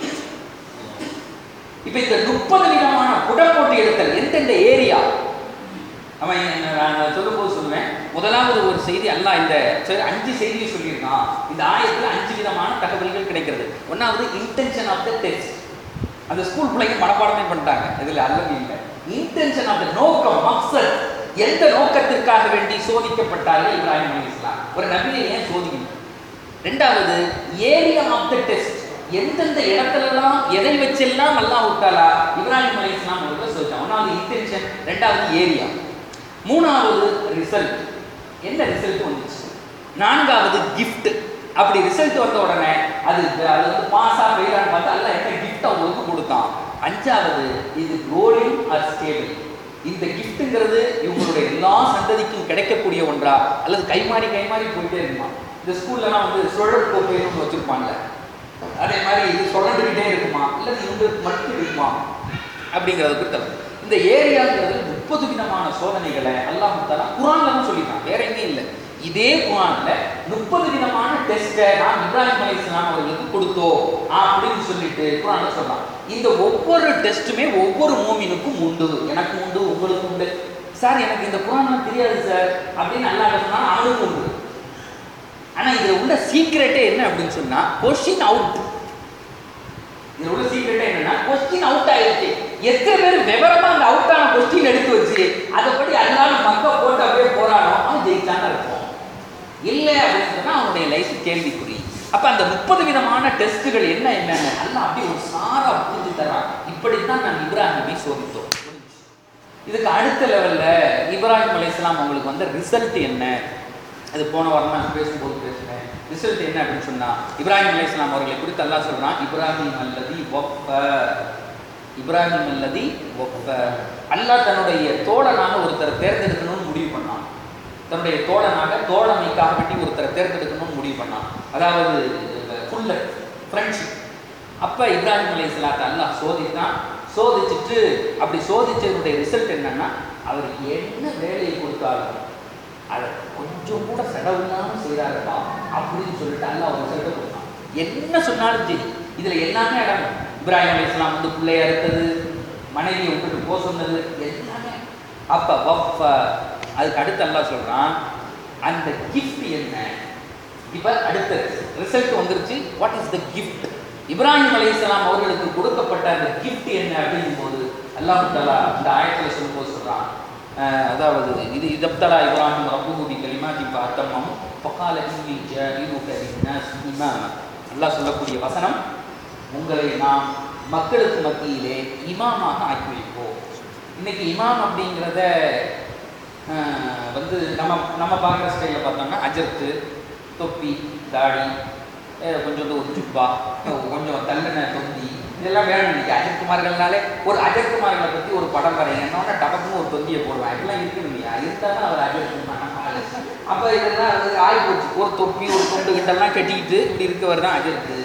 A: இப்ப இந்த முப்பது விதமான குடப்போட்டு எடுத்தல் எந்தெந்த ஏரியா அவன் என்ன- நான் சொல்லும்போது சொல்லுவேன் முதலாவது ஒரு செய்தி அல்லாஹ் இந்த சரி, அஞ்சு செய்தியை சொல்லியிருக்கான் இந்த ஆயத்துல அஞ்சு விதமான தகவல்கள் கிடைக்கிறது ஒன்னாவது இன்டென்ஷன் ஆஃப் த டெஸ்ட் அந்த ஸ்கூல் பிள்ளைங்க மனப்பாடமே பண்ணிட்டாங்க இதுல அல்லது இல்லை இன்டென்ஷன் ஆஃப் த நோக்கம் மக்சத் எந்த நோக்கத்திற்காக வேண்டி சோதிக்கப்பட்டார்கள் இப்ராஹிம் அலைஹிஸ்ஸலாம் ஒரு நபியை ஏன் சோதிக்கணும் ரெண்டாவது ஏரியா ஆஃப் த டெஸ்ட் எந்தெந்த இடத்துலலாம் எதை வச்செல்லாம் அல்லாஹ் விட்டாலா இப்ராஹிம் அலைஹிஸ்ஸலாம் அவர்களை சொல்லிட்டான் ஒன்றாவது இன்டென்ஷன் ரெண்டாவது ஏரியா மூணாவது ரிசல்ட் என்ன ரிசல்ட் வந்துச்சு நான்காவது கிஃப்ட் அப்படி ரிசல்ட் வந்த உடனே அது அது வந்து பாஸா ஃபெயிலான்னு பார்த்தா அல்ல என்ன கிஃப்ட் அவங்களுக்கு கொடுத்தான் அஞ்சாவது இது ரோலிங் ஆர் ஸ்டேபிள் இந்த கிஃப்ட்டுங்கிறது இவங்களுடைய எல்லா சந்ததிக்கும் கிடைக்கக்கூடிய ஒன்றா அல்லது கைமாறி கைமாறி போயிட்டே இருக்குமா இந்த ஸ்கூல்லலாம் வந்து சுழல் கோப்பைன்னு வச்சிருப்பாங்கல்ல அதே மாதிரி இது சுழண்டுக்கிட்டே இருக்குமா இல்லை இவங்களுக்கு மட்டும் இருக்குமா அப்படிங்கிறது குறித்தல இந்த ஏரியாங்கிறது முப்பது விதமான சோதனைகளை அல்லாஹ் தலா குரான்ல தான் சொல்லிட்டான் வேற எங்கேயும் இல்லை இதே குரான்ல முப்பது விதமான டெஸ்ட்டை நாம் இப்ராஹிம் அலைஹிஸ்ஸலாம் அவர்களுக்கு கொடுத்தோம் அப்படின்னு சொல்லிட்டு குரான்ல சொல்லலாம் இந்த ஒவ்வொரு டெஸ்ட்டுமே ஒவ்வொரு மூமினுக்கும் உண்டு எனக்கு உண்டு உங்களுக்கு உண்டு சார் எனக்கு இந்த குரான்லாம் தெரியாது சார் அப்படின்னு அல்லாஹ் சொன்னா அவனுக்கும் உண்டு ஆனா இதுல உள்ள சீக்ரெட்டே என்ன அப்படின்னு சொன்னா கொஸ்டின் அவுட் இதுல உள்ள சீக்ரெட்டே என்னன்னா கொஸ்டின் அவுட் ஆயிடுச்சு எத்தனை பேர் விவரமா அந்த அவுட் ஆன கொஸ்டின் எடுத்து வச்சு அதைப்படி அல்லாமல் மக்க போட்டு அப்படியே போறானோ அவன் ஜெயிச்சான்னு இருக்கும் இல்லை அப்படின்னு சொன்னா அவனுடைய லைஃப் கேள்விக்குறி அப்ப அந்த முப்பது விதமான டெஸ்ட்டுகள் என்ன என்னன்னு எல்லாம் அப்படியே ஒரு சாரா புரிஞ்சு தர்றான் இப்படித்தான் நான் இப்ராஹிமை சோதித்தோம் இதுக்கு அடுத்த லெவல்ல இப்ராஹிம் அலைஹிஸ்ஸலாம் அவங்களுக்கு வந்த ரிசல்ட் என்ன அது போன வாரம் நான் பேசும்போது பேசுனேன் ரிசல்ட் என்ன அப்படின்னு சொன்னா இப்ராஹிம் அலைஹிஸ்ஸலாம் அவர்களை குறித்து அல்லாஹ் சொல்றான் இப்ராஹிம் அல்லதி ஒப்ப இப்ராஹிம் அல்லதி ஒப்ப அல்லாஹ் தன்னுடைய தோழனாக ஒருத்தரை தேர்ந்தெடுக்கணும்னு முடிவு பண்ணான் தன்னுடைய தோழனாக தோழமைக்காக வேண்டி ஒருத்தரை தேர்ந்தெடுக்கணும்னு முடிவு பண்ணான் அதாவது ஃபுல்ல ஃப்ரெண்ட்ஷிப் அப்போ இப்ராஹிம் அலை சலாத்தை அல்லாஹ் சோதித்தான் சோதிச்சுட்டு அப்படி சோதிச்சதனுடைய ரிசல்ட் என்னன்னா அவர் என்ன வேலையை கொடுத்தாலும் அதை கொஞ்சம் கூட செலவு இல்லாமல் செய்கிறாருப்பா அப்படின்னு சொல்லிட்டு அல்லாஹ் ஒரு ரிசல்ட்டை கொடுத்தான் என்ன சொன்னாலும் சரி இதில் எல்லாமே அடங்கும் இப்ராஹிம் அலை இஸ்லாம் வந்து பிள்ளையா இருந்தது மனைவியை விட்டுட்டு போக சொன்னது எல்லாமே அப்போ வஃப அதுக்கு அடுத்து அல்லாஹ் சொல்கிறான் அந்த கிஃப்ட் என்ன இப்போ அடுத்த ரிசல்ட் வந்துருச்சு what is the gift Ibrahim அலைஹிஸ்ஸலாம் அவர்களுக்கு கொடுக்கப்பட்ட அந்த கிஃப்ட் என்ன அப்படிங்கும் போது அல்லாஹ் தலா இந்த ஆயத்தில் சொல்லும்போது சொல்றான் அஹ், அதாவது இது இதப்தலா இப்ராஹிம் ரப்புஹு பி கலிமாத்தி ஃபஅத்தம்மஹு ஃபகால இன்னி ஜாஇலுக லின்னாஸ் இமாமா அல்லாஹ் சொல்லக்கூடிய வசனம் உங்களை நாம் மக்களுக்கு மத்தியிலே இமாமாக ஆக்கி வைப்போம் இன்னைக்கு இமாம் அப்படிங்கிறத அஹ், வந்து நம்ம நம்ம பார்க்குற ஸ்டைலில் பார்த்தோம்னா அஜர்த்து தொப்பி தாடி அஹ், கொஞ்சோண்டு ஒரு ஜுப்பா அஹ், கொஞ்சம் தள்ளின தொந்தி இதெல்லாம் வேணும் இன்னைக்கு அஜர்குமார்கள்னாலே ஒரு அஜர்குமார்களை பற்றி ஒரு படம் வரைங்க என்னன்னா டபக்குன்னு ஒரு தொந்தியை போடுவேன் இதெல்லாம் இருக்கணும் இல்லையா இருந்தாலும் அவர் அஜர்குமார் அப்போ இதெல்லாம் வந்து ஆகி போச்சு ஒரு தொப்பி ஒரு தொண்டு கிட்டெல்லாம் கட்டிக்கிட்டு இப்படி இருக்கவர் தான் அஜர்த்து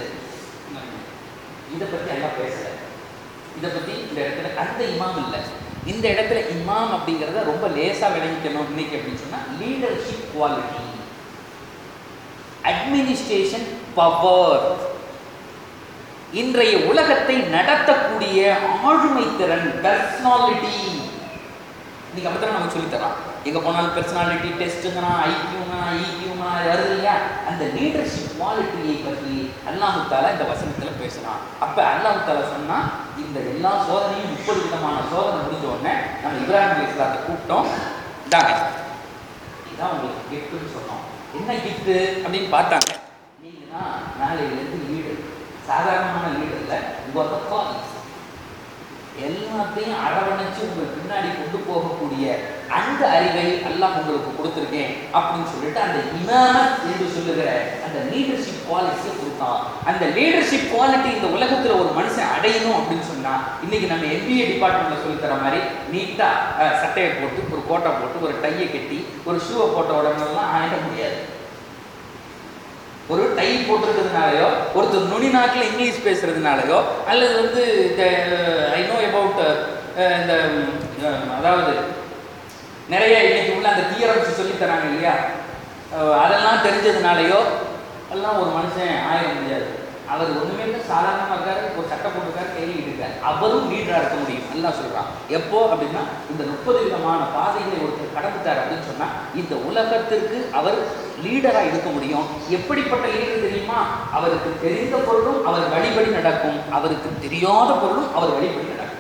A: இதை பற்றி எல்லாம் பேசல இதை பற்றி இந்த இடத்துல அந்த இமாம் இல்லை இந்த இடத்துல இமாம் அப்படிங்கிறத ரொம்ப லேசாக விளங்கிக்கணும் இன்னைக்கு அப்படின்னு சொன்னால் லீடர்ஷிப் குவாலிட்டி அட்மினிஸ்ட்ரேஷன் பவர் இன்றைய உலகத்தை நடத்தக்கூடிய ஆளுமை திறன் பர்சனாலிட்டி இன்னைக்கு அப்படித்தான் நமக்கு சொல்லித்தரான் எங்கே போனாலும் பர்சனாலிட்டி டெஸ்ட்டுங்கண்ணா ஐக்கியூங்கண்ணா ஈக்கியூங்கண்ணா வருது இல்லையா அந்த லீடர்ஷிப் குவாலிட்டியை பற்றி அல்லாஹு தாலா இந்த வசனத்தில் பேசுகிறான் அப்போ அல்லாஹு தாலா சொன்னால் இந்த எல்லா சோதனையும் முப்பது விதமான சோதனை முடிஞ்ச உடனே நம்ம இப்ராஹிம் அலி இஸ்லாத்தை கூப்பிட்டோம் இதாங்க இதான் உங்களுக்கு கிஃப்ட்னு சொன்னோம் என்ன கிஃப்ட்டு அப்படின்னு பார்த்தாங்க நீங்கள் தான் நாளையிலேருந்து லீடர் சாதாரணமான லீடர் இல்லை உங்கள் காலேஜ் எல்லாத்தையும் அரவணைச்சு உங்களுக்கு பின்னாடி கொண்டு போகக்கூடிய அந்த அறிவை அல்லாஹ் உங்களுக்கு கொடுத்துருக்கேன் அப்படின்னு சொல்லிட்டு அந்த இமாமத் என்று சொல்லுகிற அந்த லீடர்ஷிப் குவாலிட்டியை கொடுத்தான் அந்த லீடர்ஷிப் குவாலிட்டி இந்த உலகத்துல ஒரு மனுஷன் அடையணும் அப்படின்னு சொன்னா இன்னைக்கு நம்ம எம்பிஏ டிபார்ட்மெண்ட்ல சொல்லி தர மாதிரி நீட்டா அஹ், சட்டையை போட்டு ஒரு கோட்டை போட்டு ஒரு டையை கட்டி ஒரு ஷூவை போட்ட உடனெல்லாம் ஆயிட முடியாது ஒரு டை போட்டிருக்கிறதுனாலயோ ஒருத்தர் நுனி நாட்டில் இங்கிலீஷ் பேசுறதுனாலயோ அல்லது வந்து இந்த ஐ நோ அபவுட் இந்த அஹ், அதாவது நிறைய இன்னைக்கு உள்ள அந்த தியரம்ஸ் சொல்லி தராங்க இல்லையா அஹ், அதெல்லாம் தெரிஞ்சதுனாலயோ எல்லாம் ஒரு மனுஷன் ஆயிட முடியாது அவர் ஒண்ணுமே இல்லை சாதாரணமாக இருக்காரு ஒரு சட்டை போட்டிருக்காரு கையில் இருக்காரு அவரும் லீடராக இருக்க முடியும் எல்லாம் சொல்றான் எப்போ அப்படின்னா இந்த முப்பது விதமான பாதைகளை ஒருத்தர் கடந்துட்டார் அப்படின்னு சொன்னா இந்த உலகத்திற்கு அவர் லீடராக இருக்க முடியும் எப்படிப்பட்ட லீடர் தெரியுமா அவருக்கு தெரிந்த பொருளும் அவர் வழிபடி நடக்கும் அவருக்கு தெரியாத பொருளும் அவர் வழிபடி நடக்கும்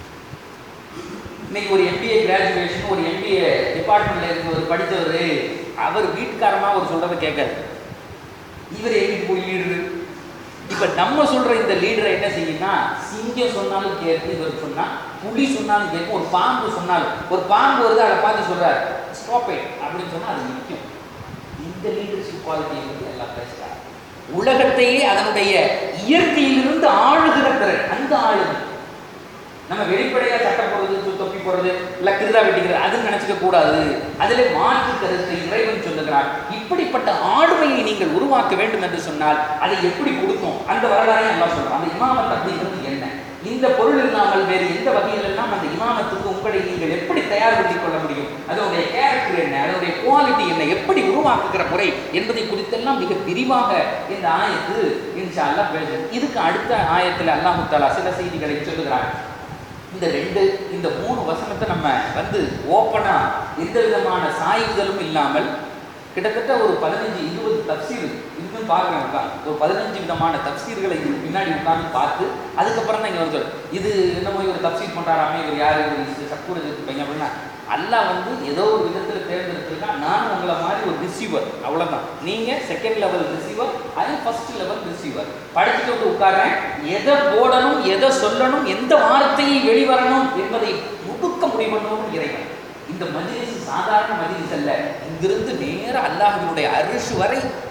A: இன்னைக்கு ஒரு எம்பிஏ கிராஜுவேஷன் ஒரு எம்பிஏ டிபார்ட்மெண்ட்ல இருக்கிறவர் படித்தவர் அவர் வீட்டுக்காரமா அவர் சொல்றதை கேட்காது இவர் எங்க போய் லீடரு இப்ப நம்ம சொல்ற இந்த லீடரை என்ன செய்யும்னா சிங்கம் சொன்னாலும் கேட்கும் இவர் சொன்னா புலி சொன்னாலும் கேட்கும் ஒரு பாம்பு சொன்னாலும் ஒரு பாம்பு வருது அதை பார்த்து சொல்றாரு ஸ்டாப் இட் அப்படின்னு சொன்னா அது நிற்கும் இந்த லீடர்ஷிப் குவாலிட்டியை பற்றி எல்லாம் பேசுறாங்க உலகத்தையே அதனுடைய இயற்கையிலிருந்து ஆளுகிற திறன் அந்த ஆளுமை நம்ம வெளிப்படையா சட்டை போடுறது சு- தொப்பி போடுறது இல்ல கிருதா வெட்டிக்கிறது அதுன்னு நினைச்சுக்க கூடாது அதிலே மாற்று கருத்தை இறைவன் சொல்லுகிறார் இப்படிப்பட்ட ஆளுமையை நீங்கள் உருவாக்க வேண்டும் என்று சொன்னால் அதை எப்படி கொடுத்தோம் அந்த வரலாறையும் எல்லாம் சொல்றோம் அந்த இமாமத் அப்படிங்கிறது என்ன இந்த பொருள் இல்லாமல் வேறு எந்த வகையிலெல்லாம் அந்த இமாமத்துக்கு உங்களை நீங்கள் எப்படி தயார்படுத்திக் கொள்ள முடியும் அதனுடைய கேரக்டர் என்ன அதனுடைய குவாலிட்டி என்ன எப்படி உருவாக்குகிற முறை என்பதை குறித்தெல்லாம் மிக விரிவாக இந்த ஆயத்து இன்ஷா அல்லாஹ் பேசுது இதுக்கு அடுத்த ஆயத்தில் அல்லாஹு தாலா சில செய்திகளை சொல்லுகிறார் இந்த ரெண்டு இந்த மூணு வசனத்தை நம்ம வந்து ஓப்பனா எந்த விதமான சாய்வுகளும் இல்லாமல் கிட்டத்தட்ட ஒரு பதினஞ்சு இருபது தப்சீர் இதுக்கும் பார்க்குறேன் உட்காந்து ஒரு பதினஞ்சு விதமான தப்சீர்களை இதுக்கு பின்னாடி உட்கார்ந்து பார்த்து அதுக்கப்புறம் தான் இங்கே வந்து சொல்லு. இது என்னமோ இவர் தப்சீர் பண்ணுறாராமே இவர் யார் இவர் சக்கூட பையன் அப்படின்னா அல்லாஹ் வந்து ஏதோ ஒரு விதத்தில் தேர்ந்தெடுத்திருக்கா நான் உங்களை மாதிரி ஒரு ரிசீவர் அவ்வளோதான் நீங்கள் செகண்ட் லெவல் ரிசீவர் அது ஃபர்ஸ்ட் லெவல் ரிசீவர் படிச்சுட்டு வந்து உட்கார்றேன் எதை போடணும் எதை சொல்லணும் எந்த வார்த்தையை வெளிவரணும் என்பதை முடுக்க முடிவு பண்ணணும் இறைவன் இந்த மஜ்லிஸ் சாதாரண மஜ்லிஸ் அல்ல இங்கிருந்து நேர அல்லாஹ்வினுடைய அரிசு வரை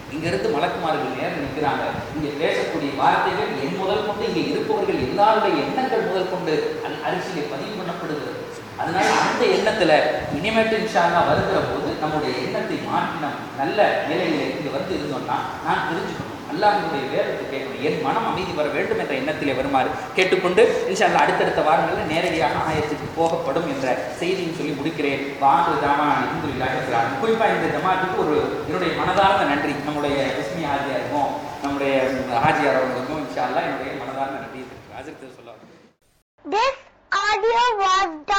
A: இங்கிருந்து மலக்குமார்கள் நேரம் நிற்கிறாங்க இங்கே பேசக்கூடிய வார்த்தைகள் என் முதல் கொண்டு இங்கே இருப்பவர்கள் எல்லாருடைய எண்ணங்கள் முதல் கொண்டு அந்த அரிசியிலே பதிவு பண்ணப்படுகிறது அதனால அந்த எண்ணத்துல இனிமேட்டு இன்ஷால்லா வருகிற போது நம்முடைய எண்ணத்தை மாற்றி நம் நல்ல நிலையில இங்க வந்து இருந்தோம்னா நான் தெரிஞ்சுக்கணும் அல்லாஹ்வுடைய வேதத்தை கேட்கணும் என் மனம் அமைதி வர வேண்டும் என்ற எண்ணத்திலே வருமாறு கேட்டுக்கொண்டு இன்ஷால்லா அடுத்தடுத்த வாரங்களில் நேரடியாக ஆயத்துக்கு போகப்படும் என்ற செய்தியும் சொல்லி முடிக்கிறேன் வாங்க ஜாமா இந்துல்லாக இருக்கிறார் குறிப்பாக இந்த ஜமாத்துக்கு ஒரு என்னுடைய மனதார்ந்த நன்றி நம்முடைய இஸ்மி ஹாஜியாருக்கும் நம்முடைய ஹாஜியார் அவர்களுக்கும் இன்ஷால்லா என்னுடைய மனதார்ந்த நன்றி அதற்கு சொல்ல
C: This audio was